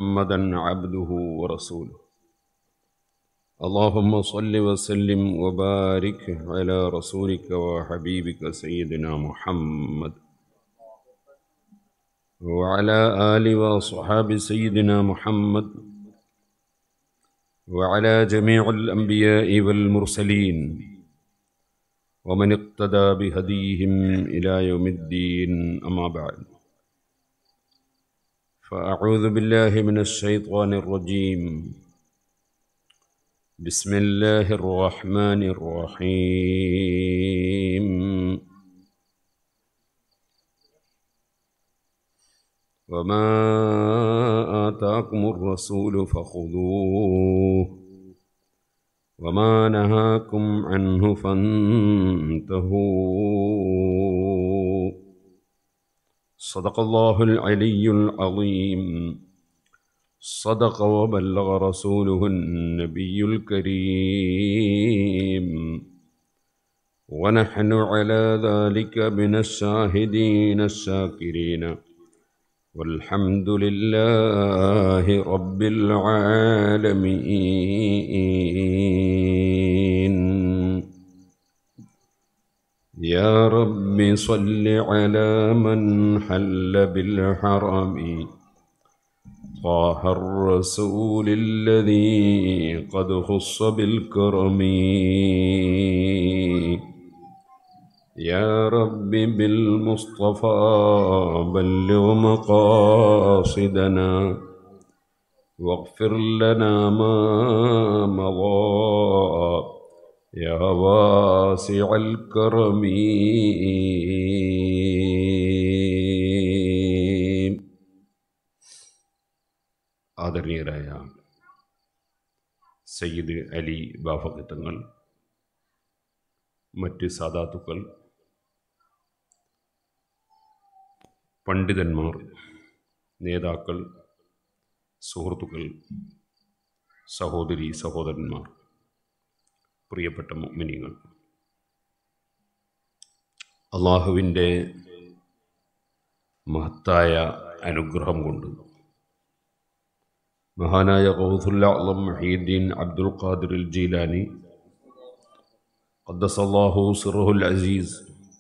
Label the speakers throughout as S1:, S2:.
S1: محمدا عبده ورسوله اللهم صل وسلم وبارك على رسولك وحبيبك سيدنا محمد وعلى آل وصحاب سيدنا محمد وعلى جميع الأنبياء والمرسلين ومن اقتدى بهديهم إلى يوم الدين أما بعد فأعوذ بالله من الشيطان الرجيم بسم الله الرحمن الرحيم وما آتاكم الرسول فخذوه وما نهاكم عنه فانتهوا صدق الله العلي العظيم صدق وبلغ رسوله النبي الكريم ونحن على ذلك من الشاهدين الشاكرين والحمد لله رب العالمين يا رب صل على من حل بالحرم طه الرسول الذي قد خص بالكرم يا رب بالمصطفى بلغ مقاصدنا واغفر لنا ما مضى يا واسع الكرم ആദരണീയരായ സയ്യിദ് അലി ബാഫക്ക് തങ്ങൾ മറ്റ് സാധാത്തുക്കൾ പണ്ഡിതന്മാർ നേതാക്കൾ സുഹൃത്തുക്കൾ സഹോദരി സഹോദരന്മാർ പ്രിയപ്പെട്ട മിനിങ്ങൾ അള്ളാഹുവിൻ്റെ മഹത്തായ അനുഗ്രഹം കൊണ്ട് മഹാനായ ഗൗസുല്ല അലം മഹീദ്ദീൻ അബ്ദുൽ ഖാദിർ ജീലാനി ഖദ്ദസല്ലാഹു സിറുൽ അസീസ്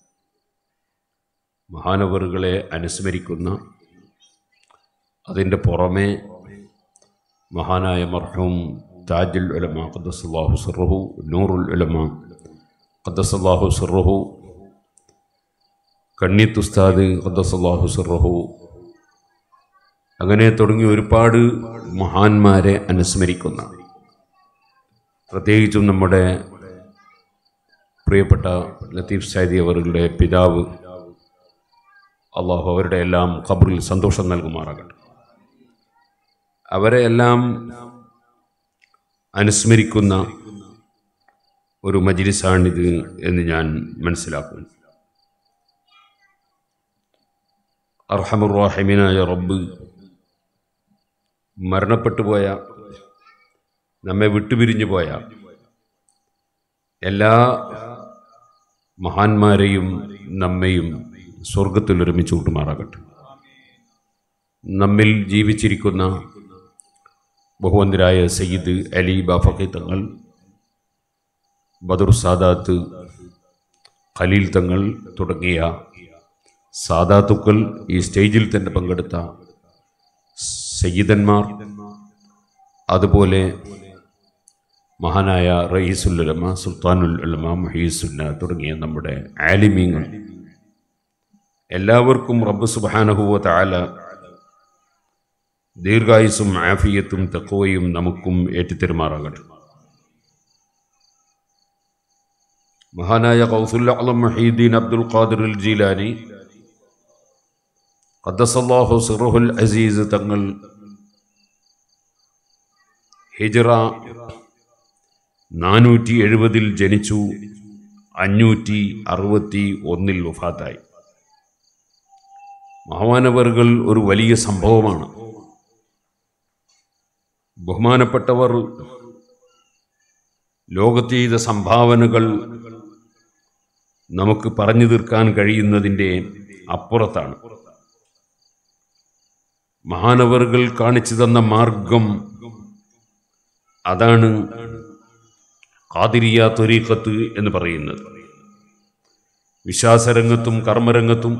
S1: മഹാനവറുകളെ അനുസ്മരിക്കുന്ന അതിൻ്റെ പുറമെ മഹാനായ മർഹൂം താജുൽ ഉലമ ഖദ്ദസല്ലാഹു സിറുഹു നൂറുൽ ഉലമ ഖദ്ദസല്ലാഹു സിറുഹു കണ്ണിത്തുസ്താദ് ഖദ്ദസല്ലാഹു സിറുഹു അങ്ങനെ തുടങ്ങി ഒരുപാട് മഹാന്മാരെ അനുസ്മരിക്കുന്ന പ്രത്യേകിച്ചും നമ്മുടെ പ്രിയപ്പെട്ട ലത്തീഫ് സൈദി അവരുടെ പിതാവ് അള്ളാഹു അവരുടെ എല്ലാം ഖബറിൽ സന്തോഷം നൽകുമാറാകട്ടെ അവരെ എല്ലാം അനുസ്മരിക്കുന്ന ഒരു മജിലിസാണിത് എന്ന് ഞാൻ മനസ്സിലാക്കുന്നു അർഹമുറാഹിമിനായ റബ്ബ് മരണപ്പെട്ടു പോയ നമ്മെ വിട്ടുപിരിഞ്ഞു പോയ എല്ലാ മഹാന്മാരെയും നമ്മെയും സ്വർഗത്തിൽ ഒരുമിച്ച് കൂട്ടുമാറാകട്ടെ നമ്മിൽ ജീവിച്ചിരിക്കുന്ന ബഹുവന്തരായ സയ്യിദ് അലി ബാഫക്കി തങ്ങൾ ബദർ സാദാത്ത് ഖലീൽ തങ്ങൾ തുടങ്ങിയ സാദാത്തുക്കൾ ഈ സ്റ്റേജിൽ തന്നെ പങ്കെടുത്ത സയ്യിദന്മാർ അതുപോലെ മഹാനായ റയീസുല്ലമ സുൽത്താനുൽ ഉലമ മഹീസുന്ന തുടങ്ങിയ നമ്മുടെ ആലിമീങ്ങൾ എല്ലാവർക്കും റബ്ബ് സുബാനഹുവ താല ദീർഘായുസും ആഫിയത്തും തക്കവയും നമുക്കും ഏറ്റിത്തരുമാറാകട്ടെ മഹാനായ കൗസുല്ല അലം മഹീദ്ദീൻ അബ്ദുൽ ഖാദിർ ജീലാനി ഖദ്ദസല്ലാഹു സിറുഹുൽ അസീസ് തങ്ങൾ ഹിജറ നാനൂറ്റി എഴുപതിൽ ജനിച്ചു അഞ്ഞൂറ്റി അറുപത്തി ഒന്നിൽ വഫാത്തായി മഹാമാനവറുകൾ ഒരു വലിയ സംഭവമാണ് ബഹുമാനപ്പെട്ടവർ ലോകത്ത് ചെയ്ത സംഭാവനകൾ നമുക്ക് പറഞ്ഞു തീർക്കാൻ കഴിയുന്നതിൻ്റെ അപ്പുറത്താണ് മഹാനവറുകൾ കാണിച്ചു തന്ന മാർഗം അതാണ് കാതിരിയ ത്വരീഖത്ത് എന്ന് പറയുന്നത് വിശ്വാസരംഗത്തും കർമ്മരംഗത്തും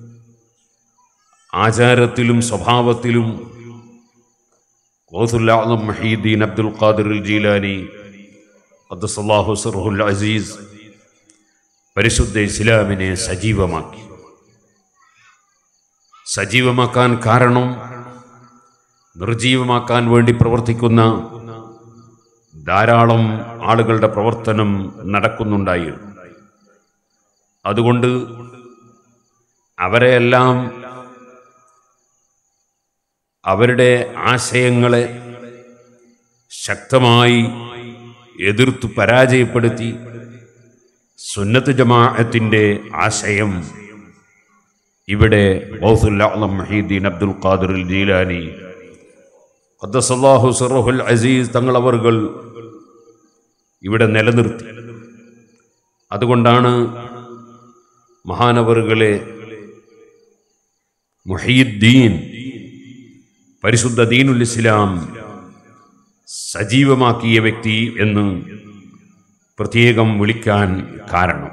S1: ആചാരത്തിലും സ്വഭാവത്തിലും ഗൗസുല്ലാദം മഹീദ്ദീൻ അബ്ദുൽ ഖാദിർ ജീലാനി അബ്ദുസല്ലാഹു സർഹുൽ അസീസ് പരിശുദ്ധ ഇസ്ലാമിനെ സജീവമാക്കി സജീവമാക്കാൻ കാരണം നിർജീവമാക്കാൻ വേണ്ടി പ്രവർത്തിക്കുന്ന ധാരാളം ആളുകളുടെ പ്രവർത്തനം നടക്കുന്നുണ്ടായിരുന്നു അതുകൊണ്ട് അവരെയെല്ലാം അവരുടെ ആശയങ്ങളെ ശക്തമായി എതിർത്തു പരാജയപ്പെടുത്തി സുന്നത്ത് ജമാഅത്തിൻ്റെ ആശയം ഇവിടെ ഗൗസുല്ലാളം മഹീദ്ദീൻ അബ്ദുൽ ഖാദിർ ജീലാനി ഖദ്ദസല്ലാഹു സിറഹുൽ അസീസ് തങ്ങളവറുകൾ ഇവിടെ നിലനിർത്തി അതുകൊണ്ടാണ് മഹാനവറുകളെ മുഹീദ്ദീൻ പരിശുദ്ധ ദീനുൽ ഇസ്ലാം സജീവമാക്കിയ വ്യക്തി എന്ന് പ്രത്യേകം വിളിക്കാൻ കാരണം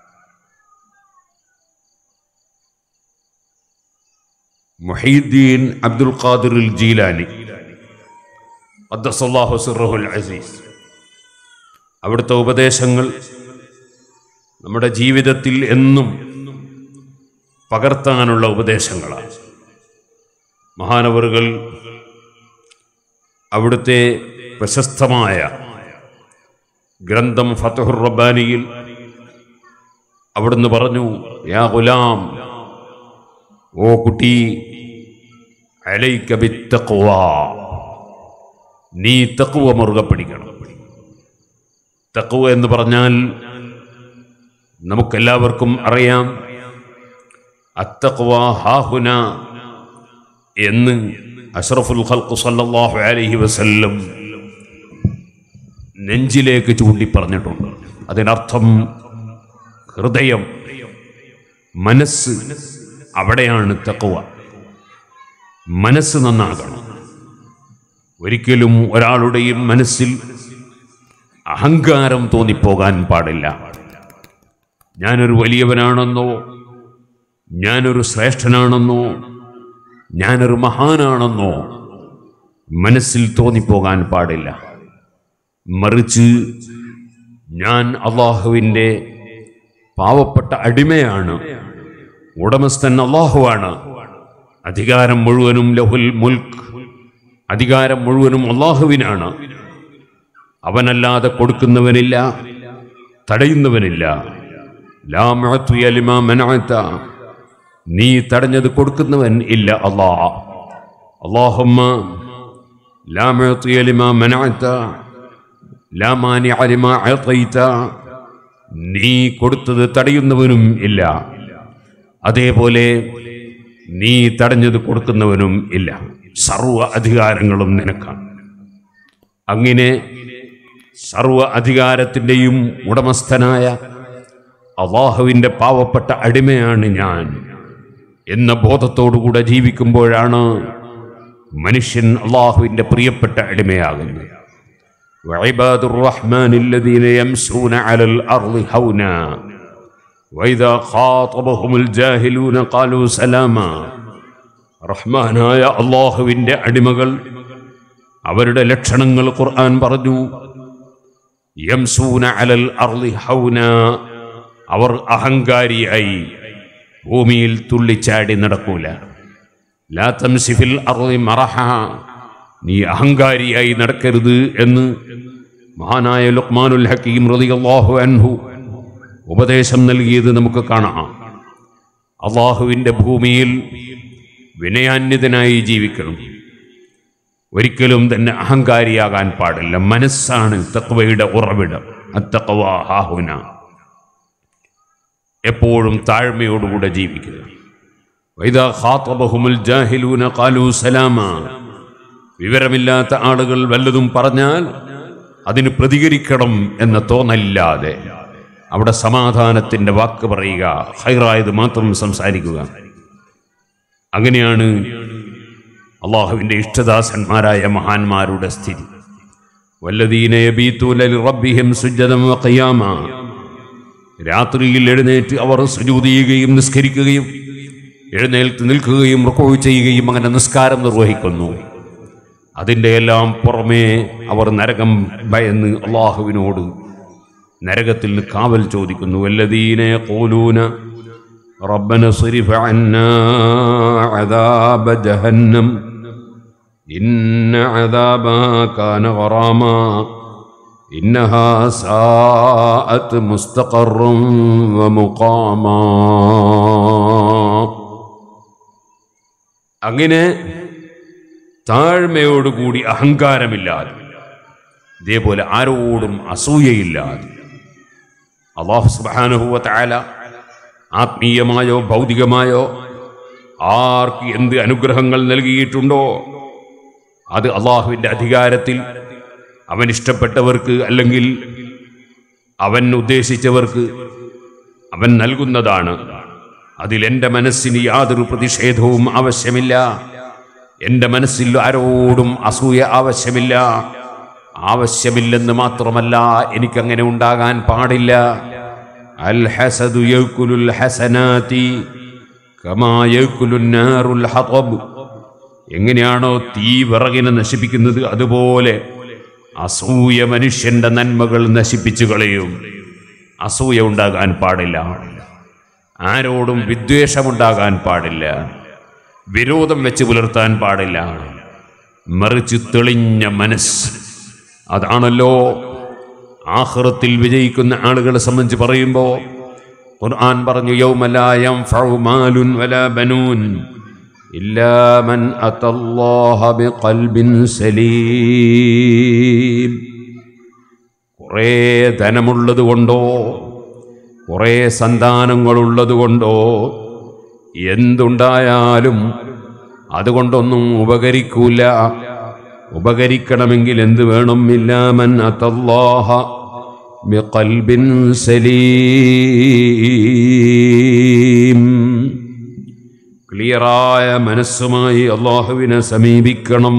S1: മുഹീദ്ദീൻ അബ്ദുൽ ഖാദിർ ജീലാനി അദ്ദസല്ലാഹു സിറഹുൽ അസീസ് അവിടുത്തെ ഉപദേശങ്ങൾ നമ്മുടെ ജീവിതത്തിൽ എന്നും പകർത്താനുള്ള ഉപദേശങ്ങളാണ് മഹാനവറുകൾ അവിടുത്തെ പ്രശസ്തമായ ഗ്രന്ഥം ഫതഹുർ റബ്ബാനിയിൽ അവിടുന്ന് പറഞ്ഞു യാ ഗുലാം ഓ കുട്ടി അലൈക ബിത്തഖ്വ നീ തഖ്വ മുറുകെ പിടിക്കണം തഖ്വ എന്ന് പറഞ്ഞാൽ നമുക്കെല്ലാവർക്കും അറിയാം അത്തഖ്വ ഹാഹുന എന്ന് അഷ്റഫുൽ ഖൽഖ് സല്ലല്ലാഹു അലൈഹി വസല്ലം നെഞ്ചിലേക്ക് ചൂണ്ടി പറഞ്ഞിട്ടുണ്ട് അതിനർത്ഥം ഹൃദയം മനസ്സ് അവിടെയാണ് തക്കവ മനസ്സ് നന്നാകണം ഒരിക്കലും ഒരാളുടെയും മനസ്സിൽ അഹങ്കാരം തോന്നിപ്പോകാൻ പാടില്ല ഞാനൊരു വലിയവനാണെന്നോ ഞാനൊരു ശ്രേഷ്ഠനാണെന്നോ ഞാനൊരു മഹാനാണെന്നോ മനസ്സിൽ തോന്നിപ്പോകാൻ പാടില്ല മറിച്ച് ഞാൻ അള്ളാഹുവിൻ്റെ പാവപ്പെട്ട അടിമയാണ് ഉടമസ്ഥൻ അള്ളാഹുവാണ് അധികാരം മുഴുവനും ലഹുൽ മുൽക്ക് അധികാരം മുഴുവനും അള്ളാഹുവിനാണ് അവനല്ലാതെ കൊടുക്കുന്നവനില്ല തടയുന്നവനില്ല ലാ മുഅത്തിയ ലിമാ മനഅത. നീ തടഞ്ഞത് കൊടുക്കുന്നവൻ ഇല്ല അല്ലാ അള്ളാഹുമ്മ ലാ മുഅത്തിയ ലിമാ മനഅത. ലാ മാനിഅ ലിമാ അഅതൈത. നീ കൊടുത്തത് തടയുന്നവനും ഇല്ല അതേപോലെ നീ തടഞ്ഞത് കൊടുക്കുന്നവനും ഇല്ല സർവ അധികാരങ്ങളും നിനക്കാണ് അങ്ങനെ സർവ അധികാരത്തിൻ്റെയും ഉടമസ്ഥനായ അള്ളാഹുവിൻ്റെ പാവപ്പെട്ട അടിമയാണ് ഞാൻ എന്ന ബോധത്തോടുകൂടെ ജീവിക്കുമ്പോഴാണ് മനുഷ്യൻ അള്ളാഹുവിൻ്റെ പ്രിയപ്പെട്ട അടിമയാകുന്നത് وعباد الرحمن الذين يمشون على الأرض هونا وإذا خاطبهم الجاهلون قالوا سلاما റഹ്മാനായ അള്ളാഹുവിൻ്റെ അടിമകൾ അവരുടെ ലക്ഷണങ്ങൾ ഖുർആൻ പറഞ്ഞു യംസൂന അലൽ അർളി ഹൗന അവർ അഹങ്കാരിയായി ഭൂമിയിൽ തുള്ളിച്ചാടി നടക്കൂല ലാ തംസിഫിൽ അർളി മറഹ നീ അഹങ്കാരിയായി നടക്കരുത് എന്ന് മഹാനായ ലുക്മാനുൽ ഹക്കീം റളിയല്ലാഹു അൻഹു ഉപദേശം നൽകിയത് നമുക്ക് കാണാം അള്ളാഹുവിൻ്റെ ഭൂമിയിൽ വിനയാന്യതനായി ജീവിക്കണം ഒരിക്കലും തന്നെ അഹങ്കാരിയാകാൻ പാടില്ല മനസ്സാണ് തക്വയുടെ ഉറവിടം അത്തക്വ ഹാഹുന എപ്പോഴും താഴ്മയോടുകൂടെ ജീവിക്കുക വൈദാ ഖാത്തബഹുമുൽ ജാഹിലൂന ഖാലൂ സലാമ വിവരമില്ലാത്ത ആളുകൾ വല്ലതും പറഞ്ഞാൽ അതിന് പ്രതികരിക്കണം എന്ന തോന്നലില്ലാതെ അവിടെ സമാധാനത്തിന്റെ വാക്ക് പറയുക ഹൈറായത് മാത്രം സംസാരിക്കുക അങ്ങനെയാണ് അള്ളാഹുവിൻ്റെ ഇഷ്ടദാസന്മാരായ മഹാന്മാരുടെ സ്ഥിതി വല്ലദീന യബീത്തൂന ലിറബ്ബിഹിം സുജ്ജദം വഖിയാമ രാത്രിയിൽ എഴുന്നേറ്റ് അവർ സുജൂദ് ചെയ്യുകയും നിസ്കരിക്കുകയും എഴുന്നേൽത്ത് നിൽക്കുകയും റുക്കോവ് ചെയ്യുകയും അങ്ങനെ നിസ്കാരം നിർവഹിക്കുന്നു അതിൻ്റെ എല്ലാം പുറമേ അവർ നരകം ഭയന്ന് അള്ളാഹുവിനോട് നരകത്തിൽ നിന്ന് കാവൽ ചോദിക്കുന്നു വല്ലദീനെ കോലൂന ربنا صرف عنا عذاب جهنم إن عذابها كان غراما إنها ساءت مستقرا ومقاما അങ്ങനെ താഴ്മയോടുകൂടി അഹങ്കാരമില്ലാതെ ഇതേപോലെ ആരോടും അസൂയയില്ലാതെ അള്ളാഹു സുബാനുഭവ താല ആത്മീയമായോ ഭൗതികമായോ ആർക്ക് എന്ത് അനുഗ്രഹങ്ങൾ നൽകിയിട്ടുണ്ടോ അത് അള്ളാഹുവിൻ്റെ അധികാരത്തിൽ അവൻ ഇഷ്ടപ്പെട്ടവർക്ക് അല്ലെങ്കിൽ അവൻ ഉദ്ദേശിച്ചവർക്ക് അവൻ നൽകുന്നതാണ് അതിൽ എൻ്റെ മനസ്സിന് യാതൊരു പ്രതിഷേധവും ആവശ്യമില്ല എൻ്റെ മനസ്സിൽ ആരോടും അസൂയ ആവശ്യമില്ല ആവശ്യമില്ലെന്ന് മാത്രമല്ല എനിക്കങ്ങനെ ഉണ്ടാകാൻ പാടില്ല അൽ ഹസദു യൗകുലുൽ ഹസനാതി കമാ യൗകുലുൻ നാറുൽ ഹതബ് എങ്ങനെയാണോ തീ വിറകിനെ നശിപ്പിക്കുന്നത് അതുപോലെ അസൂയ മനുഷ്യന്റെ നന്മകൾ നശിപ്പിച്ചു കളയും അസൂയ ഉണ്ടാകാൻ പാടില്ല ആരോടും വിദ്വേഷമുണ്ടാകാൻ പാടില്ല വിരോധം വെച്ച് പുലർത്താൻ പാടില്ല മറിച്ച് തെളിഞ്ഞ മനസ്സ് അതാണല്ലോ ആഹ്റത്തിൽ വിജയിക്കുന്ന ആളുകളെ സംബന്ധിച്ച് പറയുമ്പോൾ ഖുർആൻ പറഞ്ഞു യൗമലായം ഫൗമാലുൻ വലാ ബനൂൻ ഇല്ലാ മൻ അത്തല്ലാഹ ബിഖൽബിൻ സലീം കുറേ ധനമുള്ളത് കൊണ്ടോ കുറേ സന്താനങ്ങളുള്ളത് കൊണ്ടോ എന്തുണ്ടായാലും അതുകൊണ്ടൊന്നും ഉപകരിക്കൂല ഉപകരിക്കണമെങ്കിൽ എന്ത് വേണം ഇല്ലാമൻ അത്തല്ലാഹ ബിഖൽബിൻ സലീം ക്ലിയറായ മനസ്സുമായി അള്ളാഹുവിനെ സമീപിക്കണം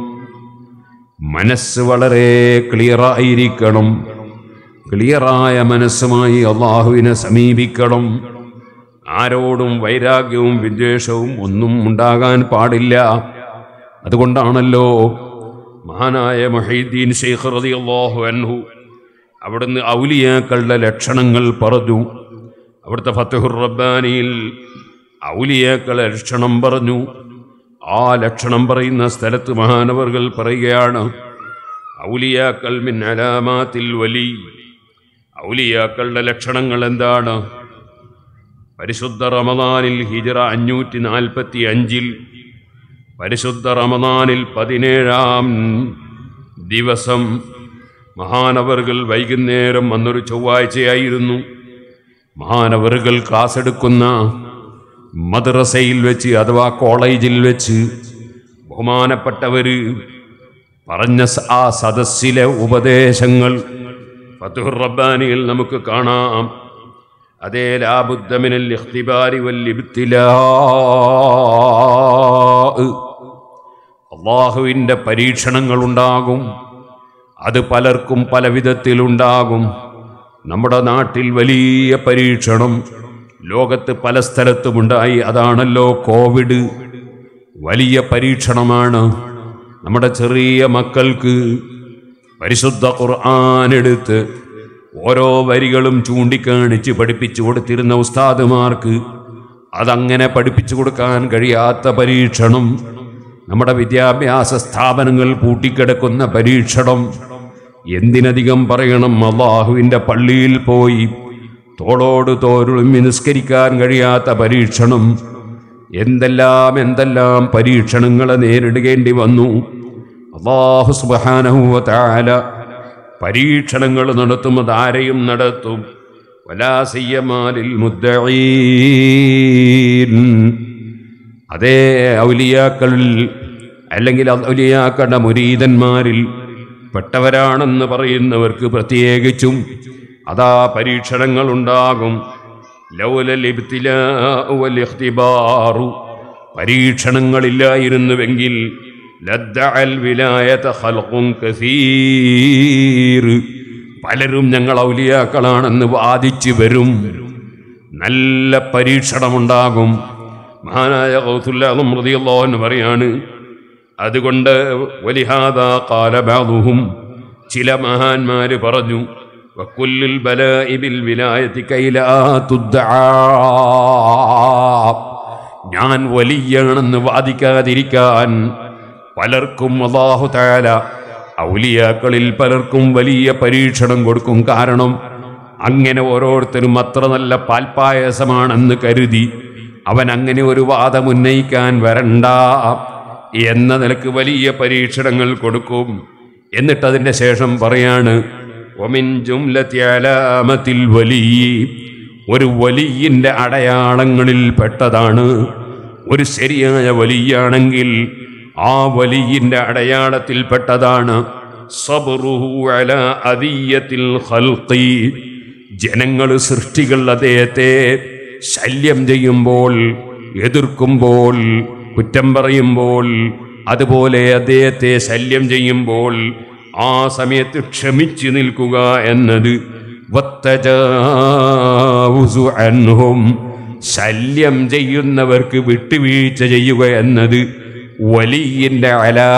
S1: മനസ്സ് വളരെ ക്ലിയറായിരിക്കണം ക്ലിയറായ മനസ്സുമായി അള്ളാഹുവിനെ സമീപിക്കണം ആരോടും വൈരാഗ്യവും വിദ്വേഷവും ഒന്നും ഉണ്ടാകാൻ പാടില്ല അതുകൊണ്ടാണല്ലോ മഹാനായ മഹീദ്ദീൻ ഷെയ്ഖ് റളിയല്ലാഹു അൻഹു അവിടുന്ന് ഔലിയാക്കളുടെ ലക്ഷണങ്ങൾ പറഞ്ഞു അവിടുത്തെ ഫത്തഹുർ റബ്ബാനിയിൽ ഔലിയാക്കളെ ലക്ഷണം പറഞ്ഞു ആ ലക്ഷണം പറയുന്ന സ്ഥലത്ത് മഹാനവർകൾ പറയുകയാണ് ഔലിയാക്കൾ മിൻ അലാമാത്തിൽ വലി ഔലിയാക്കളുടെ ലക്ഷണങ്ങൾ എന്താണ് പരിശുദ്ധ റമദാനിൽ ഹിജറ അഞ്ഞൂറ്റി നാൽപ്പത്തി അഞ്ചിൽ പരിശുദ്ധ റമദാനിൽ പതിനേഴാം ദിവസം മഹാനവറുകൾ വൈകുന്നേരം വന്നൊരു ചൊവ്വാഴ്ചയായിരുന്നു മഹാനവറുകൾ ക്ലാസ് എടുക്കുന്ന മദ്രസയിൽ വെച്ച് അഥവാ കോളേജിൽ വെച്ച് ബഹുമാനപ്പെട്ടവര് പറഞ്ഞ സ- ആ സദസ്സിലെ ഉപദേശങ്ങൾ ഫത്തുഹുർ റബ്ബാനിയിൽ നമുക്ക് കാണാം അതേ ലാബുദ്ധമിനൽ ഇഖ്തിബാരി വൽ ഇബ്തിലാ അള്ളാഹുവിൻ്റെ പരീക്ഷണങ്ങൾ ഉണ്ടാകും അത് പലർക്കും പല വിധത്തിലുണ്ടാകും നമ്മുടെ നാട്ടിൽ വലിയ പരീക്ഷണം ലോകത്ത് പല സ്ഥലത്തുമുണ്ടായി അതാണല്ലോ കോവിഡ് വലിയ പരീക്ഷണമാണ് നമ്മുടെ ചെറിയ മക്കൾക്ക് പരിശുദ്ധ ഖുർആൻ എടുത്ത് ഓരോ വരികളും ചൂണ്ടിക്കാണിച്ച് പഠിപ്പിച്ചു കൊടുത്തിരുന്ന ഉസ്താദുമാർക്ക് അതങ്ങനെ പഠിപ്പിച്ചു കൊടുക്കാൻ കഴിയാത്ത പരീക്ഷണം നമ്മുടെ വിദ്യാഭ്യാസ സ്ഥാപനങ്ങൾ പൂട്ടിക്കിടക്കുന്ന പരീക്ഷണം എന്തിനധികം പറയണം അള്ളാഹുവിൻ്റെ പള്ളിയിൽ പോയി തോളോട് തോരുളും നിസ്കരിക്കാൻ കഴിയാത്ത പരീക്ഷണം എന്തെല്ലാം എന്തെല്ലാം പരീക്ഷണങ്ങളെ നേരിടേണ്ടി വന്നു അള്ളാഹു സുബാനഹുവ താല പരീക്ഷണങ്ങൾ നടത്തുന്നത് ആരെയും നടത്തും വലാസയ്യമാലിൽ മുദ്ദഈൻ അതേ ഔലിയാക്കളിൽ അല്ലെങ്കിൽ ഔലിയാക്കളുടെ മുരീതന്മാരിൽ പെട്ടവരാണെന്ന് പറയുന്നവർക്ക് പ്രത്യേകിച്ചും അതാ പരീക്ഷണങ്ങൾ ഉണ്ടാകും ലൗലൽ ഇബ്തിലാഉ വൽ ഇഖ്തിബാറു പരീക്ഷണങ്ങളില്ലായിരുന്നുവെങ്കിൽ ലദ്ദഅൽ വിലായത ഖൽഖുൻ കസീർ പലരും ഞങ്ങൾ ഔലിയാക്കളാണെന്ന് വാദിച്ചു വരും നല്ല പരീക്ഷണമുണ്ടാകും മഹാനായ കൗസുല്ലാഹും റളിയല്ലാഹു പറയാണ് അതുകൊണ്ട് വലിഹാദ കാലബാദുഹും ചില മഹാന്മാര് പറഞ്ഞു വക്കുല്ലിൽ ബലാഇ ബിൽ വിലായത്തി കൈലാ തുദ്ദആ. ഞാൻ വലിയാണെന്ന് വാദിക്കാതിരിക്കാൻ പലർക്കും അള്ളാഹു താല ഔലിയാക്കളിൽ പലർക്കും വലിയ പരീക്ഷണം കൊടുക്കും കാരണം അങ്ങനെ ഓരോരുത്തരും അത്ര നല്ല പാൽപ്പായസമാണെന്ന് കരുതി അവൻ അങ്ങനെ ഒരു വാദം ഉന്നയിക്കാൻ വരണ്ട എന്ന നിലക്ക് വലിയ പരീക്ഷണങ്ങൾ കൊടുക്കും എന്നിട്ട് അതിൻ്റെ ശേഷം പറയാണ് ഒമിൻ ജുംലത്തി അലാമത്തിൽ വലിയ ഒരു വലിയൻ്റെ അടയാളങ്ങളിൽ പെട്ടതാണ് ഒരു ശരിയായ വലിയാണെങ്കിൽ ആ വലിയൻ്റെ അടയാളത്തിൽപ്പെട്ടതാണ് സബ്റുഹു അലാ അദിയത്തിൽ ഖൽഖി ജനങ്ങൾ സൃഷ്ടികൾ അദ്ദേഹത്തെ ശല്യം ചെയ്യുമ്പോൾ എതിർക്കുമ്പോൾ കുറ്റം പറയുമ്പോൾ അതുപോലെ അദ്ദേഹത്തെ ശല്യം ചെയ്യുമ്പോൾ ആ സമയത്ത് ക്ഷമിച്ചു നിൽക്കുക എന്നത് വത്തജാവുസു അൻഹും ശല്യം ചെയ്യുന്നവർക്ക് വിട്ടുവീഴ്ച ചെയ്യുക എന്നത് വലിയന്റെ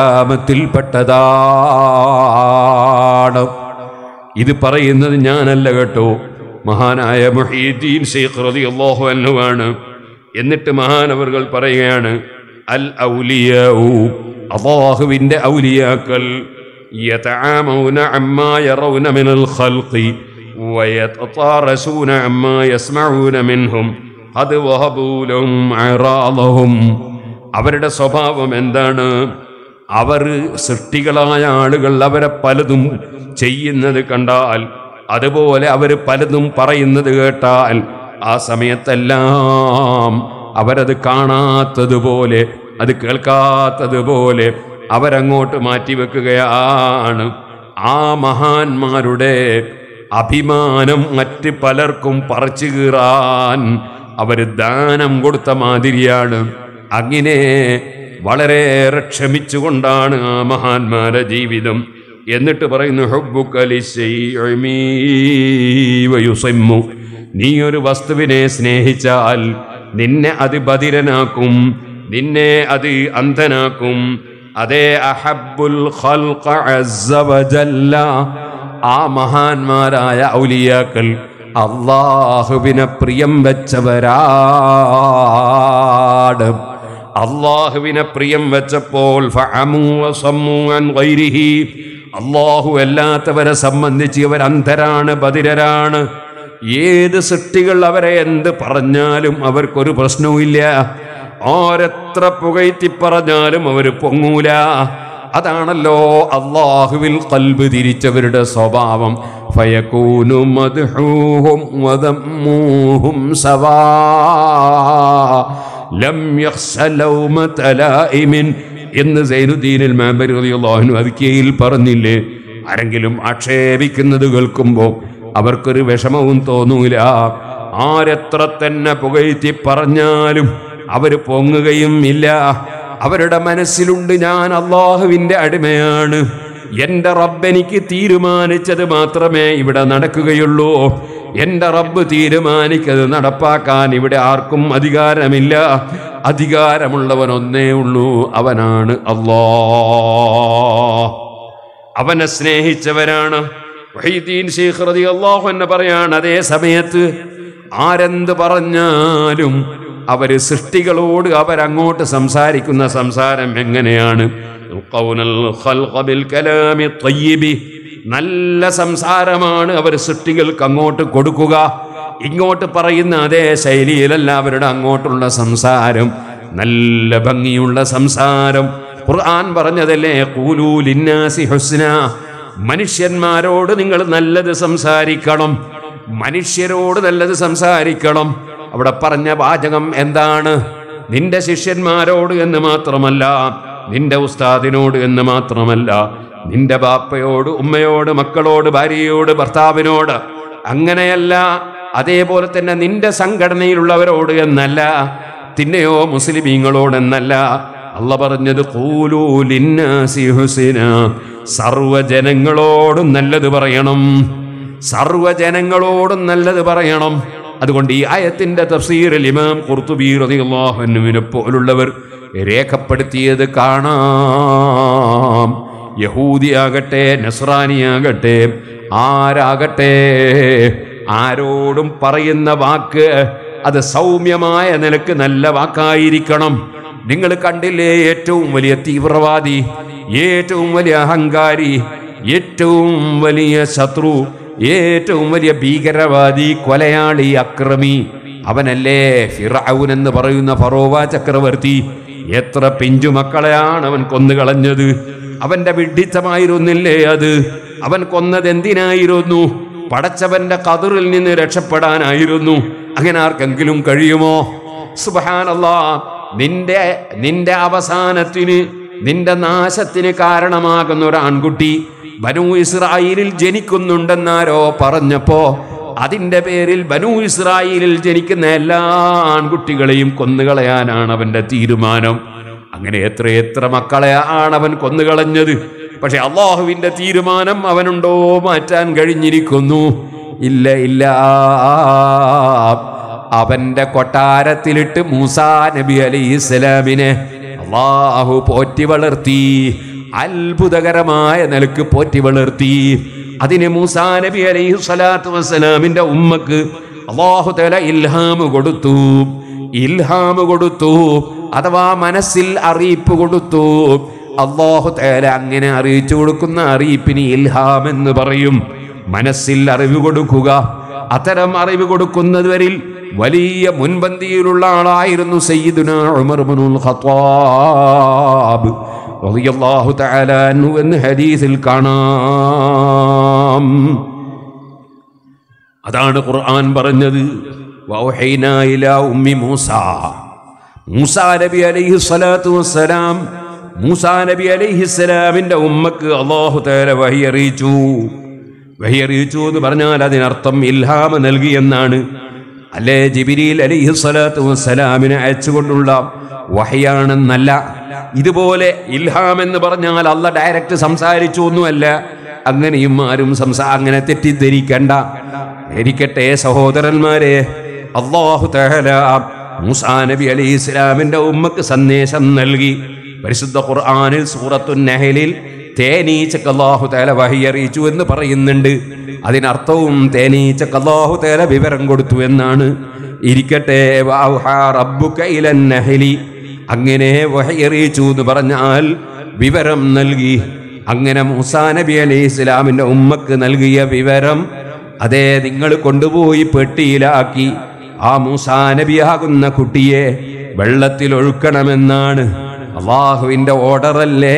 S1: അലാമത്തിൽപ്പെട്ടതാണ് ഇത് പറയുന്നത് ഞാനല്ല കേട്ടോ മഹാനായ മുഹീദ്ദീൻ ഷെയ്ഖ് റളിയല്ലാഹു അൻഹുവാണ് എന്നിട്ട് മഹാനവറുകൾ പറയുകയാണ് അൽ ഔലിയാഉ അള്ളാഹുവിൻ്റെ ഔലിയാക്കൾ يتعامون عما يرون من الخلق ويتطارسون عما يسمعون منهم قد وهبوا لهم أعراضهم അവരുടെ സ്വഭാവം എന്താണ് അവർ സൃഷ്ടികളായ ആളുകൾ അവരെ പലതും ചെയ്യുന്നത് കണ്ടാൽ അതുപോലെ അവർ പലതും പറയുന്നത് കേട്ടാൽ ആ സമയത്തെല്ലാം അവരത് കാണാത്തതുപോലെ അത് കേൾക്കാത്തതുപോലെ അവരങ്ങോട്ട് മാറ്റിവെക്കുകയാണ് ആ മഹാന്മാരുടെ അഭിമാനം മറ്റ് പലർക്കും പറിച്ചു കീറാൻ അവർ ദാനം കൊടുത്ത മാതിരിയാണ് അങ്ങനെ വളരെയേറെ ക്ഷമിച്ചുകൊണ്ടാണ് ആ മഹാന്മാരുടെ ജീവിതം എന്നിട്ട് പറയുന്നു ഹുബുക്കലിസൈമു നീ ഒരു വസ്തുവിനെ സ്നേഹിച്ചാൽ നിന്നെ അത് ബധിരനാക്കും നിന്നെ അത് അന്ധനാക്കും അതേ അഹബുൽ ഖൽഖ അസ്സ വജല്ല ആ മഹാന്മാരായ ഔലിയാക്കൾ അള്ളാഹുവിനെ പ്രിയം വെച്ചവരാണ് അള്ളാഹുവിനെ പ്രിയം വെച്ചപ്പോൾ ഫഅമു വസമ്മു അൻ ഗൈരിഹി അള്ളാഹു അല്ലാത്തവരെ സംബന്ധിച്ച് ഇവർ അന്ധരാണ് ബധിരരാണ് ഏത് സൃഷ്ടികൾ അവരെ എന്ത് പറഞ്ഞാലും അവർക്കൊരു പ്രശ്നവുമില്ല ആരെത്ര പുകഴ്ത്തി പറഞ്ഞാലും അവർ പൊങ്ങൂല അതാണല്ലോ അള്ളാഹുവിൽ കൽബ് തിരിച്ചവരുടെ സ്വഭാവം ഫയകൂനു മദ്ഹൂഹും വദമ്മൂഹും സവാ ലം യഖ്ശ ലൗമത ലായിമിൻ എന്ന് സൈനുദ്ദീനിൽ മാബരി റളിയല്ലാഹു അദ്കിയയിൽ പറഞ്ഞില്ലേ ആരെങ്കിലും ആക്ഷേപിക്കുന്നത് കേൾക്കുമ്പോൾ അവർക്കൊരു വിഷമവും തോന്നൂല ആരെത്ര തന്നെ പുകഴ്ത്തി പറഞ്ഞാലും അവർ പൊങ്ങുകയും ഇല്ല അവരുടെ മനസ്സിലുണ്ട് ഞാൻ അള്ളാഹുവിൻ്റെ അടിമയാണ് എൻ്റെ റബ്ബ് എനിക്ക് തീരുമാനിച്ചത് മാത്രമേ ഇവിടെ നടക്കുകയുള്ളൂ എൻ്റെ റബ്ബ് തീരുമാനിക്കത് നടപ്പാക്കാൻ ഇവിടെ ആർക്കും അധികാരമില്ല അധികാരമുള്ളവൻ ഒന്നേ ഉള്ളൂ അവനാണ് അള്ളാ അവനെ സ്നേഹിച്ചവരാണ് വഹീദ്ദീൻ ശേഖ് റളിയല്ലാഹു അൻഹു പറയാണ് അതേ സമയത്ത് ആരെന്ത് പറഞ്ഞാലും അവര് സൃഷ്ടികളോട് അവരങ്ങോട്ട് സംസാരിക്കുന്ന സംസാരം എങ്ങനെയാണ് യൽഖൗനൽ ഖൽഖ ബിൽ കലാമി ത്വയ്യിബി. നല്ല സംസാരമാണ് അവർ സൃഷ്ടികൾക്ക് അങ്ങോട്ട് കൊടുക്കുക ഇങ്ങോട്ട് പറയുന്ന അതേ ശൈലിയിലല്ല അവരുടെ അങ്ങോട്ടുള്ള സംസാരം നല്ല ഭംഗിയുള്ള സംസാരം ഖുർആൻ പറഞ്ഞതല്ലേ ഖൂലൂ ലിന്നാസി ഹുസ്ന മനുഷ്യന്മാരോട് നിങ്ങൾ നല്ലത് സംസാരിക്കണം മനുഷ്യരോട് നല്ലത് സംസാരിക്കണം അവിടെ പറഞ്ഞ വാചകം എന്താണ് നിന്റെ ശിഷ്യന്മാരോട് എന്ന് മാത്രമല്ല നിന്റെ ഉസ്താദിനോട് എന്ന് മാത്രമല്ല നിന്റെ ബാപ്പയോട് ഉമ്മയോട് മക്കളോട് ഭാര്യയോട് ഭർത്താവിനോട് അങ്ങനെയല്ല അതേപോലെ തന്നെ നിന്റെ സംഘടനയിലുള്ളവരോട് എന്നല്ല തിന്നെയോ മുസ്ലിമീങ്ങളോടെന്നല്ല അല്ല പറഞ്ഞത് "ഖൂലൂ ലിന്നാസി ഹുസ്ന സർവജനങ്ങളോടും നല്ലത് പറയണം സർവജനങ്ങളോടും നല്ലത് പറയണം അതുകൊണ്ട് ഈ ആയത്തിന്റെ തഫ്സീറിൽ ഇമാം ഖുർത്തുബി റളിയല്ലാഹു അൻഹുവിനെ പോലുള്ളവർ രേഖപ്പെടുത്തിയത് കാണാം യഹൂദിയാകട്ടെ നസ്രാനിയാകട്ടെ ആരാകട്ടെ ആരോടും പറയുന്ന വാക്ക് അത് സൗമ്യമായ നിലക്ക് നല്ല വാക്കായിരിക്കണം നിങ്ങൾ കണ്ടില്ലേ ഏറ്റവും വലിയ തീവ്രവാദി ഏറ്റവും വലിയ അഹങ്കാരി ഏറ്റവും വലിയ ശത്രു ഏറ്റവും വലിയ ഭീകരവാദി കൊലയാളി അക്രമി അവനല്ലേ ഫിറൌൻ എന്ന് പറയുന്ന ഫറോവ ചക്രവർത്തി എത്ര പിഞ്ചു മക്കളെയാണ് അവൻ കൊന്നുകളഞ്ഞത് അവന്റെ വിഡ്ഢിത്തമായിരുന്നില്ലേ അത് അവൻ കൊന്നത് എന്തിനായിരുന്നു പടച്ചവന്റെ കതിറിൽ നിന്ന് രക്ഷപ്പെടാനായിരുന്നു അങ്ങനെ ആർക്കെങ്കിലും കഴിയുമോ സുബഹാനല്ലാ നിന്റെ നിന്റെ അവസാനത്തിന് നിന്റെ നാശത്തിന് കാരണമാകുന്ന ഒരു ആൺകുട്ടി ബനു ഇസ്രായേലിൽ ജനിക്കുന്നുണ്ടെന്നാരോ പറഞ്ഞപ്പോ അതിന്റെ പേരിൽ ബനു ഇസ്രായേലിൽ ജനിക്കുന്ന എല്ലാ ആൺകുട്ടികളെയും കൊന്നുകളയാനാണ് അവന്റെ തീരുമാനം അങ്ങനെ എത്ര എത്ര മക്കളെ ആണ് അവൻ കൊന്നുകളഞ്ഞത് പക്ഷെ അള്ളാഹുവിന്റെ തീരുമാനം അവനുണ്ടോ മാറ്റാൻ കഴിഞ്ഞിരിക്കുന്നു ഇല്ല ഇല്ല അവന്റെ കൊട്ടാരത്തിലിട്ട് മൂസാ നബി അലൈഹി സ്വലാമിനെ അള്ളാഹു പോറ്റി വളർത്തി അത്ഭുതകരമായ നിലക്ക് പോറ്റി വളർത്തി അതിന് മൂസാ നബി അലൈഹി സ്വലാത്തു വസ്സലാമിന്റെ ഉമ്മക്ക് അള്ളാഹു തല ഇൽഹാമ് കൊടുത്തു ഇൽഹാമ് കൊടുത്തു അഥവാ മനസ്സിൽ അറിയിപ്പ് കൊടുത്തു അള്ളാഹു തേല അങ്ങനെ അറിയിച്ചു കൊടുക്കുന്ന അറിയിപ്പിന് ഇൽഹാം എന്ന് പറയും മനസ്സിൽ അറിവ് കൊടുക്കുക അത്തരം അറിവ് കൊടുക്കുന്നവരിൽ വലിയ മുൻപന്തിയിലുള്ള ആളായിരുന്നു സയ്യിദുന ഉമർ ഇബ്നുൽ ഖത്താബ് റളിയല്ലാഹു തആല അൻഹു എന്ന് ഹദീസിൽ കാണാം അതാണ് ഖുർആൻ പറഞ്ഞത് വൗഹൈന ഇലാ ഉമ്മി മൂസ മൂസ നബി അലൈഹി സ്വലാത്തു വസ്സലാം മൂസ നബി അലൈഹി സ്വലാമിന്റെ ഉമ്മക്ക് അള്ളാഹു തആല വഹി അറിയിച്ചു വഹി അറിയിച്ചു എന്ന് പറഞ്ഞാൽ അതിനർത്ഥം ഇൽഹാമ നൽകി എന്നാണ് അല്ലേ ജിബിരിൽ അലൈഹി സ്വലാത്തു വസ്സലാമിനെ അയച്ചുകൊണ്ടുള്ള വഹയാണെന്നല്ല ഇതുപോലെ ഇൽഹാം എന്ന് പറഞ്ഞാൽ അല്ല ഡയറക്റ്റ് സംസാരിച്ചു ഒന്നുമല്ല അങ്ങനെയും ആരും സംസാ അങ്ങനെ തെറ്റിദ്ധരിക്കണ്ട ഇരിക്കട്ടെ സഹോദരന്മാരെ അള്ളാഹു തഹല മൂസാ നബി അലൈഹി ഇസ്ലാമിന്റെ ഉമ്മക്ക് സന്ദേശം നൽകി പരിശുദ്ധ ഖുർആനിൽ സൂറത്തു നഹലിൽ തേനീച്ചക്ക് അള്ളാഹു തേല വഹി അറിയിച്ചു എന്ന് പറയുന്നുണ്ട് അതിനർത്ഥവും തേനീച്ചക്ക് അള്ളാഹു തേല വിവരം കൊടുത്തു എന്നാണ് ഇരിക്കട്ടെ വഔഹാ റബ്ബുക ഇലൻ നഹലി അങ്ങനെ വഹി അറിയിച്ചു എന്ന് പറഞ്ഞാൽ വിവരം നൽകി അങ്ങനെ മൂസാ നബി അലൈഹി ഇസ്ലാമിന്റെ ഉമ്മക്ക് നൽകിയ വിവരം അതേ നിങ്ങൾ കൊണ്ടുപോയി പെട്ടിയിലാക്കി ആ മൂസാ നബിയാകുന്ന കുട്ടിയെ വെള്ളത്തിൽ ഒഴുക്കണമെന്നാണ് അള്ളാഹുവിന്റെ ഓർഡറല്ലേ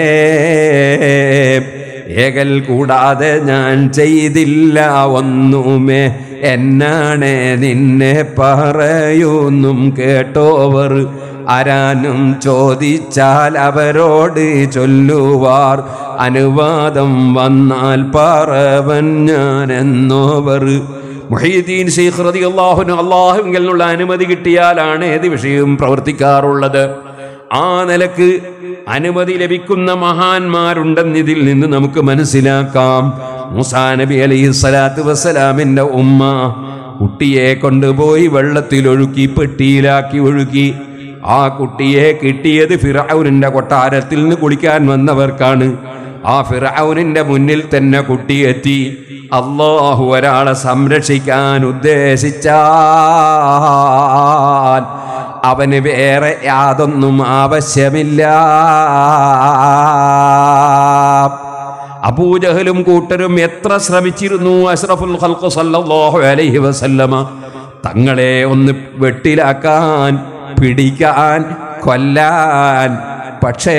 S1: ഏകൽ കൂടാതെ ഞാൻ ചെയ്തില്ല ഒന്നുമേ എന്നാണ് നിന്നെ പറയുന്നും കേട്ടോവർ ആരാനും ചോദിച്ചാൽ അവരോട് ചൊല്ലുവാർ അനുവാദം വന്നാൽ പറവൻ ഞാൻ എന്നോവർ മുഹീദ്ദീൻ ശൈഖ് റളിയല്ലാഹുവിന് അള്ളാഹുവിൽ നിന്നുള്ള അനുമതി കിട്ടിയാലാണ് ഏത് വിഷയവും പ്രവർത്തിക്കാറുള്ളത് ആ നിലക്ക് അനുമതി ലഭിക്കുന്ന മഹാന്മാരുണ്ടെന്ന് ഇതിൽ നിന്ന് നമുക്ക് മനസ്സിലാക്കാം മൂസാ നബി അലൈഹി സ്വലാത്തു വസ്സലാമിന്റെ ഉമ്മ കുട്ടിയെ കൊണ്ടുപോയി വെള്ളത്തിൽ ഒഴുക്കി പെട്ടിയിലാക്കി ഒഴുക്കി ആ കുട്ടിയെ കിട്ടിയത് ഫിറൌനിന്റെ കൊട്ടാരത്തിൽ നിന്ന് കുളിക്കാൻ വന്നവർക്കാണ് ആ ഫിറൌനിന്റെ മുന്നിൽ തന്നെ കുട്ടി എത്തി അള്ളാഹു ഒരാളെ സംരക്ഷിക്കാൻ ഉദ്ദേശിച്ചാൽ അവന് വേറെ യാതൊന്നും ആവശ്യമില്ല അബൂജഹലും കൂട്ടരും എത്ര ശ്രമിച്ചിരുന്നു അഷ്റഫുൽ ഖൽഖ് സല്ലല്ലാഹു അലൈഹി വസല്ലമ തങ്ങളെ ഒന്ന് വെട്ടിലാക്കാൻ പിടിക്കാൻ കൊല്ലാൻ പക്ഷേ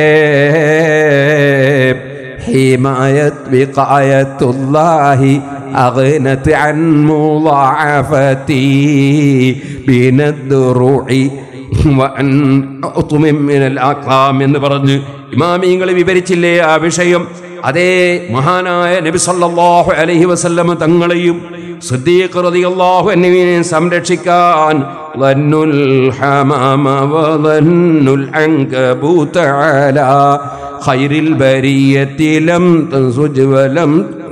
S1: حماية وقاية الله أغنت عن مضاعفتي بين الدروع وأن أطم من الأقام എന്ന് പറഞ്ഞ് ഇമാമിങ്ങൾ വിവരിച്ചില്ലേ ആ വിഷയം അതേ മഹാനായ നബി സല്ലല്ലാഹു അലൈഹി വസല്ലമ തങ്ങളെയും സിദ്ദീഖ് റളിയല്ലാഹു അൻഹുവിനെ സംരക്ഷിക്കാൻ ظنُّ الحمام وظنُّ العنكبوت على خير البرية لم تنسج ولم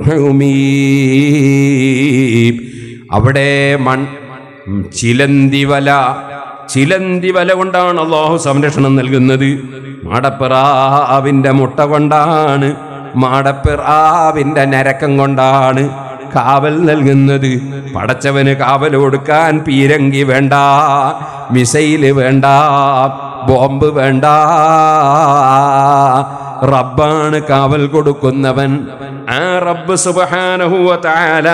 S1: تحمي അവിടെ മൺ ചിലന്തി വല ചിലന്തി വല കൊണ്ടാണ് അള്ളാഹു സംരക്ഷണം നൽകുന്നത് മാടപ്പിറാവിന്റെ മുട്ട കൊണ്ടാണ് മാടപ്പിറാവിന്റെ നരക്കം കൊണ്ടാണ് കാവൽ നൽകുന്നത് പടച്ചവന് കാവൽ കൊടുക്കാൻ പീരങ്കി വേണ്ട മിസൈല് വേണ്ട ബോംബ് വേണ്ട റബ്ബാണ് കാവൽ കൊടുക്കുന്നവൻ ആ റബ്ബ് സുബ്ഹാനഹു വ തആല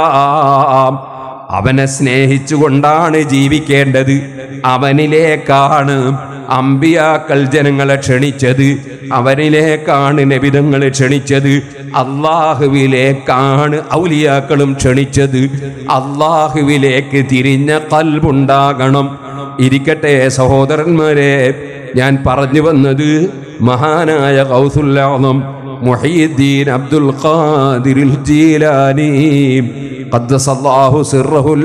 S1: അവനെ സ്നേഹിച്ചുകൊണ്ടാണ് ജീവിക്കേണ്ടത് അവനിലേക്കാണ് അമ്പിയാക്കൾ ജനങ്ങളെ ക്ഷണിച്ചത് അവനിലേക്കാണ് നബിതങ്ങളെ ക്ഷണിച്ചത് അള്ളാഹുവിലേക്കാണ് ഔലിയാക്കളും ക്ഷണിച്ചത് അള്ളാഹുവിലേക്ക് തിരിഞ്ഞ കൽബുണ്ടാകണം ഇരിക്കട്ടെ സഹോദരന്മാരെ ഞാൻ പറഞ്ഞു വന്നത് മഹാനായ കൗസുല്ലാളം മുഹീദ്ദീൻ അബ്ദുൽ ഖാദിറിൽ ജീലാനി ഖദ്ദസല്ലാഹു സിർറഹുൽ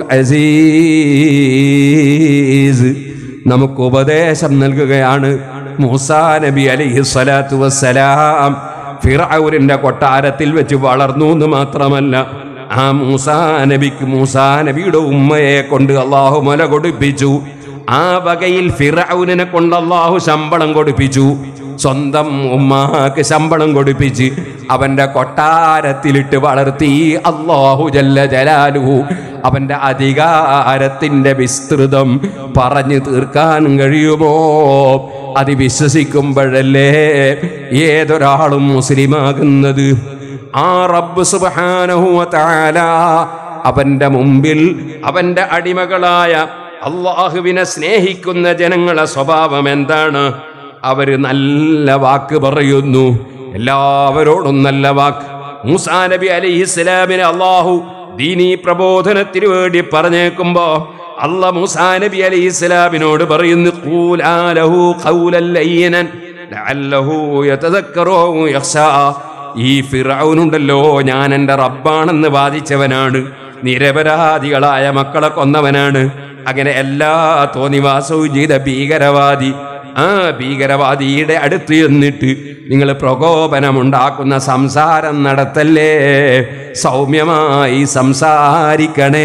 S1: അസീസ് നമുക്ക് ഉപദേശം നൽകുകയാണ് മൂസാ നബി അലൈഹി സ്വലാത്തു വസ്സലാം ഫിറൌരിന്റെ കൊട്ടാരത്തിൽ വെച്ച് വളർന്നു എന്ന് മാത്രമല്ല ആ മൂസാ നബിക്ക് മൂസാ നബിയുടെ ഉമ്മയെ കൊണ്ട് അള്ളാഹു മല കൊടുപ്പിച്ചു ആ വകയിൽ ഫിറൌനിനെ കൊണ്ട് അള്ളാഹു ശമ്പളം കൊടുപ്പിച്ചു സ്വന്തം ഉമ്മാക്ക് ശമ്പളം കൊടുപ്പിച്ച് അവന്റെ കൊട്ടാരത്തിലിട്ട് വളർത്തി അള്ളാഹു ജല്ല ജലാലുഹു അവന്റെ അധികാരത്തിന്റെ വിസ്തൃതം പറഞ്ഞു തീർക്കാൻ കഴിയുമോ അത് വിശ്വസിക്കുമ്പോഴല്ലേ ഏതൊരാളും മുസ്ലിമാകുന്നത് ആ റബ്ബ് സുബ്ഹാനഹു വ തആല അവന്റെ മുമ്പിൽ അവന്റെ അടിമകളായ അള്ളാഹുവിനെ സ്നേഹിക്കുന്ന ജനങ്ങളെ സ്വഭാവം എന്താണ് അവര് നല്ല വാക്ക് പറയുന്നു എല്ലാവരോടും നല്ല വാക്ക് മൂസാ നബി അലൈഹി ഇസ്ലാമിനെ അള്ളാഹു ദീനീ പ്രബോധനത്തിന് വേണ്ടി പറഞ്ഞേക്കുമ്പോ അല്ല മൂസാ നബി അലൈഹി ഇസ്ലാമിനോട് പറയുന്നു ഖൂലാലഹു ഖൗലൻ ലയ്യനൻ ലഅല്ലഹു യതദക്കറു ഔ യഖ്ശാ ഈ ഫിറൗനുണ്ടല്ലോ ഞാൻ എൻ്റെ റബ്ബാണെന്ന് വാദിച്ചവനാണ് നിരപരാധികളായ മക്കളെ കൊന്നവനാണ് അങ്ങനെ എല്ലാ തോന്നിവാസവും ചെയ്ത ഭീകരവാദി ആ ഭീകരവാദിയുടെ അടുത്ത് ചെന്നിട്ട് നിങ്ങൾ പ്രകോപനമുണ്ടാക്കുന്ന സംസാരം നടത്തല്ലേ സൗമ്യമായി സംസാരിക്കണേ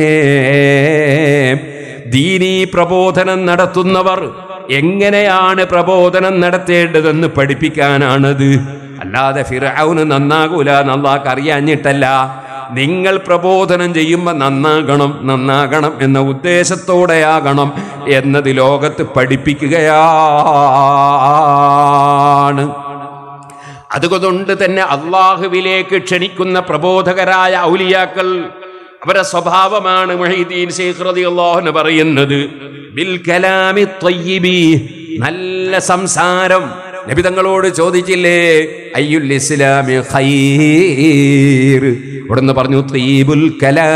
S1: ദീനീ പ്രബോധനം നടത്തുന്നവർ എങ്ങനെയാണ് പ്രബോധനം നടത്തേണ്ടതെന്ന് പഠിപ്പിക്കാനാണത് അല്ലാതെ ഫിറൌന് നന്നാകൂല നന്നാക്ക് അറിയാഞ്ഞിട്ടല്ല നിങ്ങൾ പ്രബോധനം ചെയ്യുമ്പോൾ നന്നാകണം നന്നാകണം എന്ന ഉദ്ദേശത്തോടെയാകണം എന്നത് ലോകത്ത് പഠിപ്പിക്കുകയാണ് അതുകൊണ്ട് തന്നെ അള്ളാഹുവിലേക്ക് ക്ഷണിക്കുന്ന പ്രബോധകരായ ഔലിയാക്കൾ അവരുടെ സ്വഭാവമാണ് മൊഹീദ്ദീൻ ശൈഖ് റളിയല്ലാഹു അൻഹു പറയുന്നത് ബിൽ കലാമി ത്വയ്യിബി നല്ല സംസാരം നബി തങ്ങളോട് ചോദിച്ചില്ലേ അയ്യുൽ ഇസ്ലാമി ഖൈർ ഉടനെ പറഞ്ഞു ത്വയ്യിബുൽ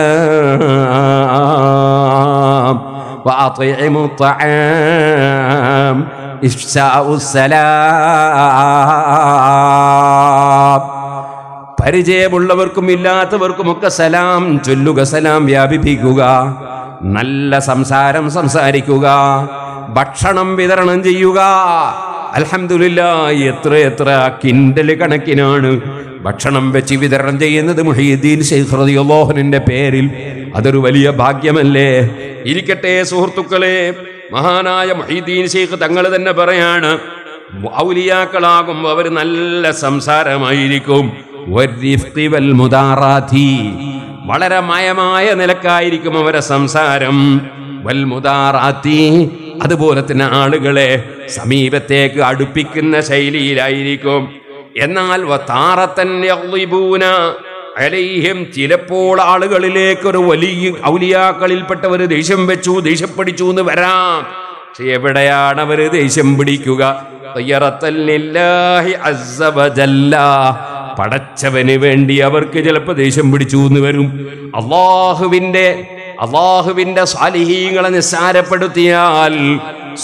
S1: കലാം വഅത്ഇമു ത്വആം ഇഫ്സാഉ സലാം പരിചയമുള്ളവർക്കും ഇല്ലാത്തവർക്കുമൊക്കെ സലാം ചൊല്ലുക സലാം വ്യാപിപ്പിക്കുക നല്ല സംസാരം സംസാരിക്കുക ഭക്ഷണം വിതരണം ചെയ്യുക അൽഹംദുലില്ല എത്ര എത്ര കിൻഡൽ കണക്കിനാണ് ഭക്ഷണം വെച്ച് വിതരണം ചെയ്യുന്നത് മുഹീദ്ദീൻ ശൈഖ് റളിയല്ലാഹുവിന്റെ പേരിൽ അതൊരു വലിയ ഭാഗ്യമല്ലേ ഇരിക്കട്ടെ സുഹൃത്തുക്കളെ മഹാനായ മുഹീദ്ദീൻ ശൈഖ് തങ്ങൾ തന്നെ പറയാണ് ഔലിയാക്കളാകുമ്പോൾ അവർ നല്ല സംസാരമായിരിക്കും വരിഫ്തി വൽ മുദാറാത്തി. വളരെ മയമായ നിലക്കായിരിക്കും അവരെ സംസാരം വൽ മുദാറാത്തി. അതുപോലെ തന്നെ ആളുകളെ സമീപത്തേക്ക് അടുപ്പിക്കുന്ന ശൈലിയിലായിരിക്കും എന്നാൽ വത്താറത്തൻ യഗ്ളിബൂന അലൈഹിം ചിലപ്പോൾ ആളുകളിലേക്ക് ഒരു വലിയ ഔലിയാക്കളിൽപ്പെട്ടവർ ദേഷ്യം വെച്ചു ദേഷ്യപ്പിടിച്ചു എന്ന് വരാം പക്ഷെ എവിടെയാണ് അവര് ദേഷ്യം പിടിക്കുക തയ്യറത്തല്ലില്ലാഹി അസ്സ വജല്ല. പടച്ചവന് വേണ്ടി അവർക്ക് ചിലപ്പോൾ ദേഷ്യം പിടിച്ചു എന്ന് വരും അള്ളാഹുവിന്റെ അള്ളാഹുവിന്റെ സാലിഹീങ്ങളെ നിസ്സാരപ്പെടുത്തിയാൽ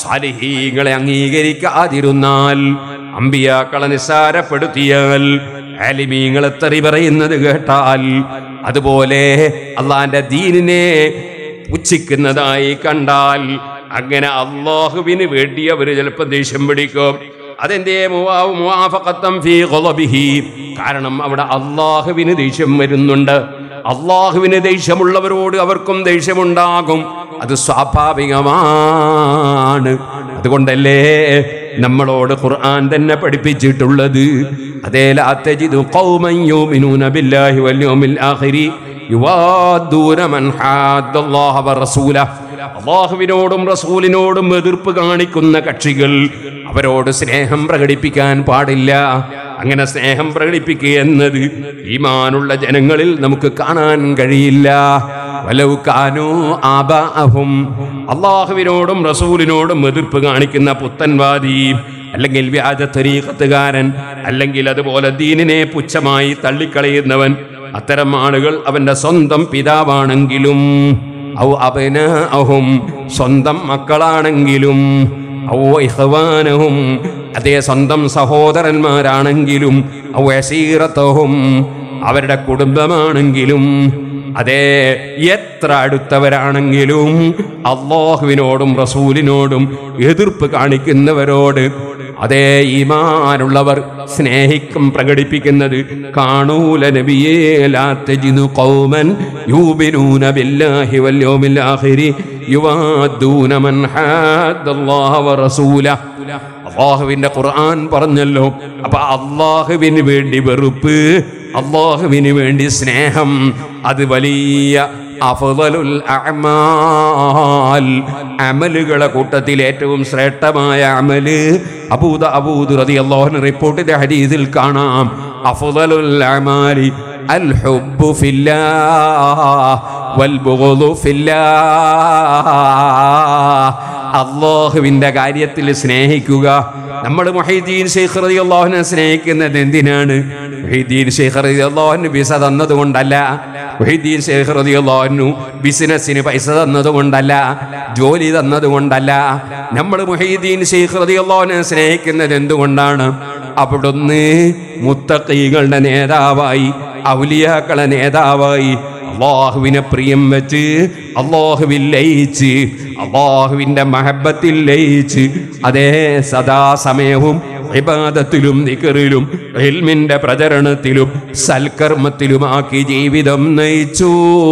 S1: സാലിഹീങ്ങളെ അംഗീകരിക്കാതിരുന്നാൽ അമ്പിയാക്കളെ നിസ്സാരപ്പെടുത്തിയാൽ ആലിമീങ്ങളെ തെറി പറയുന്നത് കേട്ടാൽ അതുപോലെ അള്ളാന്റെ ദീനിനെ പുച്ഛിക്കുന്നതായി കണ്ടാൽ അങ്ങനെ അള്ളാഹുവിന് വേണ്ടി അവർ ചിലപ്പോൾ ദേഷ്യം പിടിക്കും അതെന്തേ മുവാ- മുവാഫഖത്തം ഫീ ഖളബിഹി. കാരണം അവിടെ അള്ളാഹുവിന് ദേഷ്യം വരുന്നുണ്ട് അള്ളാഹുവിന് ദേഷ്യമുള്ളവരോട് അവർക്കും ദേഷ്യമുണ്ടാകും അത് സ്വാഭാവികമാണ് അതുകൊണ്ടല്ലേ നമ്മളോട് ഖുർആൻ തന്നെ പഠിപ്പിച്ചിട്ടുള്ളത് അതേ ലാ തജിദു ഖൗമൻ യുമിനൂന ബില്ലാഹി വൽ യൗമിൽ ആഖിരി യുവാദ്ദൂന മൻ ഹാദ്ദല്ലാഹ വറസൂലഹ അള്ളാഹുവിനോടും റസൂലിനോടും എതിർപ്പ് കാണിക്കുന്ന കക്ഷികൾ അവരോട് സ്നേഹം പ്രകടിപ്പിക്കാൻ പാടില്ല അങ്ങനെ സ്നേഹം പ്രകടിപ്പിക്കുക എന്നത് ഈമാനുള്ള ജനങ്ങളിൽ നമുക്ക് കാണാൻ കഴിയില്ല വലൗകാനു ആബാഅഹും അള്ളാഹുവിനോടും റസൂലിനോടും എതിർപ്പ് കാണിക്കുന്ന പുത്തൻവാദി അല്ലെങ്കിൽ വ്യാജ തരീഖത്തുകാരൻ അല്ലെങ്കിൽ അതുപോലെ ദീനിനെ പുച്ഛമായി തള്ളിക്കളയുന്നവൻ അത്തരം ആളുകൾ അവന്റെ സ്വന്തം പിതാവാണെങ്കിലും ഔ അബനാഅഹും സ്വന്തം മക്കളാണെങ്കിലും ഔ ഇഖ്വാനഹും അതേ സ്വന്തം സഹോദരന്മാരാണെങ്കിലും ഔ അസീറത്തഹും അവരുടെ കുടുംബമാണെങ്കിലും അതേ എത്ര അടുത്തവരാണെങ്കിലും അള്ളാഹുവിനോടും റസൂലിനോടും എതിർപ്പ് കാണിക്കുന്നവരോട് അതേ ഈമാനുള്ളവർ സ്നേഹിക്കും പ്രകടിപ്പിക്കുന്നത് കാണൂല നബിയേ ലാ തജിദു ഖൗമൻ യൂബിനൂന ബില്ലാഹി വൽ യൗമിൽ ആഖിരി യുവാദ്ദൂന മൻ ഹാദ്ദല്ലാഹ വറസൂലഹ അള്ളാഹുവിന്റെ ഖുർആൻ പറഞ്ഞല്ലോ അപ്പൊ അള്ളാഹുവിന് വേണ്ടി വെറുപ്പ് അള്ളാഹുവിന് വേണ്ടി സ്നേഹം അത് വലിയ അഫ്ദലുൽ അഅമാൽ അമലുകളെ കൂട്ടത്തിൽ ഏറ്റവും ശ്രേഷ്ഠമായ അമല് അബൂദ അബൂദ് റളിയല്ലാഹു റിപ്പോർട്ടിന്റെ ഹദീസിൽ കാണാം അഫ്ദലുൽ അമാലി അൽ ഹുബ്ബു ഫില്ലാഹ് വൽ ബുഗ്ദു ഫില്ലാഹ് അള്ളാഹുവിന്റെ കാര്യത്തിൽ സ്നേഹിക്കുക നമ്മൾ മൊഹീദ്ദീൻ ഷെയ്ഖ് റതി അള്ളാഹുനെ സ്നേഹിക്കുന്നത് എന്തിനാണ് മൊഹീദ്ദീൻ ഷെയ്ഖ് റതി അള്ളാഹുന് വിസ തന്നതുകൊണ്ടല്ല മൊഹീദ്ദീൻ ഷെയ്ഖ് റതി അള്ളാഹുനു ബിസിനസ്സിന് പൈസ തന്നതുകൊണ്ടല്ല ജോലി തന്നതുകൊണ്ടല്ല നമ്മൾ മൊഹീദ്ദീൻ ഷെയ്ഖ് റതി അള്ളാഹുനെ സ്നേഹിക്കുന്നത് എന്തുകൊണ്ടാണ് അവിടുന്ന് മുത്തക്കൈകളുടെ നേതാവായി ഔലിയാക്കളെ നേതാവായി അള്ളാഹുവിനെ പ്രിയം വെച്ച് അള്ളാഹുവിൽ ലയിച്ച് അള്ളാഹുവിൻ്റെ മഹബത്തിൽ ലയിച്ച് അതേ സദാസമയവും ഇബാദത്തിലും നിക്കറിലും ഇൽമിന്റെ പ്രചരണത്തിലും സൽക്കർമ്മത്തിലുമാക്കി ജീവിതം നയിച്ചു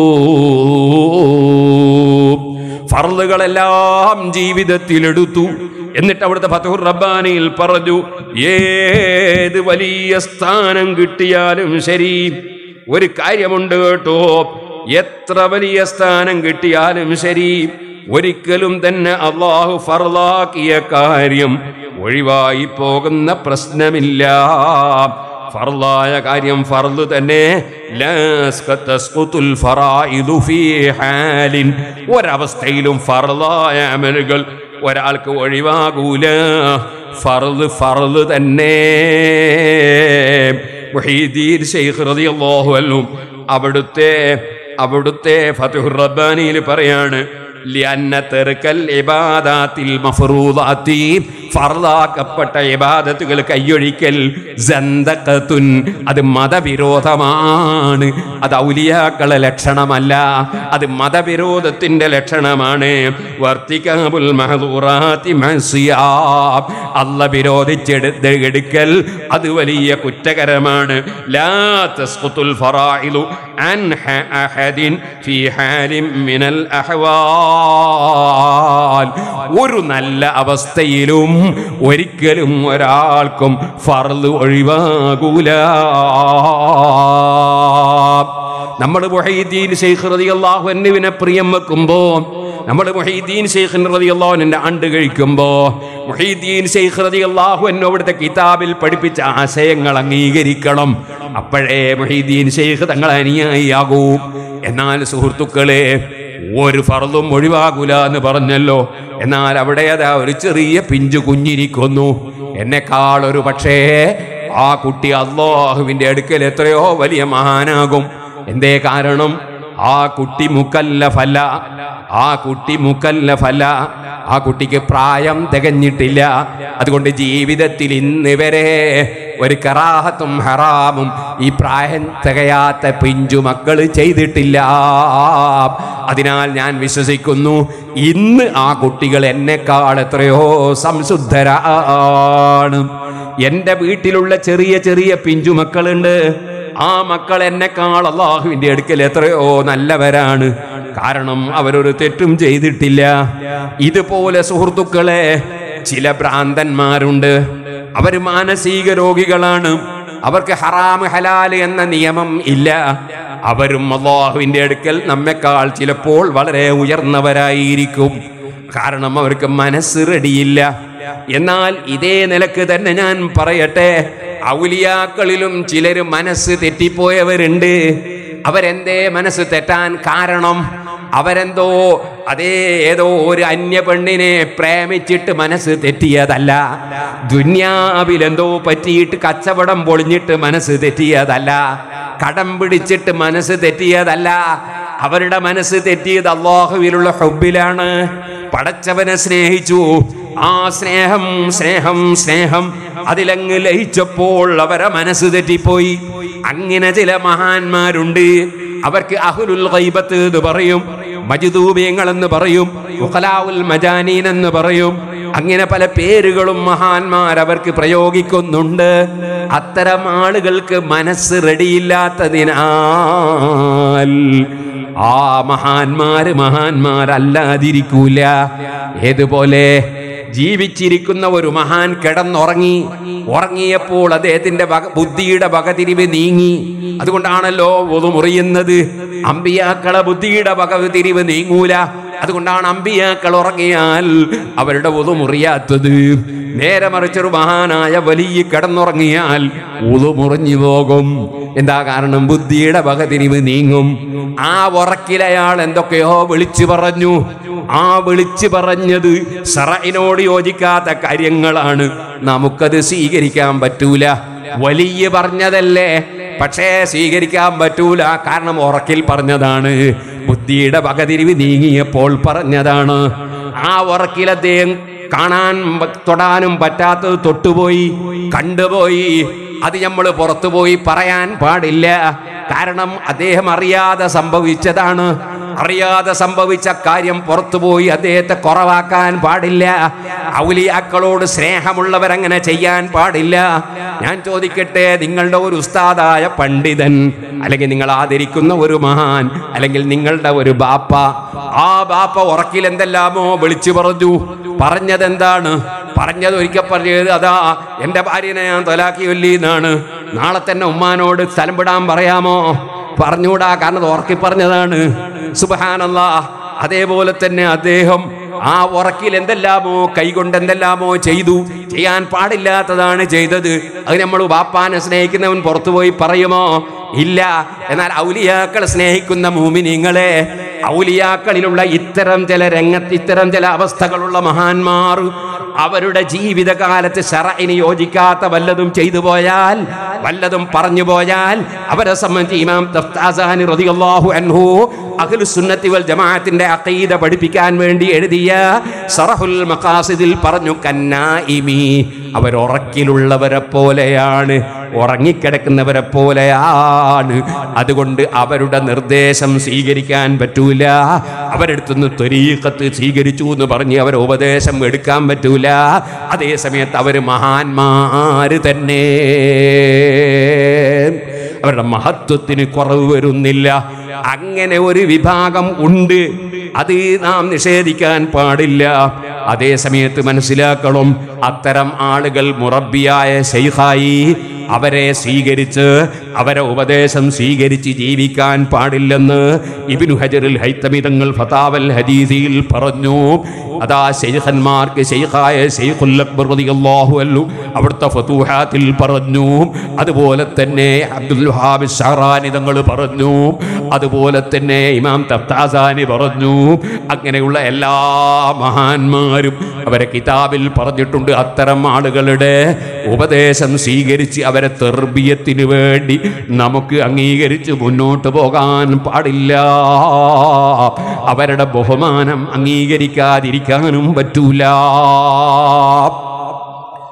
S1: ഫർളുകളെല്ലാം ജീവിതത്തിലെടുത്തു എന്നിട്ട് അവിടുത്തെ ഫതഹുർ റബ്ബാനിയിൽ പറഞ്ഞു ഏത് വലിയ സ്ഥാനം കിട്ടിയാലും ശരി ഒരു കാര്യമുണ്ട് കേട്ടോ എത്ര വലിയ സ്ഥാനം കിട്ടിയാലും ശരി ഒരിക്കലും തന്നെ അള്ളാഹു ഫർലാക്കിയ കാര്യം ഒഴിവായി പോകുന്ന പ്രശ്നമില്ല ഫർലായ കാര്യം ഫർദ് തന്നെ ലാ തസ്ഖുതുൽ ഫറായിദു ഫീ ഹാലിൻ ഒരവസ്ഥയിലും ഫർലായ അമലുകൾ ഒരാൾക്ക് ഒഴിവാകൂല ഫർദ് ഫർദ് തന്നെ മുഹീദ്ദീൻ ശൈഖ് റളിയല്ലാഹു അൻഹു അവിടുത്തെ അവിടുത്തെ ഫതുഹുർ റബ്ബാനിയിൽ പറയാണ് ലിഅന്ന തെറുക്കൽ ഇബാദാത്തിൽ മഫ്റൂദാത്തി ഫർദാക്കപ്പെട്ട ഇബാദത്തുകൾ കൈയൊഴിക്കൽ സന്തഖത്തുൻ അത് മതവിരോധമാണ് അത് ഔലിയാക്കളെ ലക്ഷണമല്ല അത് മതവിരോധത്തിന്റെ ലക്ഷണമാണ് വർത്തിക്കാബുൽ മഹദൂറാത്തി മഅസിയ അല്ല വിരോധിച്ചെടുത്ത് എടുക്കൽ അത് വലിയ കുറ്റകരമാണ് ലാ തസ്ഖുതുൽ ഫറായിദു അൻ ഹ- അഹദിൻ ഫീ ഹാലിൻ മിനൽ അഹ്വാൽ ഒരു നല്ല അവസ്ഥയിലും ഒരിക്കലും ഒരാൾക്കും ഫർദ് ഒഴിവാകൂല നമ്മൾ മുഹീദ്ദീൻ ശൈഖ് റളിയല്ലാഹു അൻഹുവിനെ പ്രിയം വെക്കുമ്പോ നമ്മൾ മുഹീദ്ദീൻ ശൈഖ് റളിയല്ലാഹുവിന്റെ ആണ്ട് കഴിക്കുമ്പോ മുഹീദ്ദീൻ ശൈഖ് റളിയല്ലാഹു അൻഹു അവിടുത്തെ കിതാബിൽ പഠിപ്പിച്ച ആശയങ്ങൾ അംഗീകരിക്കണം അപ്പോഴേ മുഹീദ്ദീൻ ശൈഖ് തങ്ങളെ അനുയായിയാകൂ എന്നാൽ സുഹൃത്തുക്കളെ ഒരു ഫർദും ഒഴിവാകൂല എന്ന് പറഞ്ഞല്ലോ എന്നാൽ അവിടെ അതാ ഒരു ചെറിയ പിഞ്ചു കുഞ്ഞിരിക്കുന്നു എന്നെക്കാൾ ഒരു പക്ഷേ ആ കുട്ടി അള്ളാഹുവിന്റെ അടുക്കൽ എത്രയോ വലിയ മഹാനാകും എന്തേ കാരണം ആ കുട്ടി മുക്കല്ലഫല്ല ആ കുട്ടി മുക്കല്ലഫല്ല ആ കുട്ടിക്ക് പ്രായം തികഞ്ഞിട്ടില്ല അതുകൊണ്ട് ജീവിതത്തിൽ ഇന്ന് വരെ ഒരു കറാഹത്തും ഹറാമും ഈ പ്രായം തികയാത്ത പിഞ്ചു മക്കൾ ചെയ്തിട്ടില്ല അതിനാൽ ഞാൻ വിശ്വസിക്കുന്നു ഇന്ന് ആ കുട്ടികൾ എന്നെക്കാൾ എത്രയോ സംശുദ്ധരാണ് എൻ്റെ വീട്ടിലുള്ള ചെറിയ ചെറിയ പിഞ്ചു മക്കളുണ്ട് ആ മക്കൾ എന്നെക്കാൾ അള്ളാഹുവിൻ്റെ അടുക്കൽ എത്രയോ നല്ലവരാണ് കാരണം അവരൊരു തെറ്റും ചെയ്തിട്ടില്ല ഇതുപോലെ സുഹൃത്തുക്കളെ ചില ഭ്രാന്തന്മാരുണ്ട് അവർ മാനസിക രോഗികളാണ് അവർക്ക് ഹറാം ഹലാൽ എന്ന നിയമം ഇല്ല അവരും അള്ളാഹുവിൻ്റെ അടുക്കൽ നമ്മെക്കാൾ ചിലപ്പോൾ വളരെ ഉയർന്നവരായിരിക്കും കാരണം അവർക്ക് മനസ്സ് റെഡിയില്ല എന്നാൽ ഇതേ നിലക്ക് തന്നെ ഞാൻ പറയട്ടെ ഔലിയാക്കളിലും ചിലർ മനസ്സ് തെറ്റിപ്പോയവരുണ്ട് അവരെന്തേ മനസ്സ് തെറ്റാൻ കാരണം അവരെന്തോ അതേ ഏതോ ഒരു അന്യ പെണ്ണിനെ പ്രേമിച്ചിട്ട് മനസ്സ് തെറ്റിയതല്ല ദുന്യാവിലെന്തോ പറ്റിയിട്ട് കച്ചവടം പൊളിഞ്ഞിട്ട് മനസ്സ് തെറ്റിയതല്ല കടം പിടിച്ചിട്ട് മനസ്സ് തെറ്റിയതല്ല അവരുടെ മനസ്സ് തെറ്റിയത് അള്ളാഹുവിലുള്ള ഹുബിലാണ് പടച്ചവനെ സ്നേഹിച്ചു ആ സ്നേഹം സ്നേഹം സ്നേഹം അതിലങ്ങ് ലയിച്ചപ്പോൾ അവരെ മനസ്സ് തെറ്റിപ്പോയി അങ്ങനെ ചില മഹാന്മാരുണ്ട് അവർക്ക് അഹുലുൽ ഗൈബത്ത് എന്ന് പറയും മജിദൂബിയങ്ങൾ എന്ന് പറയും ഉഖലാഉൽ മജാനീൻ എന്ന് പറയും അങ്ങനെ പല പേരുകളും മഹാന്മാർ അവർക്ക് പ്രയോഗിക്കുന്നുണ്ട് അത്തരം ആളുകൾക്ക് മനസ്സ് റെഡിയില്ലാത്തതിനാൽ ആ മഹാന്മാര് മഹാന്മാരല്ലാതിരിക്കൂല ഏതുപോലെ ജീവിച്ചിരിക്കുന്ന ഒരു മഹാൻ കിടന്നുറങ്ങി ഉറങ്ങിയപ്പോൾ അദ്ദേഹത്തിന്റെ വക ബുദ്ധിയുടെ വകതിരിവ് നീങ്ങി അതുകൊണ്ടാണല്ലോ ഒതു മുറിയുന്നത് അമ്പിയാക്കളെ ബുദ്ധിയുടെ വകതിരിവ് നീങ്ങൂല അതുകൊണ്ടാണ് അമ്പിയാക്കൾ ഉറങ്ങിയാൽ അവരുടെ ഒതു മുറിയാത്തത് നേരെ മറിച്ചൊരു മഹാനായ വലിയ കിടന്നുറങ്ങിയാൽ ഉതു മുറിഞ്ഞു പോകും എന്താ കാരണം ബുദ്ധിയുടെ വകതിരിവ് നീങ്ങും ആ ഉറക്കിലയാൾ എന്തൊക്കെയോ വിളിച്ചു പറഞ്ഞു ആ വിളിച്ചു പറഞ്ഞത് സറയിനോട് യോജിക്കാത്ത കാര്യങ്ങളാണ് നമുക്കത് സ്വീകരിക്കാൻ പറ്റൂല വലിയ പറഞ്ഞതല്ലേ പക്ഷേ സ്വീകരിക്കാൻ പറ്റൂല കാരണം ഉറക്കിൽ പറഞ്ഞതാണ് ബുദ്ധിയുടെ വകതിരിവ് നീങ്ങിയപ്പോൾ പറഞ്ഞതാണ് ആ ഉറക്കിൽ അദ്ദേഹം കാണാൻ പ- തൊടാനും പറ്റാത്തത് തൊട്ടുപോയി കണ്ടുപോയി അത് നമ്മൾ പുറത്തു പോയി പറയാൻ പാടില്ല കാരണം അദ്ദേഹം അറിയാതെ സംഭവിച്ചതാണ് അറിയാതെ സംഭവിച്ച കാര്യം പുറത്തുപോയി അദ്ദേഹത്തെ കുറവാക്കാൻ പാടില്ല ഔലിയാക്കളോട് സ്നേഹമുള്ളവരങ്ങനെ ചെയ്യാൻ പാടില്ല ഞാൻ ചോദിക്കട്ടെ നിങ്ങളുടെ ഒരു ഉസ്താദായ പണ്ഡിതൻ അല്ലെങ്കിൽ നിങ്ങൾ ആദരിക്കുന്ന ഒരു മഹാൻ അല്ലെങ്കിൽ നിങ്ങളുടെ ഒരു ബാപ്പ ആ ബാപ്പ ഉറക്കിൽ എന്തെല്ലാമോ വിളിച്ചു പറഞ്ഞു പറഞ്ഞത് എന്താണ് പറഞ്ഞത് ഒരിക്കൽ പറഞ്ഞത് അതാ എൻ്റെ ഭാര്യനെ ഞാൻ തൊലാക്കി എന്നാണ് നാളെ തന്നെ ഉമ്മാനോട് സ്ഥലം വിടാൻ പറയാമോ പറഞ്ഞൂടാ കാരണം അത് ഉറക്കി പറഞ്ഞതാണ് സുബഹാനല്ല അതേപോലെ തന്നെ അദ്ദേഹം ആ ഉറക്കിൽ എന്തെല്ലാമോ കൈകൊണ്ട് എന്തെല്ലാമോ ചെയ്തു ചെയ്യാൻ പാടില്ലാത്തതാണ് ചെയ്തത് അത് നമ്മൾ ബാപ്പാനെ സ്നേഹിക്കുന്നവൻ പുറത്തുപോയി പറയുമോ ഇല്ല എന്നാൽ ഔലിയാക്കളെ സ്നേഹിക്കുന്ന മൂമിനിങ്ങളെ ഔലിയാക്കളിലുള്ള ഇത്തരം ചില രംഗത്ത് ഇത്തരം ചില അവസ്ഥകളുള്ള മഹാന്മാർ അവരുടെ ജീവിതകാലത്ത് ഷറയിന് യോജിക്കാത്ത വല്ലതും ചെയ്തു പോയാൽ വല്ലതും പറഞ്ഞു പോയാൽ അവരെ സംബന്ധിച്ച് ഇമാം തഫ്താസാനി റളിയല്ലാഹു അൻഹു അഖിലു സുന്നത്തി വൽ ജമാഅത്തിന്റെ അഖീദ പഠിപ്പിക്കാൻ വേണ്ടി എഴുതിയ സറഹുൽ മഖാസിദിൽ പറഞ്ഞു കന്നായിമി അവർ ഉറക്കിലുള്ളവരെ പോലെയാണ് ഉറങ്ങിക്കിടക്കുന്നവരെ പോലെയാണ് അതുകൊണ്ട് അവരുടെ നിർദ്ദേശം സ്വീകരിക്കാൻ പറ്റൂല അവരെടുത്തുനിന്ന് ത്വരീക്കത്ത് സ്വീകരിച്ചു എന്ന് പറഞ്ഞ് അവരെ ഉപദേശം എടുക്കാൻ പറ്റൂല അതേ സമയത്ത് അവർ മഹാന്മാര് തന്നെ അവരുടെ മഹത്വത്തിന് കുറവ് വരുന്നില്ല അങ്ങനെ ഒരു വിഭാഗം ഉണ്ട് അത് നാം നിഷേധിക്കാൻ പാടില്ല അതേ സമയത്ത് മനസ്സിലാക്കണം അത്തരം ആളുകൾ മുറബിയായ ശൈഖായി അവരെ സ്വീകരിച്ച് അവരെ ഉപദേശം സ്വീകരിച്ച് ജീവിക്കാൻ പാടില്ലെന്ന് ഇബിനു ഹജറുൽ ഹൈത്തമിതങ്ങൾ ഫതാവൽ ഹദീസിൽ പറഞ്ഞു അതാ ശൈഖന്മാർക്ക് ശൈഖായ ശൈഖുൽ അക്ബർ റളിയല്ലാഹു അൻഹു അവിടുത്തെ ഫതൂഹാത്തിൽ പറഞ്ഞു അതുപോലെ തന്നെ അബ്ദുൽ വഹാബ് ഷഹറാനി തങ്ങൾ പറഞ്ഞു അതുപോലെ തന്നെ ഇമാം തഫ്താസാനി പറഞ്ഞു അങ്ങനെയുള്ള എല്ലാ മഹാന്മാരും അവരെ കിതാബിൽ പറഞ്ഞിട്ടുണ്ട് അത്തരം ആളുകളുടെ ഉപദേശം സ്വീകരിച്ച് അവരെ തെർബിയത്തിന് വേണ്ടി നമുക്ക് അംഗീകരിച്ച് മുന്നോട്ട് പോകാൻ പാടില്ല അവരുടെ ബഹുമാനം അംഗീകരിക്കാതിരിക്കാനും പറ്റൂല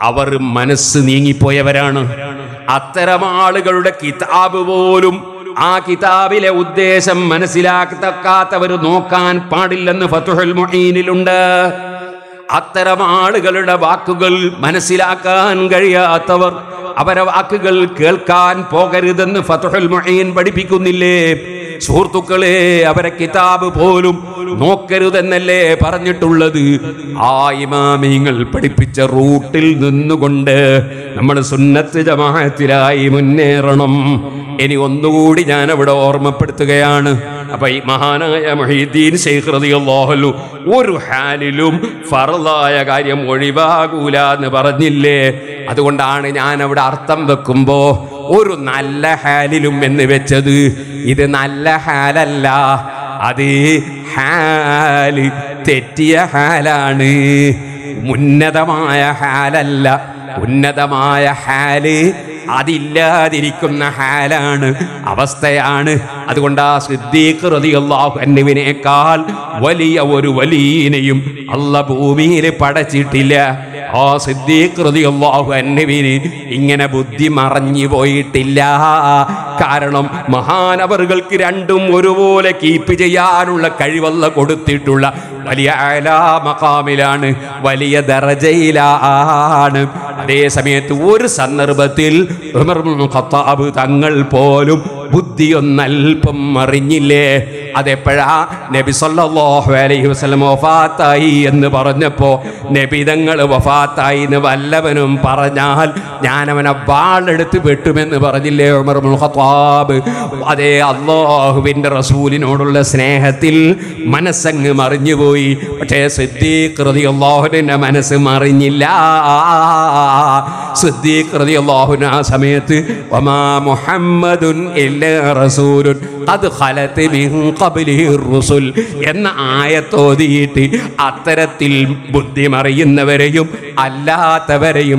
S1: അവർ മനസ്സ് നീങ്ങിപ്പോയവരാണ് അത്തരം ആളുകളുടെ കിതാബ് പോലും ആ കിതാബിലെ ഉദ്ദേശം മനസ്സിലാക്കത്തക്കാത്തവർ നോക്കാൻ പാടില്ലെന്ന് ഫതുഹുൽ മുഈനിലുണ്ട് അത്തരം ആളുകളുടെ വാക്കുകൾ മനസ്സിലാക്കാൻ കഴിയാത്തവർ അവരെ വാക്കുകൾ കേൾക്കാൻ പോകരുതെന്ന് ഫതുഹുൽ മുഈൻ പഠിപ്പിക്കുന്നില്ലേ സുഹൃത്തുക്കളെ അവരെ കിതാബ് പോലും നോക്കരുതെന്നല്ലേ പറഞ്ഞിട്ടുള്ളത് ആ ഇമാമിങ്ങൾ പഠിപ്പിച്ച റൂട്ടിൽ നിന്നുകൊണ്ട് നമ്മൾ സുന്നത്ത് ജമാഅത്തിലായി മുന്നേറണം ഇനി ഒന്നുകൂടി ഞാൻ അവിടെ ഓർമ്മപ്പെടുത്തുകയാണ് അപ്പൊ ഈ മഹാനായ മൊഹീദ്ദീൻ ശൈഖ് റളിയല്ലാഹു അൻഹു ഒരു ഹാലിലും ഫറലായ കാര്യം ഒഴിവാകൂല എന്ന് പറഞ്ഞില്ലേ അതുകൊണ്ടാണ് ഞാൻ അവിടെ അർത്ഥം വെക്കുമ്പോ ഒരു നല്ല ഹാലിലും എന്ന് വെച്ചത് ഇത് നല്ല ഹാലല്ല അത് ഹാല് തെറ്റിയ ഹാലാണ് ഉന്നതമായ ഹാലല്ല ഉന്നതമായ ഹാല് അതില്ലാതിരിക്കുന്ന ഹാലാണ് അവസ്ഥയാണ് അതുകൊണ്ട് ആ സിദ്ദീഖ് റളിയല്ലാഹു അൻഹുവിനേക്കാൾ വലിയ ഒരു വലിയനെയും അല്ല ഭൂമിയിൽ പടച്ചിട്ടില്ല ആ സിദ്ദീഖ് റളിയല്ലാഹു അൻഹുവിന് ഇങ്ങനെ ബുദ്ധി മറഞ്ഞു പോയിട്ടില്ല കാരണം മഹാനവറുകൾക്ക് രണ്ടും ഒരുപോലെ കീപ്പ് ചെയ്യാനുള്ള കഴിവല്ല കൊടുത്തിട്ടുള്ള വലിയ അലാ മഖാമിലാണ് വലിയ ദറജയിലാണ് അതേ സമയത്ത് ഒരു സന്ദർഭത്തിൽ ഉമർ ഇബ്നുൽ ഖത്താബ് തങ്ങൾ പോലും ബുദ്ധിയൊന്നൽപ്പം അറിഞ്ഞില്ലേ അതെപ്പോഴാ നബി സല്ലല്ലാഹു അലൈഹി വസല്ലം വഫാത്തായി എന്ന് പറഞ്ഞപ്പോ നബി തങ്ങൾ വഫാത്തായി എന്ന് വല്ലവനും പറഞ്ഞാൽ ഞാൻ അവനെ വാളെടുത്ത് വെട്ടുമെന്ന് പറഞ്ഞില്ലേ ഉമർ ഇബ്നുൽ ഖത്താബ് അതേ അള്ളാഹുവിൻ്റെ റസൂലിനോടുള്ള സ്നേഹത്തിൽ മനസ്സങ്ങ് മറിഞ്ഞുപോയി പക്ഷേ സിദ്ദീഖ് റളിയല്ലാഹുവിൻ്റെ മനസ്സ് മറിഞ്ഞില്ല സിദ്ദീഖ് റളിയല്ലാഹുവിന് ആ സമയത്ത് വമാ മുഹമ്മദുൻ ഇല്ലാ റസൂലുൻ ഖദ് ഖലത് മിൻ ഖബ്ലിഹി റുസുൽ എന്ന ആയത്തോതിയിട്ട് അത്തരത്തിൽ ബുദ്ധി മറിയുന്നവരെയും അല്ലാത്തവരെയും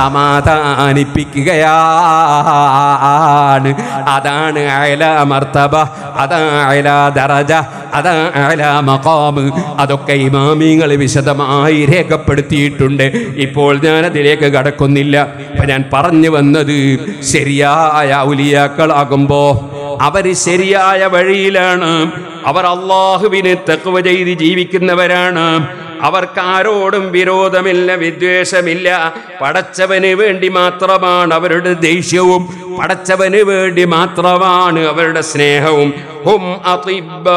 S1: സമാധാനിപ്പിക്കുകയാണ് അതാണ് അയല മർത്തബ അതാണ് അയല ദറജ അതാണ് അയല മഖാമ് അതൊക്കെ ഇമാമിങ്ങൾ വിശദമായി രേഖപ്പെടുത്തിയിട്ടുണ്ട് ഇപ്പോൾ ഞാൻ അതിലേക്ക് കടക്കുന്നില്ല അപ്പൊ ഞാൻ പറഞ്ഞു വന്നത് ശരിയായ ഔലിയാക്കളാകുമ്പോ അവർ ശരിയായ വഴിയിലാണ് അവർ അള്ളാഹുവിനെ തക്കുവ ചെയ്ത് ജീവിക്കുന്നവരാണ് അവർക്ക് ആരോടും വിരോധമില്ല വിദ്വേഷമില്ല പടച്ചവന് വേണ്ടി മാത്രമാണ് അവരുടെ ദേഷ്യവും പടച്ചവന് വേണ്ടി മാത്രമാണ് അവരുടെ സ്നേഹവും ഹും അതിബ്ബാ.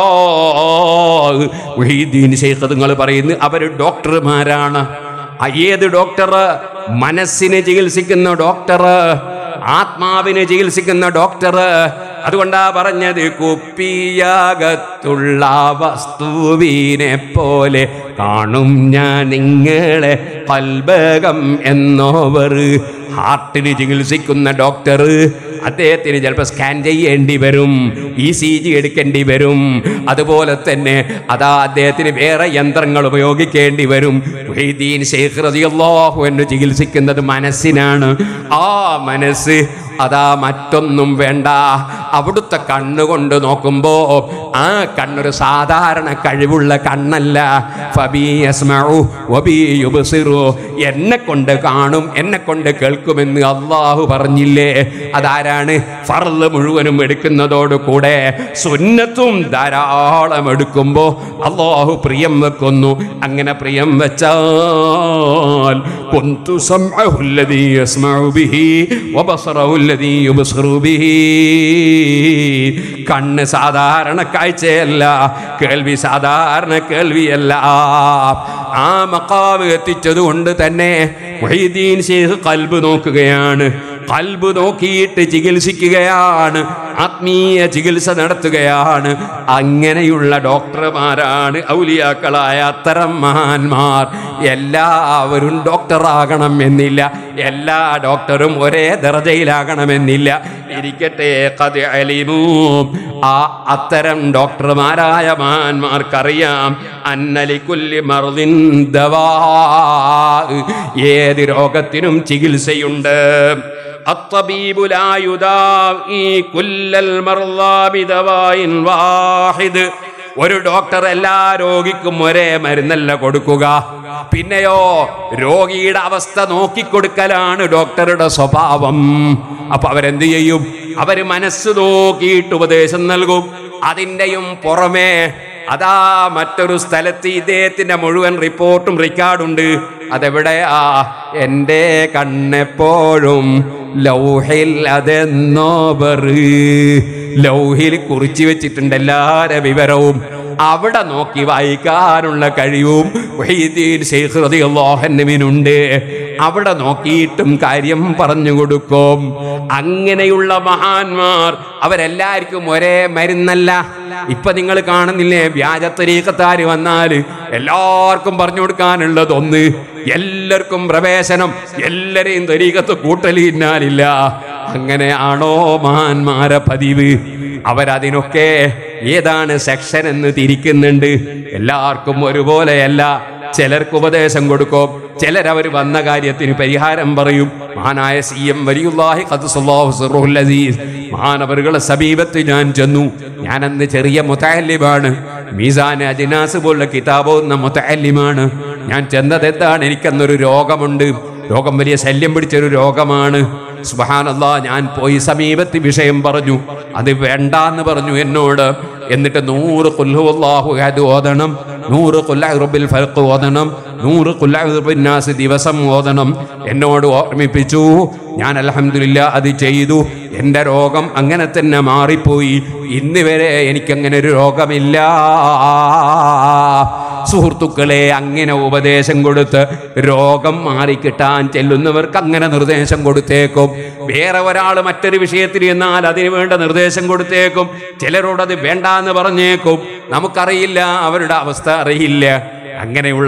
S1: മുഹീദ്ദീൻ ശൈഖ് നിങ്ങൾ പറയുന്നു അവർ ഡോക്ടർമാരാണ് ആ ഏത് ഡോക്ടർ മനസ്സിനെ ചികിത്സിക്കുന്ന ഡോക്ടർ ആത്മാവിനെ ചികിത്സിക്കുന്ന ഡോക്ടർ അതുകൊണ്ടാ പറഞ്ഞത് കുപ്പിയാകത്തുള്ള വസ്തുവിനെ പോലെ കാണും ഞാൻ നിങ്ങളെ കൽബകം എന്നോവർ ഹാർട്ടിന് ചികിത്സിക്കുന്ന ഡോക്ടർ അദ്ദേഹത്തിന് ചിലപ്പോൾ സ്കാൻ ചെയ്യേണ്ടി വരും ഇ സി ജി എടുക്കേണ്ടി വരും അതുപോലെ തന്നെ അതാ അദ്ദേഹത്തിന് വേറെ യന്ത്രങ്ങൾ ഉപയോഗിക്കേണ്ടി വരും മുഹീദ്ദീൻ ശൈഖ് റളിയല്ലാഹു അൻഹു ചികിത്സിക്കുന്നത് മനസ്സിനാണ് ആ മനസ്സ് അതാ മറ്റൊന്നും വേണ്ട അവിടുത്തെ കണ്ണുകൊണ്ട് നോക്കുമ്പോ ആ കണ്ണൊരു സാധാരണ കഴിവുള്ള കണ്ണല്ല ഫബീ യസ്മഉ വബീ യുബ്സിറു എന്നെ കൊണ്ട് കാണും എന്നെ കൊണ്ട് കേൾക്കുമെന്ന് അള്ളാഹു പറഞ്ഞില്ലേ അതാരാണ് ഫർള് മുഴുവനും എടുക്കുന്നതോട് കൂടെ സുന്നത്തും ധാരാളം എടുക്കുമ്പോ അള്ളാഹു പ്രിയം വെക്കുന്നു അങ്ങനെ പ്രിയം വെച്ചാൽ കുന്തു സംഅഹു الذي يسمع به وبصره الذي يبصر به കണ്ണ് സാധാരണ കാഴ്ചയല്ല കേൾവി സാധാരണ കേൾവിയല്ല ആ മക്കാവ് എത്തിച്ചത് കൊണ്ട് തന്നെ മൊഹീദ്ദീൻ ശേഖ് കൽബ് നോക്കുകയാണ് കൽബ് നോക്കിയിട്ട് ചികിത്സിക്കുകയാണ് ആത്മീയ ചികിത്സ നടത്തുകയാണ് അങ്ങനെയുള്ള ഡോക്ടർമാരാണ് ഔലിയാക്കളായ അത്തരം മഹാന്മാർ എല്ലാവരും ഡോക്ടറാകണം എന്നില്ല എല്ലാ ഡോക്ടറും ഒരേ ദർജയിലാകണമെന്നില്ല ഇരിക്കട്ടെ കഥ അലിമൂം ആ അത്തരം ഡോക്ടർമാരായ മഹാന്മാർക്കറിയാം അന്നലിക്കുല്ലി മറുതിൻ ദവാ ഏത് രോഗത്തിനും ചികിത്സയുണ്ട് الطبيب لا يداوي كل المرضى بدواء واحد ഒരു ഡോക്ടർ എല്ലാ രോഗിക്കും ഒരേ മരുന്നല്ല കൊടുക്കുക പിന്നെയോ രോഗിയുടെ അവസ്ഥ നോക്കിക്കൊടുക്കലാണ് ഡോക്ടറുടെ സ്വഭാവം അപ്പൊ അവരെന്ത് ചെയ്യും അവര് മനസ്സ് നോക്കിയിട്ട് ഉപദേശം നൽകും അതിൻ്റെയും പുറമേ അതാ മറ്റൊരു സ്ഥലത്ത് ഇദ്ദേഹത്തിന്റെ മുഴുവൻ റിപ്പോർട്ടും റെക്കോർഡുണ്ട് അതെവിടെയാ എൻ്റെ കണ്ണെപ്പോഴും ലൗഹിൽ അതെന്നോ ലൗഹിൽ കുറിച്ചു വെച്ചിട്ടുണ്ട് എല്ലാരെ വിവരവും അവിടെ നോക്കി വായിക്കാനുള്ള കഴിവും വഹീദ്ദീൻ ശൈഖ് റളിയല്ലാഹു അൻഹുവിനുണ്ട് അവിടെ നോക്കിയിട്ടും കാര്യം പറഞ്ഞു കൊടുക്കും അങ്ങനെയുള്ള മഹാന്മാർ അവരെല്ലാവർക്കും ഒരേ മരുന്നല്ല ഇപ്പൊ നിങ്ങൾ കാണുന്നില്ലേ വ്യാജത്തരീക്കത്താര് വന്നാൽ എല്ലാവർക്കും പറഞ്ഞു കൊടുക്കാനുള്ളത് ഒന്ന് എല്ലാവർക്കും പ്രവേശനം എല്ലാരെയും തരീക്കത്ത് കൂട്ടൽ തിന്നാലില്ല അങ്ങനെയാണോ മഹാന്മാരെ പതിവ് അവരതിനൊക്കെ ഏതാണ് സെക്ഷൻ എന്ന് തിരിക്കുന്നുണ്ട് എല്ലാവർക്കും ഒരുപോലെയല്ല ചിലർക്ക് ഉപദേശം കൊടുക്കും ചിലരവർ വന്ന കാര്യത്തിന് പരിഹാരം പറയും മഹാനായ സി എം വലിയുല്ലാഹി ഖദ്സുല്ലാഹു സിർറുൽ അസീസ് മഹാനവറുകളെ സമീപത്ത് ഞാൻ ചെന്നു ഞാൻ അന്ന് ചെറിയ മുത്തല്ലിമാണ് മീസാൻ അജിനാസ് പോലുള്ള കിതാബോന്ന മുത്തല്ലിമാണ് ഞാൻ ചെന്നത് എന്താണ് എനിക്കന്നൊരു രോഗമുണ്ട് രോഗം വലിയ ശല്യം പിടിച്ചൊരു രോഗമാണ് സുബഹാനല്ലാ ഞാൻ പോയി സമീപത്ത് വിഷയം പറഞ്ഞു അത് വേണ്ടാന്ന് പറഞ്ഞു എന്നോട് എന്നിട്ട് നൂറ് കൊല്ലുവല്ലാഹു അത് ഓതണം നൂറ് കൊല്ലാഹുബിൽ ഫൽക്ക് ഓതണം നൂറ് കൊല്ലാഹുബിന്നാസ് ദിവസം ഓതണം എന്നോട് ഓർമ്മിപ്പിച്ചു ഞാൻ അലഹമില്ല അത് ചെയ്തു എൻ്റെ രോഗം അങ്ങനെ തന്നെ മാറിപ്പോയി ഇന്ന് വരെ എനിക്കങ്ങനെ ഒരു രോഗമില്ല സുഹൃത്തുക്കളെ അങ്ങനെ ഉപദേശം കൊടുത്ത് രോഗം മാറിക്കിട്ടാൻ ചെല്ലുന്നവർക്ക് അങ്ങനെ നിർദ്ദേശം കൊടുത്തേക്കും വേറെ ഒരാൾ മറ്റൊരു വിഷയത്തിൽ എന്നാൽ അതിന് വേണ്ട നിർദ്ദേശം കൊടുത്തേക്കും ചിലരോട് അത് വേണ്ടാന്ന് പറഞ്ഞേക്കും നമുക്കറിയില്ല അവരുടെ അവസ്ഥ അറിയില്ല അങ്ങനെയുള്ള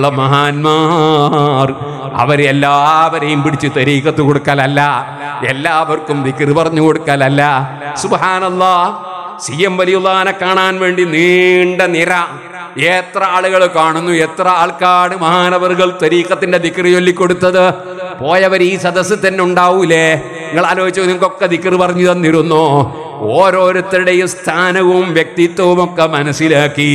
S1: മഹാന്മാർ അവരെല്ലാവരെയും പിടിച്ച് തെരീക്കത്ത് കൊടുക്കലല്ല എല്ലാവർക്കും ദിക്കറ് പറഞ്ഞു കൊടുക്കലല്ല സുബാനല്ലാ സി എം വലിയുള്ളാനെ കാണാൻ വേണ്ടി നീണ്ട നിര എത്ര ആളുകൾ കാണുന്നു എത്ര ആൾക്കാട് മഹാനവറുകൾ തരീക്കത്തിന്റെ ദിക്കറ് ചൊല്ലിക്കൊടുത്തത് പോയവർ ഈ സദസ്സിൽ തന്നെ ഉണ്ടാവൂലേ നിങ്ങൾ ആലോചിച്ചു നിങ്ങൾക്കൊക്കെ ദിക്കറ് പറഞ്ഞു തന്നിരുന്നോ ഓരോരുത്തരുടെയും സ്ഥാനവും വ്യക്തിത്വവും ഒക്കെ മനസ്സിലാക്കി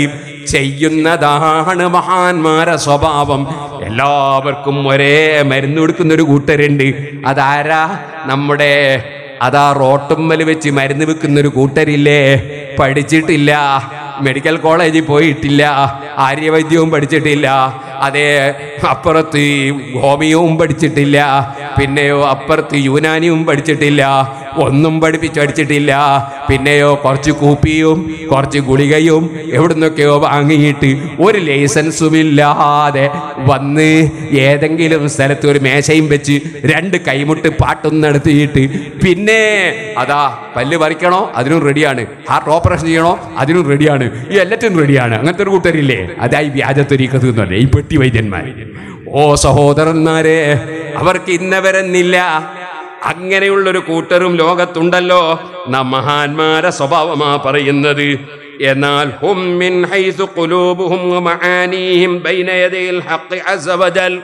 S1: ചെയ്യുന്നതാണ് മഹാന്മാരെ സ്വഭാവം എല്ലാവർക്കും ഒരേ മരുന്ന് കൊടുക്കുന്ന ഒരു കൂട്ടരുണ്ട് അതാരാ നമ്മുടെ അതാ റോട്ടുമ്മൽ വെച്ച് മരുന്ന് വെക്കുന്ന ഒരു കൂട്ടരില്ലേ പഠിച്ചിട്ടില്ല മെഡിക്കൽ കോളേജിൽ പോയിട്ടില്ല ആര്യവൈദ്യവും പഠിച്ചിട്ടില്ല അതേ അപ്പുറത്ത് ഹോമിയവും പഠിച്ചിട്ടില്ല പിന്നെയോ അപ്പുറത്ത് യുനാനിയും പഠിച്ചിട്ടില്ല ഒന്നും പഠിപ്പിച്ച് പഠിച്ചിട്ടില്ല പിന്നെയോ കുറച്ച് കൂപ്പിയും കുറച്ച് ഗുളികയും എവിടുന്നൊക്കെയോ വാങ്ങിയിട്ട് ഒരു ലൈസൻസും ഇല്ലാതെ വന്ന് ഏതെങ്കിലും സ്ഥലത്ത് ഒരു മേശയും വെച്ച് രണ്ട് കൈമുട്ട് പാട്ടും നടത്തിയിട്ട് പിന്നെ അതാ പല്ല് പറിക്കണോ അതിനും റെഡിയാണ് ഹാർട്ട് ഓപ്പറേഷൻ ചെയ്യണോ അതിനും റെഡിയാണ് ഈ എല്ലാറ്റിനും റെഡിയാണ് അങ്ങനത്തെ ഒരു കൂട്ടരില്ലേ അതായി വ്യാജത്തൊരീക്കത്ത് എന്നല്ലേ ഈ പെട്ടി വൈദ്യന്മാർ ഓ സഹോദരന്മാരെ അവർക്ക് ഇന്നവരെന്നില്ല അങ്ങനെയുള്ളൊരു കൂട്ടരും ലോകത്തുണ്ടല്ലോ നാം മഹാന്മാരെ സ്വഭാവമാ പറയുന്നത് എന്നാൽ ഹും മിൻ ഹൈസു ഖുലൂബുഹും വമആനീഹിം ബൈന യദയിൽ ഹഖ് അസ്സ വജൽ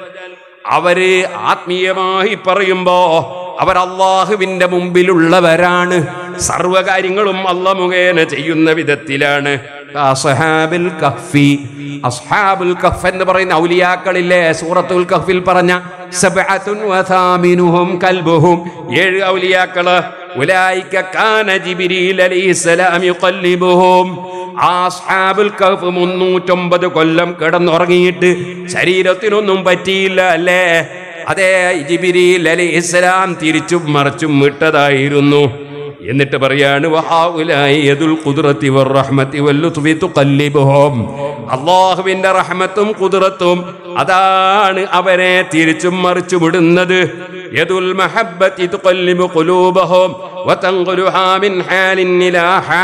S1: അവര് ആത്മീയമായി പറയുമ്പോ അവർ അള്ളാഹുവിന്റെ മുമ്പിലുള്ളവരാണ് സർവകാര്യങ്ങളും അല്ല മുഖേന ചെയ്യുന്ന വിധത്തിലാണ് അസ്ഹാബിൽ കഹ്ഫി അസ്ഹാബുൽ കഹ്ഫ് എന്ന് പറയുന്ന ഔലിയാക്കളില്ലേ സൂറത്തുൽ കഹ്ഫിൽ പറഞ്ഞ സബ്അത്തുൻ വഥാമിനുഹും കൽബുഹും ഏഴ് ഔലിയാക്കള് ഉലായിക കാന ജിബ്രീൽ അലൈഹിസ്സലാം യുഖല്ലിബുഹും ആ അസ്ഹാബുൽ കഹ്ഫ് മുന്നൂറ്റൊമ്പത് കൊല്ലം കിടന്നുറങ്ങിയിട്ട് ശരീരത്തിനൊന്നും പറ്റിയില്ല അല്ലേ അതേ ജിബിരിൽ അലൈഹിസ്സലാം തിരിച്ചും മറിച്ചും വിട്ടതായിരുന്നു എന്നിട്ട് പറയാണ് വഹാഉലായി യദുൽ ഖുദ്റത്തി വറഹ്മത്തി വല്ലുത്ഫി തുഖല്ലിബുഹും അല്ലാഹുവിന്റെ റഹ്മത്തും ഖുദ്റത്തും അതാണ് അവരെ തിരിച്ചും മറിച്ചും വിടുന്നത് യദുൽ മഹബ്ബത്തി തുഖല്ലിബു ഖുലൂബഹും വതൻഖുലുഹാ മിൻ ഹാലിൻ ഇലാ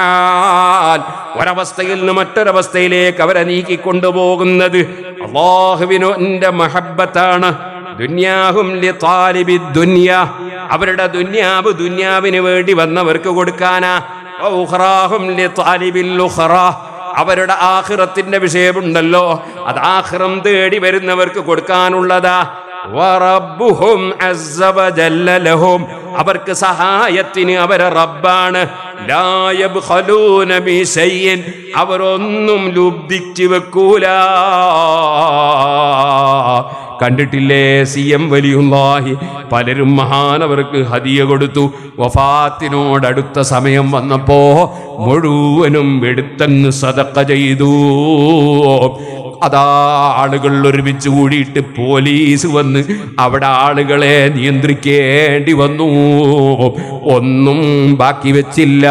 S1: ഹാൽ ഒരവസ്ഥയിൽ നിന്ന് മറ്റൊരവസ്ഥയിലേക്ക് അവരെ നീക്കിക്കൊണ്ടുപോകുന്നത് അള്ളാഹുവിന്റെ മഹബത്താണ് ദുന്യാഹും ലിതാലിബി ദുന്യ അവരുടെ ദുന്യാവ് ദുന്യാവിന് വേണ്ടി വന്നവർക്ക് കൊടുക്കാനാ വഉഖറാഹും ലിതാലിബിൽ ഉഖറ അവരുടെ ആഖിറത്തിന്റെ വിഷയമുണ്ടല്ലോ അത് ആഖിറം തേടി വരുന്നവർക്ക് കൊടുക്കാനുള്ളതാ വറബ്ബുഹും അസ്സ വജല്ല ലഹും അവർക്ക് സഹായത്തിന് അവരെ റബ്ബാണ് ലാ യബ്ഖലൂന ബിശൈഇൻ അവരൊന്നും ലുബ്ധിച്ചു വെക്കൂല കണ്ടിട്ടില്ലേ സി എം വലിയുള്ളാഹി പലരും മഹാനവർക്ക് ഹദിയ കൊടുത്തു വഫാത്തിനോടടുത്ത സമയം വന്നപ്പോ മുഴുവനും എടുത്തങ്ങ് സതക്ക ചെയ്തു അതാ ആളുകൾ ഒരുമിച്ച് കൂടിയിട്ട് പോലീസ് വന്ന് അവിടെ ആളുകളെ നിയന്ത്രിക്കേണ്ടി വന്നു ഒന്നും ബാക്കി വെച്ചില്ല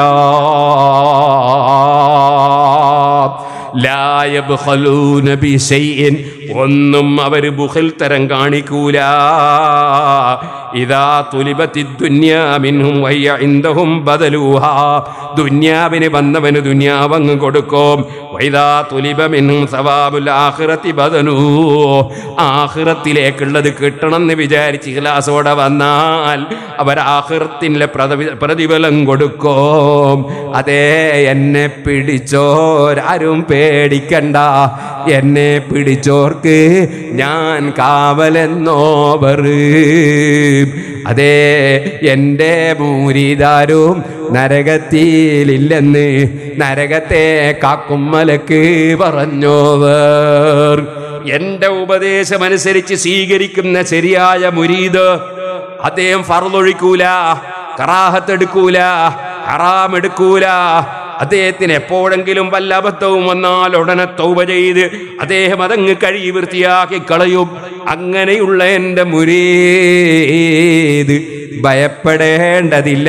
S1: ലാ യബ്ഖലൂന ബിശൈഇൻ ഒന്നും അവർ ബുഖൽ തരം കാണിക്കൂല ഇതാ തുലിബത്തി ദുന്യാ മിൻഹും വയ്യ ഇൻദഹും ബദലൂഹ ദുന്യാവിന് വന്നവന് ദുന്യാവങ്ങ് കൊടുക്കും വൈദാ തുലിബ മിൻഹും സവാബുൽ ആഖിറത്തി ബദലൂ ആഖിറത്തിലേക്കുള്ളത് കിട്ടണമെന്ന് വിചാരിച്ച് ഇഖ്ലാസോടെ വന്നാൽ അവർ ആഖിറത്തിൻ്റെ പ്രതി- പ്രതിഫലം കൊടുക്കും അതേ എന്നെ പിടിച്ചോരാരും പേടിക്കണ്ട എന്നെ പിടിച്ചോർക്ക് ഞാൻ കാവലെന്നോവർ അതേ എൻ്റെ മൂരിതാരും നരകത്തിലില്ലെന്ന് നരകത്തെ കാക്കും മലക്ക് പറഞ്ഞോവർ എൻ്റെ ഉപദേശമനുസരിച്ച് സ്വീകരിക്കുന്ന ശരിയായ മുരീദ് അദ്ദേഹം ഫറലൊഴിക്കൂല കറാഹത്തെടുക്കൂല ഹറാം എടുക്കൂല അദ്ദേഹത്തിന് എപ്പോഴെങ്കിലും വല്ല അബദ്ധവും വന്നാൽ ഉടനെ തൗബ ചെയ്ത് അദ്ദേഹം അതങ്ങ് കഴുകി വൃത്തിയാക്കി കളയും അങ്ങനെയുള്ള എൻ്റെ മുരീത് ഭയപ്പെടേണ്ടതില്ല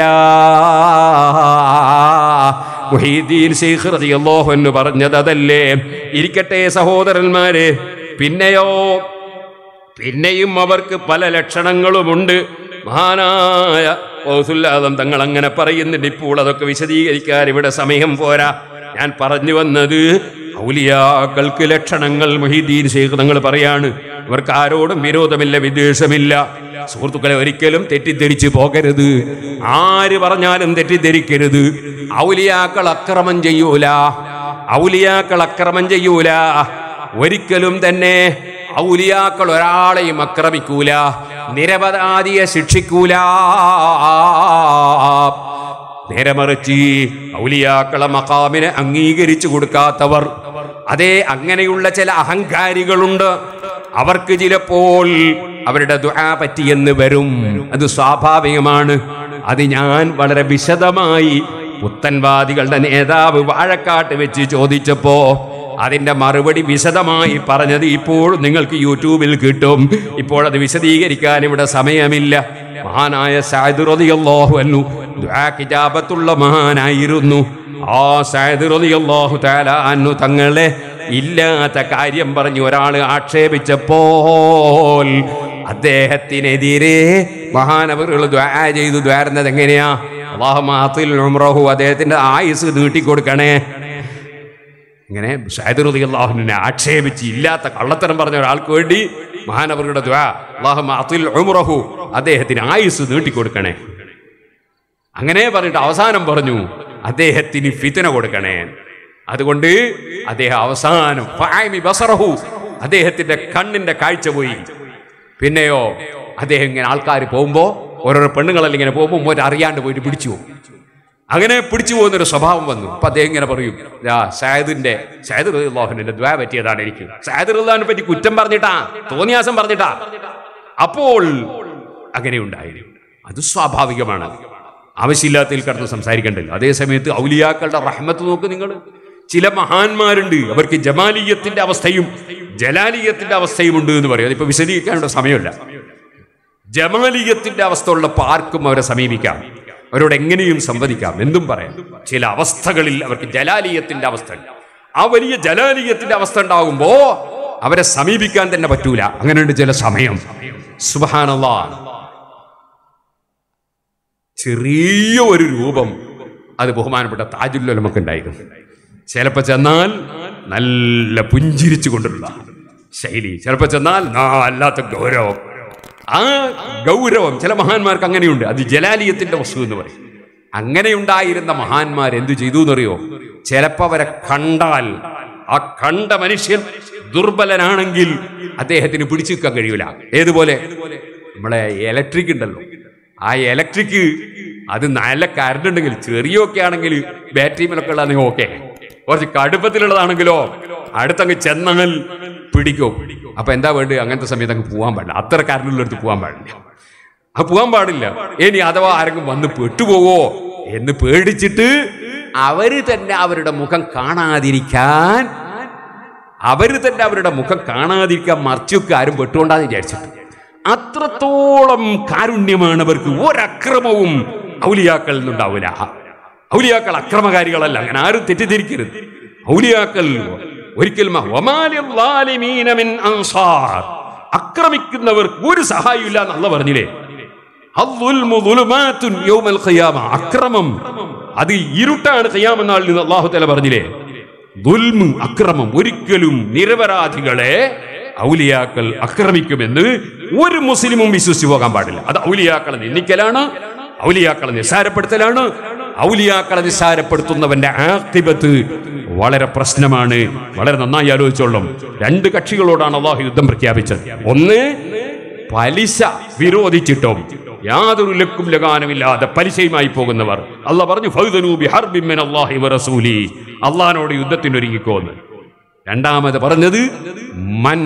S1: മുഹീദ്ദീൻ ശൈഖ് റളിയല്ലാഹു അൻഹു പറഞ്ഞത് അതല്ലേ ഇരിക്കട്ടെ സഹോദരന്മാരെ പിന്നെയോ പിന്നെയും അവർക്ക് പല ലക്ഷണങ്ങളുമുണ്ട് മഹാനായ ഓസുല്ലാദം തങ്ങൾ അങ്ങനെ പറയുന്നുണ്ട് ഇപ്പോൾ അതൊക്കെ വിശദീകരിക്കാൻ ഇവിടെ സമയം പോരാ ഞാൻ പറഞ്ഞു വന്നത് ഔലിയാക്കൾക്ക് ലക്ഷണങ്ങൾ മൊഹീദ്ദീൻ ശേഖ് തങ്ങൾ പറയാണ് ഇവർക്ക് ആരോടും വിരോധമില്ല വിദ്വേഷമില്ല സുഹൃത്തുക്കളെ ഒരിക്കലും തെറ്റിദ്ധരിച്ചു പോകരുത് ആര് പറഞ്ഞാലും തെറ്റിദ്ധരിക്കരുത് ഔലിയാക്കൾ അക്രമം ചെയ്യൂല ഔലിയാക്കൾ അക്രമം ചെയ്യൂല ഒരിക്കലും തന്നെ ഔലിയാക്കൾ ഒരാളെയും ആക്രമിക്കൂല നിരപരാധിയെ ശിക്ഷിക്കൂല നേരെ മറിച്ച് ഔലിയാക്കളെ മക്കാമിനെ അംഗീകരിച്ചു കൊടുക്കാത്തവർ അതേ അങ്ങനെയുള്ള ചില അഹങ്കാരികളുണ്ട് അവർക്ക് ചിലപ്പോൾ അവരുടെ ദുആ പറ്റിയെന്ന് വരും അത് സ്വാഭാവികമാണ് അത് ഞാൻ വളരെ വിശദമായി പുത്തൻവാദികളുടെ നേതാവ് വാഴക്കാട്ട് വെച്ച് ചോദിച്ചപ്പോ അതിന്റെ മറുപടി വിശദമായി പറഞ്ഞത് ഇപ്പോൾ നിങ്ങൾക്ക് യൂട്യൂബിൽ കിട്ടും ഇപ്പോൾ അത് വിശദീകരിക്കാൻ ഇവിടെ സമയമില്ല മഹാനായ സഅദ് റളിയല്ലാഹു അൻഹു ദുആ കിതാബത്തുള്ള മഹാനായിരുന്നു ആ സഅദ് റളിയല്ലാഹു തആല അൻഹു തങ്ങളെ ഇല്ലാത്ത കാര്യം പറഞ്ഞ് ഒരാൾ ആക്ഷേപിച്ചപ്പോൾ അദ്ദേഹത്തിനെതിരെ മഹാനവറുകൾ ദ്വാ ചെയ്തു ദ്വാരുന്നത് എങ്ങനെയാ അള്ളാഹുമാത്തിൽ ഉംറഹു അദ്ദേഹത്തിന്റെ ആയുസ് നീട്ടിക്കൊടുക്കണേ ഇങ്ങനെ ഷാദുറുദി അള്ളാഹുവിനെ ആക്ഷേപിച്ച് ഇല്ലാത്ത കള്ളത്തരം പറഞ്ഞ ഒരാൾക്ക് വേണ്ടി മഹാനവറുടെ ദ്വാ അള്ളാഹുമാത്തിൽ ഉംറഹു അദ്ദേഹത്തിന് ആയുസ് നീട്ടിക്കൊടുക്കണേ അങ്ങനെ പറഞ്ഞിട്ട് അവസാനം പറഞ്ഞു അദ്ദേഹത്തിന് ഫിത്തന കൊടുക്കണേ അതുകൊണ്ട് അദ്ദേഹം അവസാനം ഫഅമി ബസറഹു അദ്ദേഹത്തിന്റെ കണ്ണിന്റെ കാഴ്ച പോയി പിന്നെയോ അദ്ദേഹം ഇങ്ങനെ ആൾക്കാർ പോകുമ്പോൾ ഓരോരോ പെണ്ണുങ്ങളെല്ലാം ഇങ്ങനെ പോകുമ്പോൾ ഒരു അറിയാണ്ട് പോയിട്ട് പിടിച്ചു പോകും അങ്ങനെ പിടിച്ചു പോകുന്നൊരു സ്വഭാവം വന്നു അപ്പൊ അദ്ദേഹം ഇങ്ങനെ പറയും "ദാ സായദിന്റെ സായദ് റളിയല്ലാഹുവിന്റെ ദ്വാ പറ്റിയതാണ് എനിക്ക് സായദ് റളിയല്ലാഹുവിനെ പറ്റി കുറ്റം പറഞ്ഞിട്ടാ തോന്നിയാസം പറഞ്ഞിട്ടാ അപ്പോൾ അങ്ങനെ ഉണ്ടായിരുന്നു അത് സ്വാഭാവികമാണ് ആവശ്യമില്ലാത്തതിൽ കടന്ന് സംസാരിക്കണ്ടല്ലോ അതേ സമയത്ത് ഔലിയാക്കളുടെ റഹ്മത്ത് നോക്ക് നിങ്ങൾ ചില മഹാന്മാരുണ്ട് അവർക്ക് ജമാലിയത്തിന്റെ അവസ്ഥയും ജലാലിയത്തിന്റെ അവസ്ഥയും ഉണ്ട് എന്ന് പറയും അതിപ്പോ വിശദീകരിക്കാനുള്ള സമയമില്ല ജമാലിയത്തിന്റെ അവസ്ഥ ഉള്ളപ്പോൾ ആർക്കും അവരെ സമീപിക്കാം അവരോട് എങ്ങനെയും സംവദിക്കാം എന്തും പറയാം ചില അവസ്ഥകളിൽ അവർക്ക് ജലാലിയത്തിന്റെ അവസ്ഥ ഉണ്ട് ആ വലിയ ജലാലിയത്തിന്റെ അവസ്ഥ ഉണ്ടാകുമ്പോ അവരെ സമീപിക്കാൻ തന്നെ പറ്റൂല അങ്ങനെയുണ്ട് ചില സമയം സുബാനല്ലാ ചെറിയ ഒരു രൂപം അത് ബഹുമാനപ്പെട്ട താജുല്ല നമുക്ക് ഉണ്ടായിരുന്നു ചിലപ്പോ ചെന്നാൽ നല്ല പുഞ്ചിരിച്ചു കൊണ്ടുള്ള ശൈലി ചിലപ്പോ ചെന്നാൽ അല്ലാത്ത ഗൗരവം ആ ഗൗരവം ചില മഹാന്മാർക്ക് അങ്ങനെയുണ്ട് അത് ജലാലിയത്തിന്റെ വസ്തു എന്ന് പറയും അങ്ങനെ ഉണ്ടായിരുന്ന മഹാന്മാർ എന്തു ചെയ്തു എന്നറിയോ ചിലപ്പോ അവരെ കണ്ടാൽ ആ കണ്ട മനുഷ്യൻ ദുർബലനാണെങ്കിൽ അദ്ദേഹത്തിന് പിടിച്ചു നിൽക്കാൻ കഴിയൂല ഏതുപോലെ നമ്മളെ ഇലക്ട്രിക് ഉണ്ടല്ലോ ആ ഇലക്ട്രിക് അത് നല്ല കറണ്ട് ഉണ്ടെങ്കിൽ ചെറിയൊക്കെ ആണെങ്കിൽ ബാറ്ററി മേലൊക്കെ ഉള്ളതാണെങ്കിൽ ഓക്കെ കുറച്ച് കടുപ്പത്തിലുള്ളതാണെങ്കിലോ അടുത്തങ്ങ് ചെന്നാൽ പിടിക്കും അപ്പൊ എന്താ വേണ്ടത് അങ്ങനത്തെ സമയത്ത് അങ്ങ് പോകാൻ പാടില്ല അത്തരക്കാരനുള്ള അടുത്ത് പോകാൻ പാടില്ല ആ പോകാൻ പാടില്ല ഇനി അഥവാ ആരെങ്കിലും വന്ന് പെട്ടുപോവോ എന്ന് പേടിച്ചിട്ട് അവര് തന്നെ അവരുടെ മുഖം കാണാതിരിക്കാൻ അവര് തന്നെ അവരുടെ മുഖം കാണാതിരിക്കാൻ മറിച്ചൊക്കെ ആരും പെട്ടുകൊണ്ടാന്ന് വിചാരിച്ചിട്ട് അത്രത്തോളം കാരുണ്യമാണ് അവർക്ക് ഒരക്രമവും ഔലിയാക്കളിൽ നിന്നുണ്ടാവില്ല ഔലിയാക്കൾ അക്രമകാരികളല്ല അങ്ങനെ ആരും തെറ്റിദ്ധരിക്കരുത് ഔലിയാക്കൾ ഒരിക്കലും വമാലിൽ ളാലിമീന മിൻ അൻസാർ. അക്രമിക്കുന്നവർക്ക് ഒരു സഹായമില്ല എന്നുള്ള പറഞ്ഞില്ലേ അദ്ദുൽമു ദുലുമാത്തുൻ യൗമൽ ഖിയാമ. അക്രമം അത് ഇരുട്ടാണ് ഖിയാമ നാളിൽ നിന്ന് അള്ളാഹു തല പറഞ്ഞില്ലേ ദുൽമ് അക്രമം ഒരിക്കലും നിരപരാധികളെ ഔലിയാക്കൾ ആക്രമിക്കുമെന്ന് ഒരു മുസ്ലിമും വിശ്വസിച്ചു പോകാൻ പാടില്ല അത് ഔലിയാക്കളെ നിന്ദിക്കലാണ് ഔലിയാക്കളെ നിസ്സാരപ്പെടുത്തലാണ് ഔലിയാക്കളെ നിസ്സാരപ്പെടുത്തുന്നവന്റെ ആക്തിബത്ത് വളരെ പ്രശ്നമാണ് വളരെ നന്നായി ആലോചിച്ചോളും രണ്ട് കക്ഷികളോടാണ് അള്ളാഹു യുദ്ധം പ്രഖ്യാപിച്ചത് ഒന്ന് പലിശ വിരോധിച്ചിട്ടും യാതൊരു ലക്കും ലഗാനുമില്ലാതെ പലിശയുമായി പോകുന്നവർ അല്ല പറഞ്ഞു ഫൗദനൂബി ഹർബിൻ മിൻ അല്ലാഹി വറസൂലി അള്ളഹാനോട് യുദ്ധത്തിനൊരുങ്ങിക്കോന്ന് രണ്ടാമത് പറഞ്ഞത് മൻ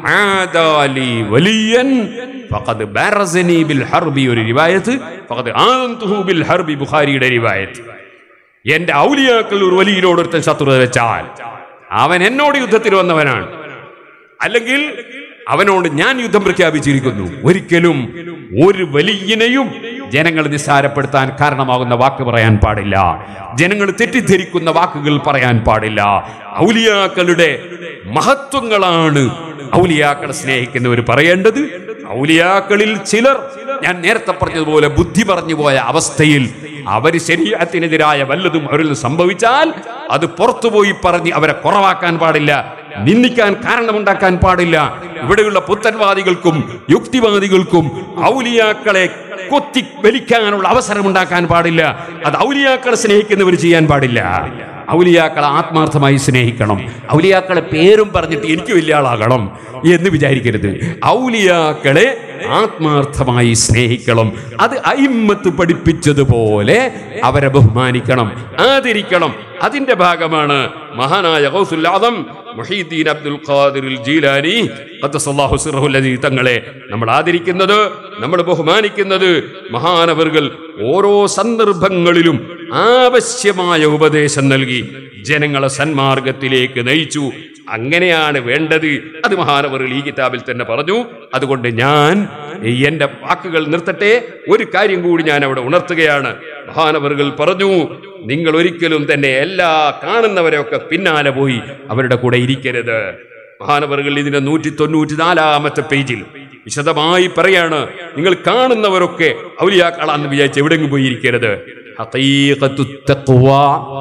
S1: ആദാലി വലിയൻ ഫഖദ് ബറസനി ബിൽ ഹർബി ഒരു റിവായത്ത് ഫഖദ് ആദന്തുഹു ബിൽ ഹർബി ബുഖാരിയുടെ റിവായത്ത് എന്റെ ഔലിയാക്കൾ ഒരു വലിയനോട് ഒരുത്തൻ ശത്രുത വെച്ചാൽ അവൻ എന്നോട് യുദ്ധത്തിൽ വന്നവനാണ് അല്ലെങ്കിൽ അവനോട് ഞാൻ യുദ്ധം പ്രഖ്യാപിച്ചിരിക്കുന്നു ഒരിക്കലും ഒരു വലിയനെയും ജനങ്ങൾ നിസ്സാരപ്പെടുത്താൻ കാരണമാകുന്ന വാക്ക് പറയാൻ പാടില്ല ജനങ്ങൾ തെറ്റിദ്ധരിക്കുന്ന വാക്കുകൾ പറയാൻ പാടില്ല ഔലിയാക്കളുടെ മഹത്വങ്ങളാണ് ഔലിയാക്കളെ സ്നേഹിക്കുന്നവർ പറയേണ്ടത് ഔലിയാക്കളിൽ ചിലർ ഞാൻ നേരത്തെ പറഞ്ഞതുപോലെ ബുദ്ധി പറഞ്ഞു പോയ അവസ്ഥയിൽ അവർ ശരീരത്തിനെതിരായ വല്ലതും അവരിൽ സംഭവിച്ചാൽ അത് പുറത്തുപോയി പറഞ്ഞ് അവരെ കുറവാക്കാൻ പാടില്ല നിന്ദിക്കാൻ കാരണമുണ്ടാക്കാൻ പാടില്ല ഇവിടെയുള്ള പുത്തൻവാദികൾക്കും യുക്തിവാദികൾക്കും ഔലിയാക്കളെ കൊത്തി വലിക്കാനുള്ള അവസരം ഉണ്ടാക്കാൻ പാടില്ല അത് ഔലിയാക്കളെ സ്നേഹിക്കുന്നവർ ചെയ്യാൻ പാടില്ല ഔലിയാക്കളെ ആത്മാർത്ഥമായി സ്നേഹിക്കണം ഔലിയാക്കളെ പേരും പറഞ്ഞിട്ട് എനിക്ക് വലിയ ആളാകണം എന്ന് വിചാരിക്കരുത് ഔലിയാക്കളെ ആത്മാർത്ഥമായി സ്നേഹിക്കണം അത് അയിമ്മത്ത് പഠിപ്പിച്ചതുപോലെ അവരെ ബഹുമാനിക്കണം ആദരിക്കണം അതിന്റെ ഭാഗമാണ് മഹാനായ ഗൗസുൽ ആദം മുഹീദ്ദീൻ അബ്ദുൽ ഖാദിർ ജീലാനി ഖദ്ദസല്ലാഹു സിറഹുൽ അസീസ് തങ്ങളെ നമ്മൾ ആദരിക്കുന്നത് നമ്മൾ ബഹുമാനിക്കുന്നത് മഹാനവറുകൾ ഓരോ സന്ദർഭങ്ങളിലും ആവശ്യമായ ഉപദേശം നൽകി ജനങ്ങളെ സന്മാർഗത്തിലേക്ക് നയിച്ചു അങ്ങനെയാണ് വേണ്ടത് അത് മഹാനവറുകൾ ഈ കിതാബിൽ തന്നെ പറഞ്ഞു അതുകൊണ്ട് ഞാൻ എന്റെ വാക്കുകൾ നിർത്തട്ടെ ഒരു കാര്യം കൂടി ഞാൻ അവിടെ ഉണർത്തുകയാണ് മഹാനവറുകൾ പറഞ്ഞു നിങ്ങൾ ഒരിക്കലും തന്നെ എല്ലാ കാണുന്നവരെയൊക്കെ പിന്നാലെ പോയി അവരുടെ കൂടെ ഇരിക്കരുത് മഹാനവറുകൾ ഇതിന്റെ നൂറ്റി തൊണ്ണൂറ്റി നാലാമത്തെ പേജിൽ വിശദമായി പറയാണ് നിങ്ങൾ കാണുന്നവരൊക്കെ ഔലിയാക്കളാന്ന് വിചാരിച്ച് എവിടെങ്കിലും പോയി ഇരിക്കരുത് ഹഖീഖത്തു തഖ്വ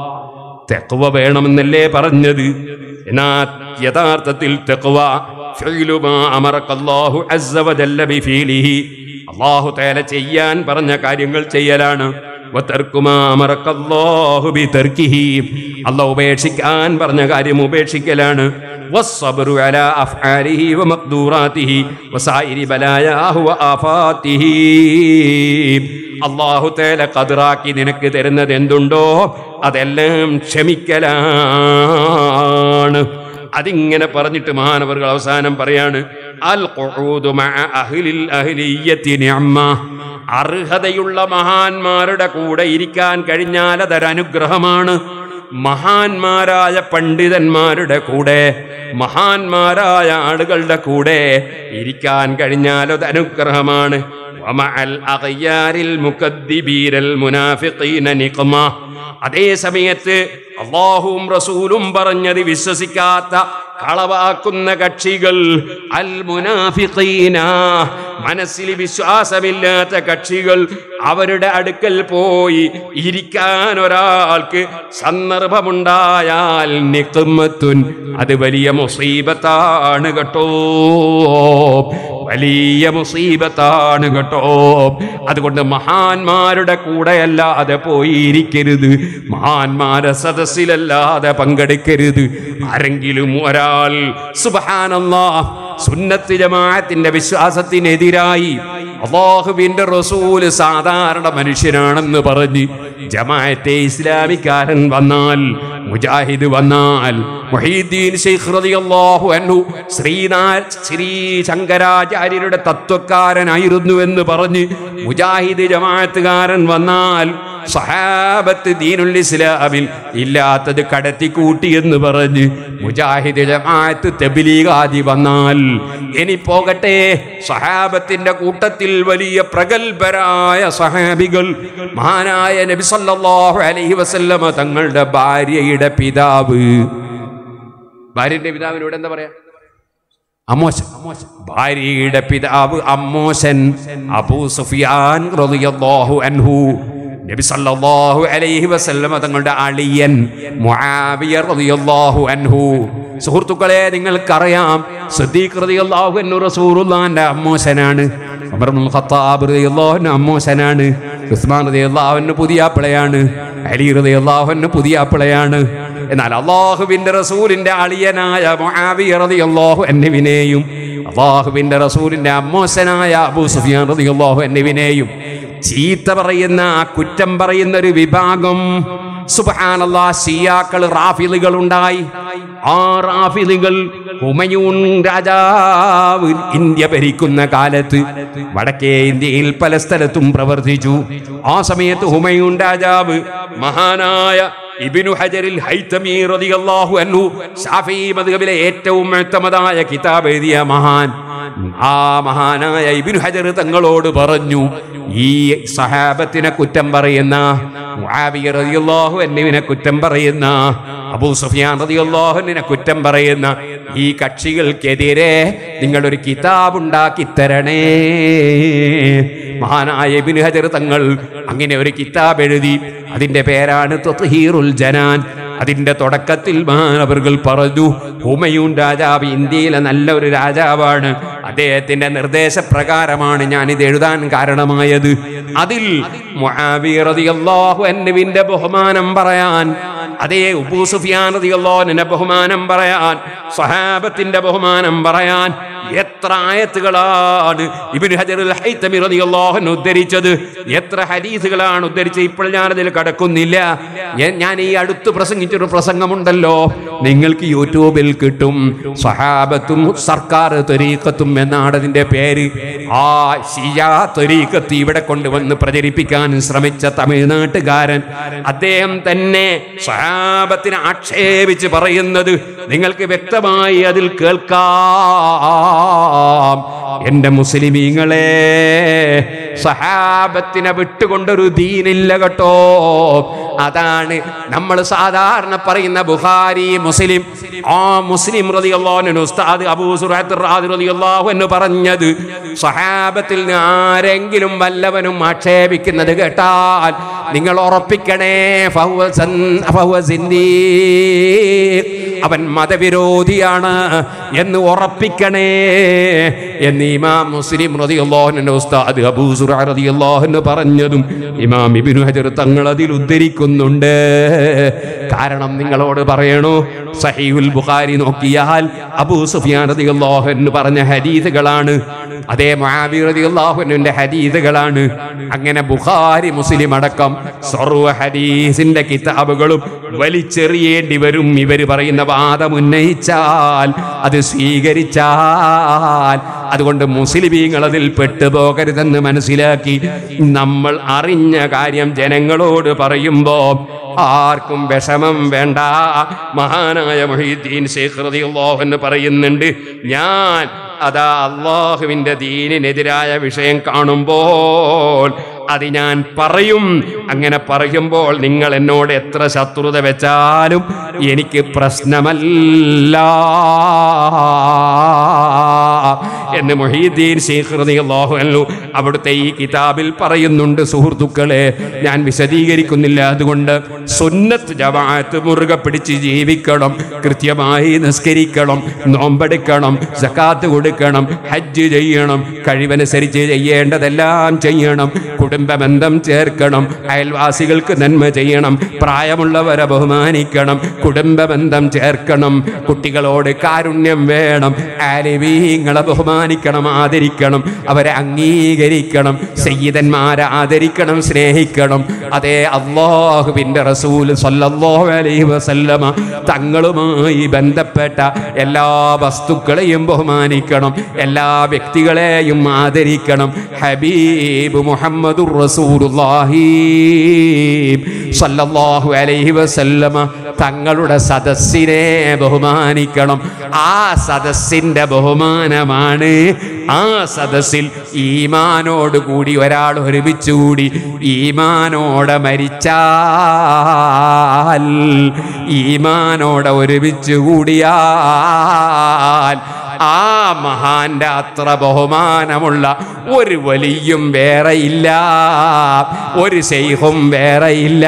S1: തെക്കുവ വേണമെന്നല്ലേ പറഞ്ഞത് എന്നാ യഥാർത്ഥത്തിൽ തെക്കുവ ഫിഅ്ലു മാ അമറക്കല്ലാഹു അസ്സ വജല്ല ബിഫീലിഹി അല്ലാഹു തആല ചെയ്യാൻ പറഞ്ഞ കാര്യങ്ങൾ ചെയ്യലാണ് വതർക്കു മാ അമറക്കല്ലാഹു ബിതർക്കിഹി അല്ലാഹു ഉപേക്ഷിക്കാൻ പറഞ്ഞ കാര്യം ഉപേക്ഷിക്കലാണ് വസ്സബ്റു അലാ അഫ്ആലിഹി വമഖ്ദൂറാത്തിഹി വസായിരി ബലായാഹു വആഫാത്തിഹി അള്ളാഹു തേല കതിറാക്കി നിനക്ക് തരുന്നത് എന്തുണ്ടോ അതെല്ലാം ക്ഷമിക്കലാണ് അതിങ്ങനെ പറഞ്ഞിട്ട് മഹാനവറുകൾ അവസാനം പറയാണ് അൽ ഖുഊദു മഅ അഹ്ലിൽ അഹ്ലിയ്യത്തി നിഅമ്മ അർഹതയുള്ള മഹാന്മാരുടെ കൂടെ ഇരിക്കാൻ കഴിഞ്ഞാൽ അതൊരു അനുഗ്രഹമാണ് മഹാന്മാരായ പണ്ഡിതന്മാരുടെ കൂടെ മഹാന്മാരായ ആളുകളുടെ കൂടെ ഇരിക്കാൻ കഴിഞ്ഞാൽ അത് അനുഗ്രഹമാണ് ومع الأغيار المكذبين المنافقين نقمة അതേ സമയത്ത് അള്ളാഹുവും റസൂലും പറഞ്ഞത് വിശ്വസിക്കാത്ത കളവാക്കുന്ന കക്ഷികൾ അൽ മുനാഫിഖീന മനസ്സിൽ വിശ്വാസമില്ലാത്ത കക്ഷികൾ അവരുടെ അടുക്കൽ പോയി ഇരിക്കാൻ ഒരാൾക്ക് സന്ദർഭമുണ്ടായാൽ നിക്കുമത്തുൻ അത് വലിയ മുസീബത്താണ് കേട്ടോ വലിയ മുസീബത്താണ് കേട്ടോ അതുകൊണ്ട് മഹാന്മാരുടെ കൂടെയല്ലാതെ പോയിരിക്കരുത് മഹാന്മാരെ സദസ്സിലല്ലാതെ പങ്കെടുക്കരുത് ആരെങ്കിലും ഒരാൾ സുബഹാനല്ലാ സുന്നത്ത് ജമാഅത്തിന്റെ വിശ്വാസത്തിനെതിരായി അള്ളാഹുവിന്റെ റസൂല് സാധാരണ മനുഷ്യനാണെന്ന് പറഞ്ഞ് ജമാഅത്തെ ഇസ്ലാമിക്കാരൻ വന്നാൽ മുജാഹിദ് വന്നാൽ മുഹീദ്ദീൻ ശൈഖ് റളിയല്ലാഹു അൻഹു ശ്രീനാ ശ്രീ ശങ്കരാചാര്യരുടെ തത്വക്കാരനായിരുന്നു എന്ന് പറഞ്ഞ് മുജാഹിദ് ജമാഅത്തുകാരൻ വന്നാൽ സഹാബത്ത് ദീനുൽ ഇസ്ലാമിൽ ഇല്ലാത്തത് കടത്തി കൂട്ടി എന്ന് പറഞ്ഞ് മുജാഹിദ് ജമാഅത്ത് തബ്ലീഗാദി വന്നാൽ ഇനി പോകട്ടെ സഹാബത്തിന്റെ കൂട്ടത്തിൽ വലിയ പ്രഗത്ഭരായ സഹാബികൾ മഹാനായ നബി സല്ലല്ലാഹു അലൈഹി വസല്ലമ തങ്ങളുടെ ഭാര്യയുടെ പിതാവ് ഭാര്യയുടെ പിതാവിനോട് എന്താ പറയാ അമ്മോശൻ ഭാര്യയുടെ പിതാവ് അമ്മോശൻ അബൂ സുഫിയാൻ റളിയല്ലാഹു അൻഹു നബി സല്ലല്ലാഹു അലൈഹി വസല്ലമ തങ്ങളുടെ അളിയൻ മുആവിയ റളിയല്ലാഹു അൻഹു സുഹൃത്തുക്കളെ നിങ്ങൾക്കറിയാം സിദ്ദീഖ് റളിയല്ലാഹു അൻഹു റസൂലുള്ളാഹിന്റെ അമ്മോശനാണ് ഉമർ ഇബ്നുൽ ഖത്താബ് റളിയല്ലാഹു അൻഹു അമ്മോശനാണ് ഉസ്മാൻ റളിയല്ലാഹു അൻഹു പുതിയ അപ്പിളയാണ് അലി റളിയല്ലാഹു അൻഹു പുതിയ അപ്പിളയാണ് എന്നാൽ അള്ളാഹുവിന്റെ റസൂലിന്റെ അളിയനായ മുആവിയ റളിയല്ലാഹു അൻഹുവിനെയും അള്ളാഹുവിന്റെ റസൂലിന്റെ അമ്മോശനായ അബൂ സുഫിയാൻ റളിയല്ലാഹു അൻഹുവിനെയും ചീത്ത പറയുന്ന കുറ്റം പറയുന്ന ഒരു വിഭാഗം സുബാനല്ലാ സിയാക്കൾ റാഫിലുകൾ ഉണ്ടായി ആ റാഫിലുകൾ ഹുമയൂൺ രാജാവ് ഇന്ത്യ ഭരിക്കുന്ന കാലത്ത് വടക്കേ ഇന്ത്യയിൽ പല സ്ഥലത്തും പ്രവർത്തിച്ചു ആ സമയത്ത് ഹുമയൂൺ രാജാവ് മഹാനായ ഇബ്നു ഹജറിൽ ഹൈതമി റളിയല്ലാഹു അൻഹു ശാഫി മദ്ഹബിലെ ഏറ്റവും മുഅ്തമദായ കിതാബ് എഴുതിയ മഹാൻ ആ മഹാനായ ഇബ്നു ഹജർ തങ്ങളോട് പറഞ്ഞു ഈ സഹാബത്തിനെ കുറ്റം പറയുന്ന മുആവിയ റളിയല്ലാഹു അൻഹുവിനെ കുറ്റം പറയുന്ന അബൂ സുഫിയാൻ റളിയല്ലാഹു അൻഹുവിനെ കുറ്റം പറയുന്ന ഈ കക്ഷികൾക്കെതിരെ നിങ്ങളൊരു കിതാബ് ഉണ്ടാക്കി തരണേ മഹാനായ ഇബ്നു ഹജർ തങ്ങൾ അങ്ങനെ ഒരു കിതാബ് എഴുതി അതിന്റെ പേരാണ് തത്ഹീറുൽ ജനാൻ അതിന്റെ തുടക്കത്തിൽ മഹാനവറുകൾ പറഞ്ഞു ഹുമയൂൺ രാജാവ് ഇന്ത്യയിലെ നല്ല ഒരു രാജാവാണ് അദ്ദേഹത്തിന്റെ നിർദ്ദേശപ്രകാരമാണ് ഞാൻ ഇത് എഴുതാൻ കാരണമായത് അതിൽ മുആവിയ റളിയല്ലാഹു അൻഹുവിന്റെ ബഹുമാനം പറയാൻ അതേ ഉബൂ സുഫിയാൻ റളിയല്ലാഹുവിന്റെ ബഹുമാനം പറയാൻ സ്വഹാബത്തിന്റെ ബഹുമാനം പറയാൻ എത്ര ആയത്തുകളാണ് ഇബ്നു ഹജറുൽ ഹൈതമി റളിയല്ലാഹു അൻഹു ഉദ്ധരിച്ചത് എത്ര ഹദീസുകളാണ് ഉദ്ധരിച്ചത് ഇപ്പോൾ ഞാനതിൽ കടക്കുന്നില്ല ഞാൻ- ഞാൻ ഈ അടുത്ത് പ്രസംഗിച്ചൊരു പ്രസംഗമുണ്ടല്ലോ നിങ്ങൾക്ക് യൂട്യൂബിൽ കിട്ടും സഹാബത്തും സർക്കാർ ത്വരീക്കത്തും എന്നാണ് അതിന്റെ പേര് ആ ഷിയാ ത്വരീക്കത്ത് ഇവിടെ കൊണ്ടുവന്ന് പ്രചരിപ്പിക്കാൻ ശ്രമിച്ച തമിഴ്നാട്ടുകാരൻ അദ്ദേഹം തന്നെ സഹാബത്തിനെ ആക്ഷേപിച്ച് പറയുന്നത് നിങ്ങൾക്ക് വ്യക്തമായി അതിൽ കേൾക്കാം എന്റെ മുസ്ലിമീങ്ങളെ സഹാബത്തിനെ വിട്ടുകൊണ്ടൊരു ദീനില്ല കേട്ടോ അതാണ് നമ്മൾ സാധാരണ പറയുന്ന ബുഖാരി മുസ്ലിം ആ മുസ്ലിം റളിയല്ലാഹു ഉസ്താദ് അബൂ സുറഹത്ത് റാദി റളിയല്ലാഹു എന്ന് പറഞ്ഞത് സഹാബത്തിൽ നിന്ന് ആരെങ്കിലും വല്ലവനും ആക്ഷേപിക്കുന്നത് കേട്ടാൽ നിങ്ങൾ ഉറപ്പിക്കണേ ഫഹുവ സൻ- ഫഹുവ സിന്ദീഖ്. അവൻ മതവിരോധിയാണ് എന്ന് ഉറപ്പിക്കണേ എന്ന് ഇമാം മുസ്ലിം റളിയല്ലാഹുവിന്റെ ഉസ്താദ് അബൂ സുറ റളിയല്ലാഹു പറഞ്ഞതും ഇമാം ഇബ്നു ഹജർ തങ്ങൾ അതിൽ ഉദ്ധരിക്കുന്നുണ്ട് കാരണം നിങ്ങളോട് പറയണു സഹീഹുൽ ബുഖാരി നോക്കിയാൽ അബൂ സുഫിയാൻ റളിയല്ലാഹു അൻഹു പറഞ്ഞ ഹദീസുകളാണ് അതേ മുആവി റളിയല്ലാഹു അൻഹുവിന്റെ ഹദീസുകളാണ് അങ്ങനെ ബുഖാരി മുസ്ലിം അടക്കം സർവ്വ ഹദീസിന്റെ കിതാബുകളും വലിച്ചെറിയേണ്ടി വരും ഇവര് പറയുന്ന വാദം ഉന്നയിച്ചാൽ അത് സ്വീകരിച്ചാൽ അതുകൊണ്ട് മുസ്ലിമീങ്ങൾ അതിൽ പെട്ടുപോകരുതെന്ന് മനസ്സിലാക്കി നമ്മൾ അറിഞ്ഞ കാര്യം ജനങ്ങളോട് പറയുമ്പോ ആർക്കും വിഷമം വേണ്ട മഹാനായ മൊഹീദ്ദീൻ ശേഖ് റളിയല്ലാഹു എന്ന് പറയുന്നുണ്ട് ഞാൻ അതാ അള്ളാഹുവിന്റെ ദീനിനെതിരായ വിഷയം കാണുമ്പോൾ അത് ഞാൻ പറയും അങ്ങനെ പറയുമ്പോൾ നിങ്ങൾ എന്നോട് എത്ര ശത്രുത വെച്ചാലും എനിക്ക് പ്രശ്നമല്ല എന്ന് മൊഹീദ്ദീൻ ശേഖ് റളിയല്ലാഹു അൻഹു അവിടുത്തെ ഈ കിതാബിൽ പറയുന്നുണ്ട് സുഹൃത്തുക്കളെ ഞാൻ വിശദീകരിക്കുന്നില്ല അതുകൊണ്ട് സുന്നത്ത് ജമാഅത്ത് മുറുകെ പിടിച്ച് ജീവിക്കണം കൃത്യമായി നിസ്കരിക്കണം നോമ്പെടുക്കണം സക്കാത്ത് കൊടുക്കണം ഹജ്ജ് ചെയ്യണം കഴിവനുസരിച്ച് ചെയ്യേണ്ടതെല്ലാം ചെയ്യണം കുടുംബബന്ധം ചേർക്കണം അയൽവാസികൾക്ക് നന്മ ചെയ്യണം പ്രായമുള്ളവരെ ബഹുമാനിക്കണം കുടുംബബന്ധം ചേർക്കണം കുട്ടികളോട് കാരുണ്യം വേണം ആലിവീങ്ങളെ ബഹുമാനിക്കണം ബഹുമാനിക്കണം ആദരിക്കണം അവരെ അംഗീകരിക്കണം സയ്യിദന്മാരെ ആദരിക്കണം സ്നേഹിക്കണം അതേ അള്ളാഹുവിൻ്റെ റസൂൽ സല്ലല്ലാഹു അലൈഹി വസല്ലമ തങ്ങളുമായി ബന്ധപ്പെട്ട എല്ലാ വസ്തുക്കളെയും ബഹുമാനിക്കണം എല്ലാ വ്യക്തികളെയും ആദരിക്കണം ഹബീബ് മുഹമ്മദുർ റസൂലുള്ളാഹി സല്ലല്ലാഹു അലൈഹി വസല്ലമ തങ്ങളുടെ സദസ്സിനെ ബഹുമാനിക്കണം ആ സദസ്സിന്റെ ബഹുമാനമാണ് ആ സദസ്സിൽ ഈമാനോട് കൂടി ഒരാൾ ഒരുമിച്ച് കൂടി ഈമാനോടെ മരിച്ചാൽ ഈമാനോടെ ഒരുമിച്ച് കൂടിയാൽ ആ മഹാന്റെ അത്ര ബഹുമാനമുള്ള ഒരു വലിയും വേറെയില്ല ഒരു ശൈഖും വേറെയില്ല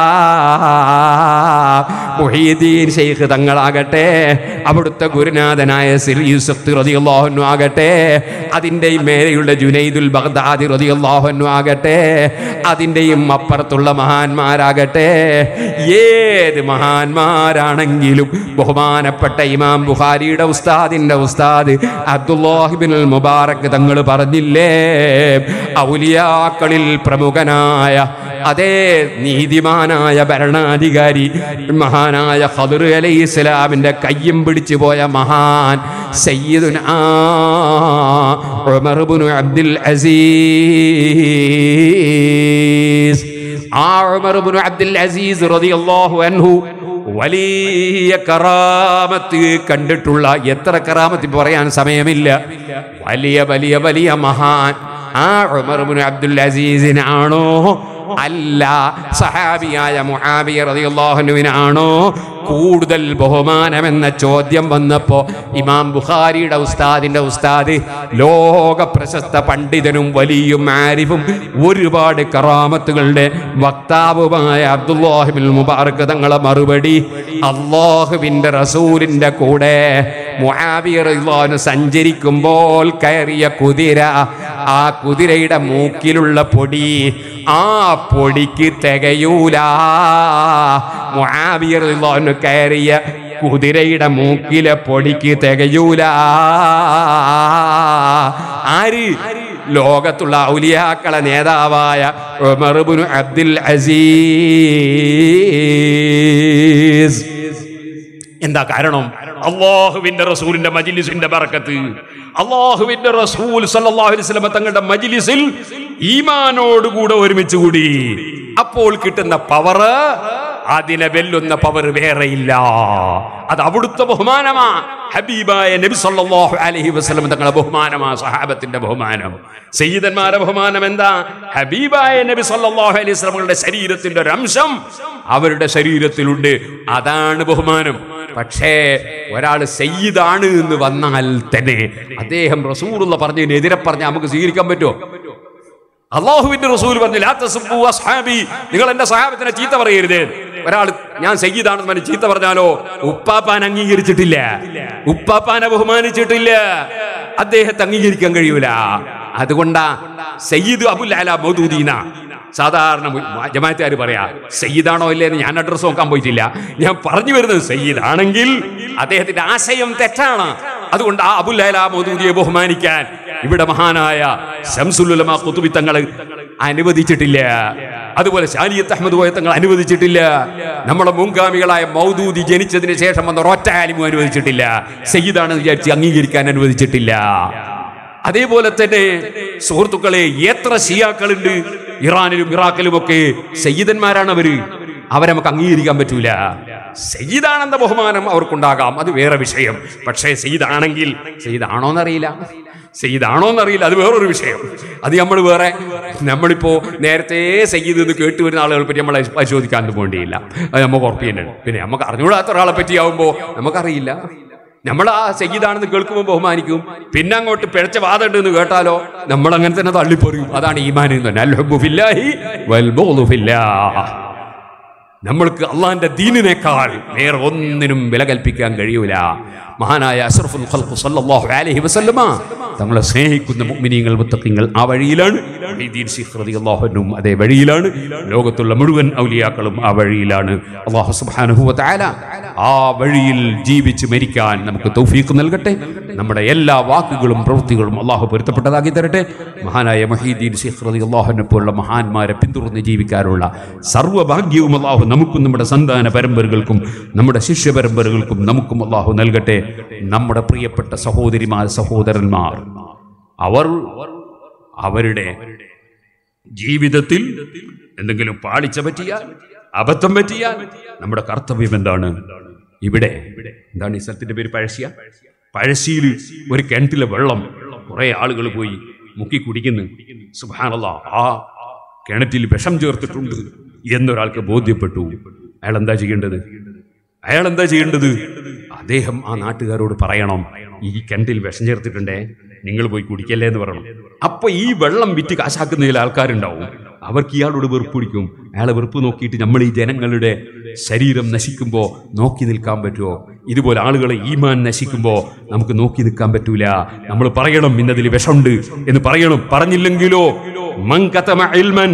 S1: മുഹീദ്ദീൻ ശൈഖ് തങ്ങളാകട്ടെ അവിടുത്തെ ഗുരുനാഥനായ സിറി യൂസഫ് റളിയല്ലാഹു ആകട്ടെ അതിൻ്റെയും മേലെയുള്ള ജുനൈദുൽ ബഗ്ദാദി റളിയല്ലാഹു ആകട്ടെ അതിൻ്റെയും അപ്പുറത്തുള്ള മഹാന്മാരാകട്ടെ ഏത് മഹാന്മാരാണെങ്കിലും ബഹുമാനപ്പെട്ട ഇമാം ബുഖാരിയുടെ ഉസ്താദിന്റെ ഉസ്താദ് അബ്ദുല്ലാഹിബിൻ മുബാറക് തങ്ങൾ പറഞ്ഞില്ലേ ഔലിയാക്കളിൽ പ്രമുഖനായ അതേ നീതിമാനായ ഭരണാധികാരി മഹാനായ ഖദർ അലൈഹി ഇസ്ലാമിന്റെ കയ്യും പിടിച്ചു പോയ മഹാൻ സയ്യിദുന ഉമർ ഇബ്നു അബ്ദുൽ അസീസ് ആ ഉമർ ഇബ്നു അബ്ദുൽ അസീസ് റളിയല്ലാഹു അൻഹു വലിയ കറാമത്ത് കണ്ടിട്ടുള്ള എത്ര കറാമത്ത് ഇപ്പൊ പറയാൻ സമയമില്ല വലിയ വലിയ വലിയ മഹാൻ ആ ഉമർ ഇബ്നു അബ്ദുൽ അസീസിനാണോ അല്ല സഹാബിയായ മുഹാബിയ റളിയല്ലാഹുവിനാണോ കൂടുതൽ ബഹുമാനമെന്ന ചോദ്യം വന്നപ്പോ ഇമാം ബുഖാരിയുടെ ഉസ്താദിന്റെ ഉസ്താദ് ലോക പ്രശസ്ത പണ്ഡിതനും വലിയും ആരിഫും ഒരുപാട് കറാമത്തുകളുടെ വക്താവുമായ അബ്ദുല്ലാഹിബിൻ മുബാറക് തങ്ങളെ മറുപടി അള്ളാഹുവിന്റെ റസൂലിന്റെ കൂടെ മുആബിയറിന് സഞ്ചരിക്കുമ്പോൾ കയറിയ കുതിര ആ കുതിരയുടെ മൂക്കിലുള്ള പൊടി ആ പൊടിക്ക് തികയൂല മുആബിയറിന് കയറിയ കുതിരയുടെ മൂക്കിലെ പൊടിക്ക് തികയൂല ആര് ലോകത്തുള്ള ഔലിയാക്കളെ നേതാവായ ഉമർ ഇബ്നു അബ്ദുൽ അസീസ് എന്താ കാരണം അള്ളാഹുവിന്റെ റസൂലിന്റെ മജിലിസിന്റെ ബറക്കത്ത് അള്ളാഹുവിന്റെ റസൂൽ സല്ലല്ലാഹു അലൈഹി വസല്ലം തങ്ങളുടെ മജിലിസിൽ ഈമാനോടുകൂടെ ഒരുമിച്ച് കൂടി അപ്പോൾ കിട്ടുന്ന പവർ അതിനെ വെല്ലുന്ന പവർ വേറെയില്ല അത് അവിടുത്തെ ബഹുമാനമാ ഹബീബായ നബി സല്ലല്ലാഹു അലൈഹി വസല്ലം തങ്ങളുടെ ബഹുമാനമാ സഹാബത്തിന്റെ ബഹുമാനം സയ്യിദന്മാരെ ബഹുമാനം എന്താ ഹബീബായ നബി സല്ലല്ലാഹു അലൈഹി വസല്ലമയുടെ ശരീരത്തിന്റെ ഒരു അംശം അവരുടെ ശരീരത്തിലുണ്ട് അതാണ് ബഹുമാനം പക്ഷേ ഒരാൾ സയ്യിദാണ് എന്ന് വന്നാൽ തന്നെ അദ്ദേഹം റസൂലുള്ള പറഞ്ഞതിനെതിരെ പറഞ്ഞാൽ നമുക്ക് സ്വീകരിക്കാൻ പറ്റുമോ അള്ളാഹുവിന്റെ റസൂൽ പറഞ്ഞു "ലാ തസുബ്ബു അസ്ഹാബി നിങ്ങൾ എന്റെ സഹാബത്തിനെ ചീത്ത പറയരുത് ഒരാൾ ഞാൻ സയ്യിദാണെന്ന് പറഞ്ഞ് ചീത്ത പറഞ്ഞാലോ ഉപ്പാപ്പാൻ അംഗീകരിച്ചിട്ടില്ല ഉപ്പാപ്പാനെ ബഹുമാനിച്ചിട്ടില്ല അദ്ദേഹത്തെ അംഗീകരിക്കാൻ കഴിയൂല അതുകൊണ്ടാ സയ്യിദ് അബുൽ അല മൗദൂദീന സാധാരണ ജമാഅത്തുകാർ പറയാ സയ്യിദാണോ ഇല്ലേ എന്ന് ഞാൻ അഡ്രസ് നോക്കാൻ പോയിട്ടില്ല ഞാൻ പറഞ്ഞു വരുന്നത് സയ്യിദാണെങ്കിൽ അദ്ദേഹത്തിന്റെ ആശയം തെറ്റാണ് അതുകൊണ്ട് ആ അബുൽ അല മൗദൂദിയെ ബഹുമാനിക്കാൻ ഇവിടെ മഹാനായ ശംസുലുലമ കുത്തുബി തങ്ങൾ അനുവദിച്ചിട്ടില്ല അതുപോലെ ഷാലിയത്ത് അഹമ്മദ് കോയ തങ്ങൾ അനുവദിച്ചിട്ടില്ല നമ്മുടെ മുൻഗാമികളായ മൗദൂദി ജനിച്ചതിന് ശേഷം വന്ന ഒരൊറ്റ ആലിമും അനുവദിച്ചിട്ടില്ല സയ്യിദാണെന്ന് വിചാരിച്ച് അംഗീകരിക്കാൻ അനുവദിച്ചിട്ടില്ല അതേപോലെ തന്നെ സുഹൃത്തുക്കളെ എത്ര ഷിയാക്കളുണ്ട് ഇറാനിലും ഇറാഖിലും ഒക്കെ സയ്യിദന്മാരാണ് അവര് അവരെ നമുക്ക് അംഗീകരിക്കാൻ പറ്റൂല സയ്യിദാണെന്ന ബഹുമാനം അവർക്കുണ്ടാകാം അത് വേറെ വിഷയം പക്ഷേ സയ്യിദാണെങ്കിൽ സയ്യിദാണോന്നറിയില്ല സയ്യിദാണോന്നറിയില്ല അത് വേറൊരു വിഷയം അത് നമ്മൾ വേറെ നമ്മളിപ്പോ നേരത്തെ സയ്യിദ് എന്ന് കേട്ട് വരുന്ന ആളുകളെ പറ്റി നമ്മളെ പരിശോധിക്കാൻ പോകേണ്ടിയില്ല അത് നമുക്ക് ഉറപ്പ് തന്നെയാണ് പിന്നെ നമുക്ക് അറിഞ്ഞുകൂടാത്ത ഒരാളെ പറ്റിയാവുമ്പോൾ നമുക്കറിയില്ല നമ്മൾ ആ സയ്യിദാണെന്ന് കേൾക്കുമ്പോൾ ബഹുമാനിക്കും പിന്നെ അങ്ങോട്ട് പിഴച്ച വാദം ഉണ്ടെന്ന് കേട്ടാലോ നമ്മൾ അങ്ങനെ തന്നെ തള്ളിപ്പറയും അതാണ് ഈമാൻ എന്ന് തന്നെ അൽ ഹുബ്ബു ഫില്ലാഹി വൽ ബുഗ്ദു ഫില്ലാഹ്. നമ്മൾക്ക് അള്ളാന്റെ ദീനിനേക്കാൾ വേറെ ഒന്നിനും വില കൽപ്പിക്കാൻ കഴിയൂല മഹാനായ അഷ്റഫുൽ ഖൽഖ് സല്ലല്ലാഹു അലൈഹി വസല്ലമ തങ്ങളെ സ്നേഹിക്കുന്ന മുഅ്മിനീങ്ങൾ മുത്തഖീങ്ങൾ ആ വഴിയിലാണ് മുഹീദ്ദീൻ ശിഖ് റളിയല്ലാഹു അൻഹും അതേ വഴിയിലാണ് ലോകത്തുള്ള മുഴുവൻ ഔലിയാക്കളും ആ വഴിയിലാണ് അല്ലാഹു സുബ്ഹാനഹു വ തആല ആ വഴിയിൽ ജീവിച്ച് മരിക്കാൻ നമുക്ക് തൗഫീഖ് നൽകട്ടെ നമ്മുടെ എല്ലാ വാക്കുകളും പ്രവൃത്തികളും അള്ളാഹു പൊരുത്തപ്പെട്ടതാക്കി തരട്ടെ മഹാനായ മഹീദ്ദീൻ ശിഖ് റളിയല്ലാഹു അൻഹു പോലുള്ള മഹാന്മാരെ പിന്തുടർന്ന് ജീവിക്കാനുള്ള സർവ്വഭാഗ്യവും അള്ളാഹു നമുക്കും നമ്മുടെ സന്താന പരമ്പരകൾക്കും നമ്മുടെ ശിഷ്യ പരമ്പരകൾക്കും നമുക്കും അള്ളാഹു നൽകട്ടെ നമ്മുടെ പ്രിയപ്പെട്ട സഹോദരിമാർ സഹോദരന്മാർ അവർ അവരുടെ ജീവിതത്തിൽ എന്തെങ്കിലും പാളിച്ച പറ്റിയാൽ അബദ്ധം പറ്റിയാൽ നമ്മുടെ കർത്തവ്യം എന്താണ് ഇവിടെ എന്താണ് ഈ സ്ഥലത്തിന്റെ പേര് പഴശ്ശിയ പഴശ്ശിയിൽ ഒരു കിണറ്റിലെ വെള്ളം കുറെ ആളുകൾ പോയി മുക്കി കുടിക്കുന്നു സുബാനല്ല ആ കിണറ്റിൽ വിഷം ചേർത്തിട്ടുണ്ട് എന്നൊരാൾക്ക് ബോധ്യപ്പെട്ടു അയാൾ എന്താ ചെയ്യേണ്ടത് അയാൾ എന്താ ചെയ്യേണ്ടത് അദ്ദേഹം ആ നാട്ടുകാരോട് പറയണം ഈ കിണറ്റിൽ വിഷം ചേർത്തിട്ടുണ്ടേ നിങ്ങൾ പോയി കുടിക്കല്ലേ എന്ന് പറയണം അപ്പൊ ഈ വെള്ളം വിറ്റ് കാശാക്കുന്ന ചില ആൾക്കാരുണ്ടാവും അവർക്ക് ഇയാളോട് വെറുപ്പ് പിടിക്കും അയാളെ വെറുപ്പ് നോക്കിയിട്ട് നമ്മൾ ഈ ജനങ്ങളുടെ ശരീരം നശിക്കുമ്പോൾ നോക്കി നിൽക്കാൻ പറ്റുമോ ഇതുപോലെ ആളുകളെ ഈമാൻ നശിക്കുമ്പോൾ നമുക്ക് നോക്കി നിൽക്കാൻ പറ്റൂല നമ്മൾ പറയണം ഇന്നതിൽ വിഷമുണ്ട് എന്ന് പറയണം പറഞ്ഞില്ലെങ്കിലോ മങ്കതമ ഇൽമൻ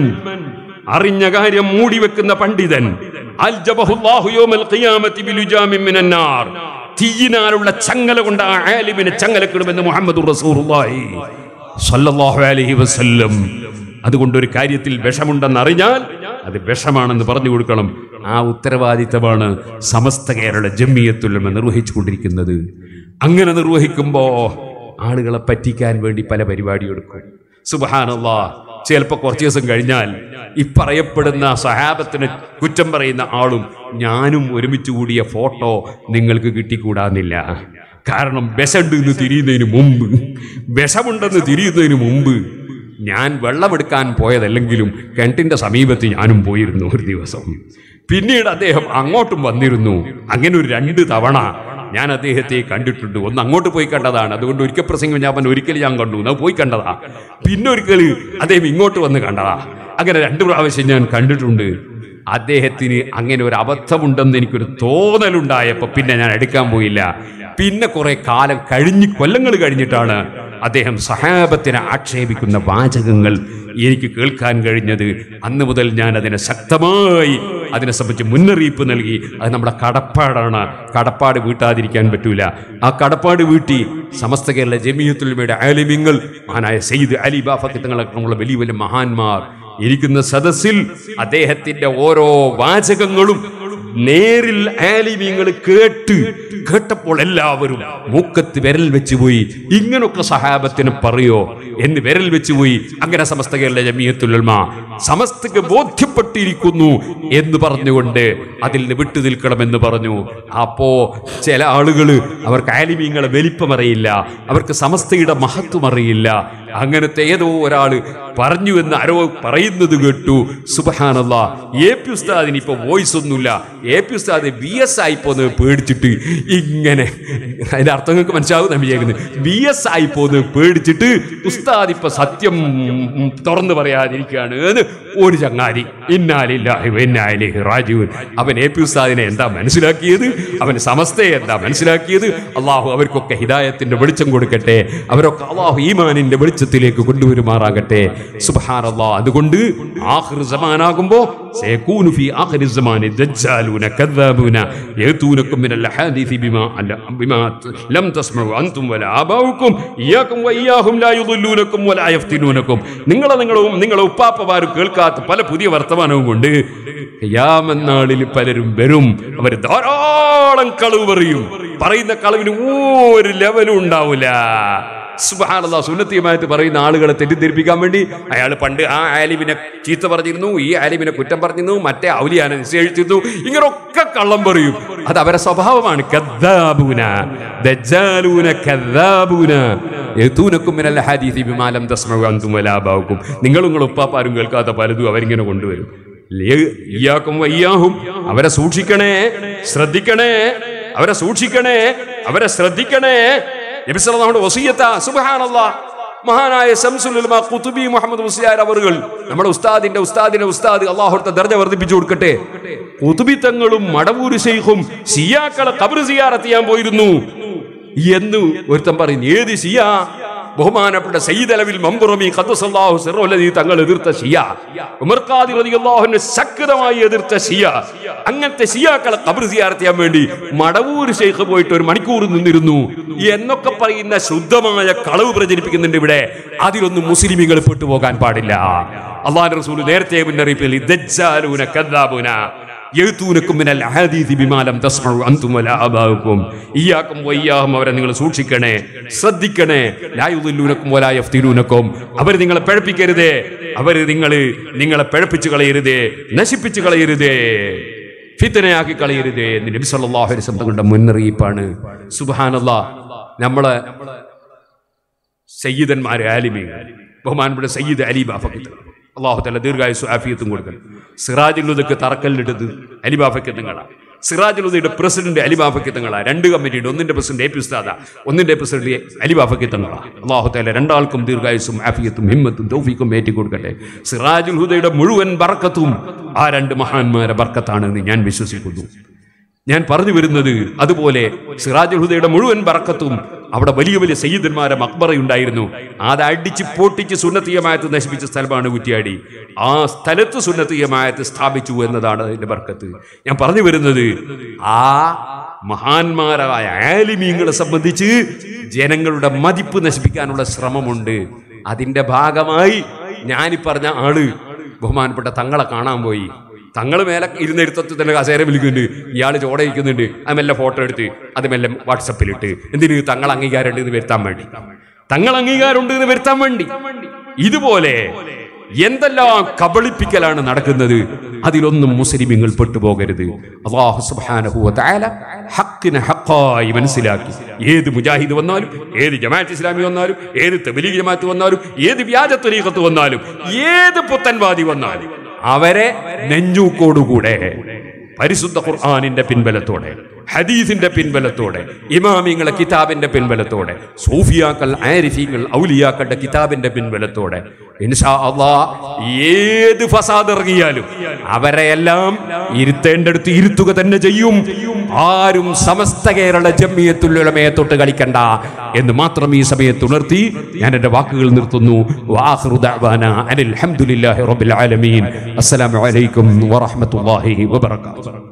S1: അറിഞ്ഞ കാര്യം മൂടി വെക്കുന്ന പണ്ഡിതൻ അൽജബഹുല്ലാഹു യൗമൽ ഖിയാമത്തി ബിലുജാമിൻ മിനൻ നാർ തീയിനാലുള്ള ചങ്ങല കൊണ്ട് ആ ആലിമിനെ ചങ്ങലക്കിടുമെന്ന് മുഹമ്മദ് റസൂലുള്ളാഹി സല്ലല്ലാഹു അലൈഹി വസല്ലം അതുകൊണ്ട് ഒരു കാര്യത്തിൽ വിഷമുണ്ടെന്ന് അറിഞ്ഞാൽ അത് വിഷമാണെന്ന് പറഞ്ഞു കൊടുക്കണം ആ ഉത്തരവാദിത്തമാണ് സമസ്ത കേരള ജമ്മിയത്തുലമ നിർവഹിച്ചു കൊണ്ടിരിക്കുന്നത് അങ്ങനെ നിർവഹിക്കുമ്പോ ആളുകളെ പറ്റിക്കാൻ വേണ്ടി പല പരിപാടി എടുക്കും സുബഹാനല്ലാ ചിലപ്പോൾ കുറച്ച് ദിവസം കഴിഞ്ഞാൽ ഈ പറയപ്പെടുന്ന സഹാബത്തിന് കുറ്റം പറയുന്ന ആളും ഞാനും ഒരുമിച്ച് കൂടിയ ഫോട്ടോ നിങ്ങൾക്ക് കിട്ടിക്കൂടാന്നില്ല കാരണം വിഷമുണ്ട് എന്ന് തിരിയുന്നതിന് മുമ്പ് വിഷമുണ്ടെന്ന് തിരിയുന്നതിന് മുമ്പ് ഞാൻ വെള്ളമെടുക്കാൻ പോയതല്ലെങ്കിലും കിണറ്റിന്റെ സമീപത്ത് ഞാനും പോയിരുന്നു ഒരു ദിവസം പിന്നീട് അദ്ദേഹം അങ്ങോട്ടും വന്നിരുന്നു അങ്ങനെ ഒരു രണ്ട് തവണ ഞാൻ അദ്ദേഹത്തെ കണ്ടിട്ടുണ്ട് ഒന്ന് അങ്ങോട്ട് പോയി കണ്ടതാണ് അതുകൊണ്ട് ഒരിക്കൽ പ്രസംഗം ഞാൻ പറഞ്ഞു ഒരിക്കൽ ഞാൻ കണ്ടു ഞാൻ പോയി കണ്ടതാ പിന്നെ ഒരിക്കൽ അദ്ദേഹം ഇങ്ങോട്ട് വന്ന് കണ്ടതാ അങ്ങനെ രണ്ട് പ്രാവശ്യം ഞാൻ കണ്ടിട്ടുണ്ട് അദ്ദേഹത്തിന് അങ്ങനെ ഒരു അബദ്ധമുണ്ടെന്ന് എനിക്കൊരു തോന്നലുണ്ടായപ്പോൾ പിന്നെ ഞാൻ എടുക്കാൻ പോയില്ല പിന്നെ കുറെ കാലം കഴിഞ്ഞ് കൊല്ലങ്ങൾ കഴിഞ്ഞിട്ടാണ് അദ്ദേഹം സഹാബത്തിനെ ആക്ഷേപിക്കുന്ന വാചകങ്ങൾ എനിക്ക് കേൾക്കാൻ കഴിഞ്ഞത് അന്ന് മുതൽ ഞാൻ അതിനെ ശക്തമായി അതിനെ സംബന്ധിച്ച് മുന്നറിയിപ്പ് നൽകി അത് നമ്മുടെ കടപ്പാടാണ് കടപ്പാട് വീട്ടാതിരിക്കാൻ പറ്റൂല ആ കടപ്പാട് വീട്ടി സമസ്ത കേരള ജമിയത്തുൽമയുടെ ആലിമ്യങ്ങൾ മഹാനായ സെയ്ദ് അലി ബാഫത്ത് തങ്ങളൊക്കെ വലിയ വലിയ മഹാന്മാർ ഇരിക്കുന്ന സദസ്സിൽ അദ്ദേഹത്തിന്റെ ഓരോ വാചകങ്ങളും നേരിൽ ആലിമീങ്ങൾ കേട്ട് കേട്ടപ്പോൾ എല്ലാവരും മൂക്കത്ത് വിരൽ വെച്ച് പോയി ഇങ്ങനൊക്കെ സഹാബത്തിന് പറയോ എന്ന് വിരൽ വെച്ച് പോയി അങ്ങനെ സമസ്ത കേരള ജമിയത്തുൽമ സമസ്തക്ക് ബോധ്യപ്പെട്ടിരിക്കുന്നു എന്ന് പറഞ്ഞുകൊണ്ട് അതിൽ നിന്ന് വിട്ടു നിൽക്കണമെന്ന് പറഞ്ഞു അപ്പോ ചില ആളുകൾ അവർക്ക് ആലിമീങ്ങളെ വലിപ്പം അറിയില്ല അവർക്ക് സമസ്തയുടെ മഹത്വം അറിയില്ല അങ്ങനത്തെ ഏതോ ഒരാൾ പറഞ്ഞു എന്ന് ആരോ പറയുന്നത് കേട്ടു സുബഹാനല്ല എ പി ഉസ്താദിന് ഇപ്പൊ വോയിസ് ഒന്നുമില്ല എ പി ഉസ്താദ് ബി എസ് ആയി പോകുന്നത് പേടിച്ചിട്ട് ഇങ്ങനെ അതിന്റെ അർത്ഥം നിങ്ങൾക്ക് മനസ്സിലാവും ഞാൻ വിചാരിക്കുന്നത് ബി എസ് ആയി പോകുന്നത് പേടിച്ചിട്ട് ഉസ്താദ് ഇപ്പൊ സത്യം തുറന്നു പറയാതിരിക്കുകയാണ് എന്ന് ഒരു ചങ്ങാതി ഇന്നാലില്ലാഹി വഇന്നാലിഹി റാജിഊൻ അവൻ എ പി ഉസ്താദിനെ എന്താ മനസ്സിലാക്കിയത് അവൻ സമസ്തയെ എന്താ മനസ്സിലാക്കിയത് അള്ളാഹു അവർക്കൊക്കെ ഹിദായത്തിന്റെ വെളിച്ചം കൊടുക്കട്ടെ അവരൊക്കെ അള്ളാഹു ഈമാനിന്റെ വെളിച്ചത്തിലേക്ക് കൊണ്ടുവരുമാറാകട്ടെ സുബ്ഹാനല്ലാ അതുകൊണ്ട് ആഖിർ സമാനാകുമ്പോ സയകൂനു ഫീ ആഖിരി സമാനി ദജ്ജാലൂന കദ്ദാബൂന യഅതൂനകും മിനൽ അഹാദീസി ബിമാ അല്ല ബിമാ ലം തസ്മഉ അൻതും വല ആബാഉക്കും ഇയാക്കും വയ്യാഹും ലാ യുദല്ലൂനകും വലാ യഫ്തിനൂനകും നിങ്ങളെ നിങ്ങളും നിങ്ങളെ ഉപ്പാപ്പമാരും കേൾക്കാത്ത പല പുതിയ വർത്തമാനവും കൊണ്ട് യാമനാളിൽ പലരും വരും അവർ ധാരാളം കളവ് പറയും പറയുന്ന കളവിന് ഒരു ലെവലും ഉണ്ടാവില്ല സുബഹാനല്ലാ സുന്നത്തിയുമായിട്ട് പറയുന്ന ആളുകളെ തെറ്റിദ്ധരിപ്പിക്കാൻ വേണ്ടി അയാൾ പണ്ട് ആ ആലിമിനെ ചീത്ത പറഞ്ഞിരുന്നു ഈ ആലിമിനെ കുറ്റം പറഞ്ഞിരുന്നു മറ്റേ ഔലിയാനെ നിശ്ചയിച്ചിരുന്നു ഇങ്ങനൊക്കെ കള്ളം പറയും അത് അവരെ സ്വഭാവമാണ് കദ്ദാബൂന ദജ്ജാലൂന കദ്ദാബൂന യതൂനക്കും മിനൽ ഹദീസി ബിമാ ലം തസ്മഉ അൻതും വലാ ആബാഉക്കും നിങ്ങളും നിങ്ങളും ഉപ്പാപ്പാരും കേൾക്കാത്ത പലതും അവരിങ്ങനെ കൊണ്ടുവരും ലേ- ഇയ്യാക്കും വയ്യാഹും അവരെ സൂക്ഷിക്കണേ ശ്രദ്ധിക്കണേ അവരെ സൂക്ഷിക്കണേ അവരെ ശ്രദ്ധിക്കണേ നബി സല്ലല്ലാഹു വസീയത്ത സുബ്ഹാനല്ലാഹ് മഹാനായ ശംസുൽ ഉലമ ഖുതുബി മുഹമ്മദ് മുസ്ലിയാർ അവറുകൾ നമ്മുടെ ഉസ്താദിന്റെ ഉസ്താദിന്റെ ഉസ്താദ് അള്ളാഹുത്തെ ദർജ വർദ്ധിപ്പിച്ചു കൊടുക്കട്ടെ ഖുതുബി തങ്ങളും മടവൂര് ശൈഖും ഷിയാക്കളെ ഖബർ സിയാറത്ത് ചെയ്യാൻ പോയിരുന്നു എന്ന് ഒരുത്തൻ പറയുന്നു ഏത് ഷിയ ബഹുമാനപ്പെട്ട സയ്യിദ് അലവിൽ മമ്പുറമി ഖദ്ദസല്ലാഹു സിർറഹുല്ലദീ തങ്ങൾ എതിർത്ത ഷിയ ഉമർ ഖാദി റളിയല്ലാഹുവിനെ ശക്തമായി എതിർത്ത ഷിയ അങ്ങനത്തെ ഷിയാക്കളെ ഖബർ സിയാറത്ത് ചെയ്യാൻ വേണ്ടി മടവൂർ ഷെയ്ഖ് പോയിട്ട് ഒരു മണിക്കൂർ നിന്നിരുന്നു എന്നൊക്കെ പറയുന്ന ശുദ്ധമായ കളവ് പ്രചരിപ്പിക്കുന്നുണ്ട് ഇവിടെ അതിലൊന്നും മുസ്ലിമികൾ പെട്ടുപോകാൻ പാടില്ല അള്ളാഹു റസൂൽ നേരത്തെ മുന്നറിയിപ്പിൽ ദജ്ജാലൂന കദ്ദാബൂന യഅ്തൂനക്കും മിനൽ അഹാദീഥി ബിമാ ലം തസ്മഉ അൻതും വലാ ആബാഉക്കും ഇയ്യാക്കും വയ്യാഹും അവരെ നിങ്ങൾ സൂക്ഷിക്കണേ ശ്രദ്ധിക്കണേ ലാ യുദില്ലൂനക്കും വലാ യഫ്തിനൂനക്കും അവർ നിങ്ങളെ പഴപ്പിക്കരുതേ അവർ നിങ്ങൾ നിങ്ങളെ പഴപ്പിച്ചു കളയരുതേ നശിപ്പിച്ചു കളയരുതേ ഫിത്തനയാക്കി കളയരുതേ എന്ന് നബി സല്ലല്ലാഹു അലൈഹി വസല്ലം തങ്ങളുടെ മുന്നറിയിപ്പാണ് സുബ്ഹാനല്ലാഹ് നമ്മളെ സയ്യിദന്മാരെ ആലിമീങ്ങൾ ബഹുമാനപ്പെട്ട സയ്യിദ് അലി ബാഫക്ക് അള്ളാഹു തല ദീർഘായുസ് ആഫിയത്തും കൊടുക്കൽ സിറാജുലുദക്ക് തറക്കല്ലിട്ടത് അലി ബാഫയ്ക്ക് നിങ്ങളാണ് സിറാജുലുദയുടെ പ്രസിഡന്റ് അലി ബാഫയ്ക്ക് നിങ്ങളാണ് രണ്ട് കമ്മിറ്റിയുണ്ട് ഒന്നിന്റെ പ്രസിഡന്റ് എ പി ഉസ്താദ ഒന്നിന്റെ പ്രസിഡന്റ് അലി ബാഫയ്ക്ക് തങ്ങളാണ് അള്ളാഹു തല രണ്ടാൾക്കും ദീർഘായുസും ആഫിയത്തും ഹിമ്മത്തും തൗഫീക്കും ഏറ്റി കൊടുക്കട്ടെ സിറാജുൽ ഹുദയുടെ മുഴുവൻ ബർക്കത്തും ആ രണ്ട് മഹാന്മാരെ ബർക്കത്താണെന്ന് ഞാൻ വിശ്വസിക്കുന്നു ഞാൻ പറഞ്ഞു വരുന്നത് അതുപോലെ സിറാജുൽ ഹുദയുടെ മുഴുവൻ ബറക്കത്തും അവിടെ വലിയ വലിയ സയ്യിദന്മാരെ മക്ബറയുണ്ടായിരുന്നു അത് അടിച്ച് പൊട്ടിച്ച് സുന്നത്തീയമായത്ത് നശിപ്പിച്ച സ്ഥലമാണ് കുറ്റിയാടി ആ സ്ഥലത്ത് സുന്നത്തീയമായത്ത് സ്ഥാപിച്ചു എന്നതാണ് അതിന്റെ ബർക്കത്ത് ഞാൻ പറഞ്ഞു വരുന്നത് ആ മഹാന്മാരായ ആലിമീങ്ങളെ സംബന്ധിച്ച് ജനങ്ങളുടെ മതിപ്പ് നശിപ്പിക്കാനുള്ള ശ്രമമുണ്ട് അതിന്റെ ഭാഗമായി ഞാനീ പറഞ്ഞ ആള് ബഹുമാനപ്പെട്ട തങ്ങളെ കാണാൻ പോയി തങ്ങൾ മേലെ ഇരുന്നിരുത്തത്തിൽ തന്നെ കസേര വിളിക്കുന്നുണ്ട് ഇയാൾ ചോടയിക്കുന്നുണ്ട് അത് മെല്ലെ ഫോട്ടോ എടുത്ത് അത് മെല്ലെ വാട്സപ്പിലിട്ട് എന്തിന് തങ്ങൾ അംഗീകാരമുണ്ട് എന്ന് വരുത്താൻ വേണ്ടി തങ്ങൾ അംഗീകാരമുണ്ട് എന്ന് വരുത്താൻ വേണ്ടി ഇതുപോലെ എന്തെല്ലാം കബളിപ്പിക്കലാണ് നടക്കുന്നത് അതിലൊന്നും മുസ്ലിമിങ്ങൾ പെട്ടുപോകരുത് അള്ളാഹു സുബ്ഹാനഹു വ തആല ഹക്കിനെ ഹക്കായി മനസ്സിലാക്കി ഏത് മുജാഹിദ് വന്നാലും ഏത് ജമാഅത്ത് ഇസ്ലാമി വന്നാലും ഏത് തബ്ലീഗ് ജമാഅത്ത് വന്നാലും ഏത് വ്യാജ ത്വരീഖത്ത് വന്നാലും ഏത് പുത്തൻവാദി വന്നാലും അവരെ നെഞ്ചൂക്കോടുകൂടെ പരിശുദ്ധ ഖുർആാനിന്റെ പിൻബലത്തോടെ ഹദീസിന്റെ പിൻബലത്തോടെ ഇമാമിങ്ങളെ കിതാബിന്റെ പിൻബലത്തോടെ സൂഫിയാക്കൾ ആരിഫീങ്ങൾ ഔലിയാക്കളുടെ കിതാബിന്റെ പിൻബലത്തോടെ ഇൻഷാ അള്ളാ ഏത് ഫസാദ് ഇറങ്ങിയാലും അവരെയെല്ലാം ഇരുത്തേണ്ടടുത്ത് ഇരുത്തുക തന്നെ ചെയ്യും ആരും സമസ്ത കേരള ജമ്മിയത്തുലമയെ തൊട്ട് കളിക്കണ്ട എന്ന് മാത്രം ഈ സമയത്ത് ഉണർത്തി ഞാൻ എന്റെ വാക്കുകൾ നിർത്തുന്നു വാഖിറു ദഅ്വാന അനിൽ ഹംദുലില്ലാഹി റബ്ബിൽ ആലമീൻ അസ്സലാമു അലൈക്കും വറഹ്മത്തുള്ളാഹി വബറകാതുഹു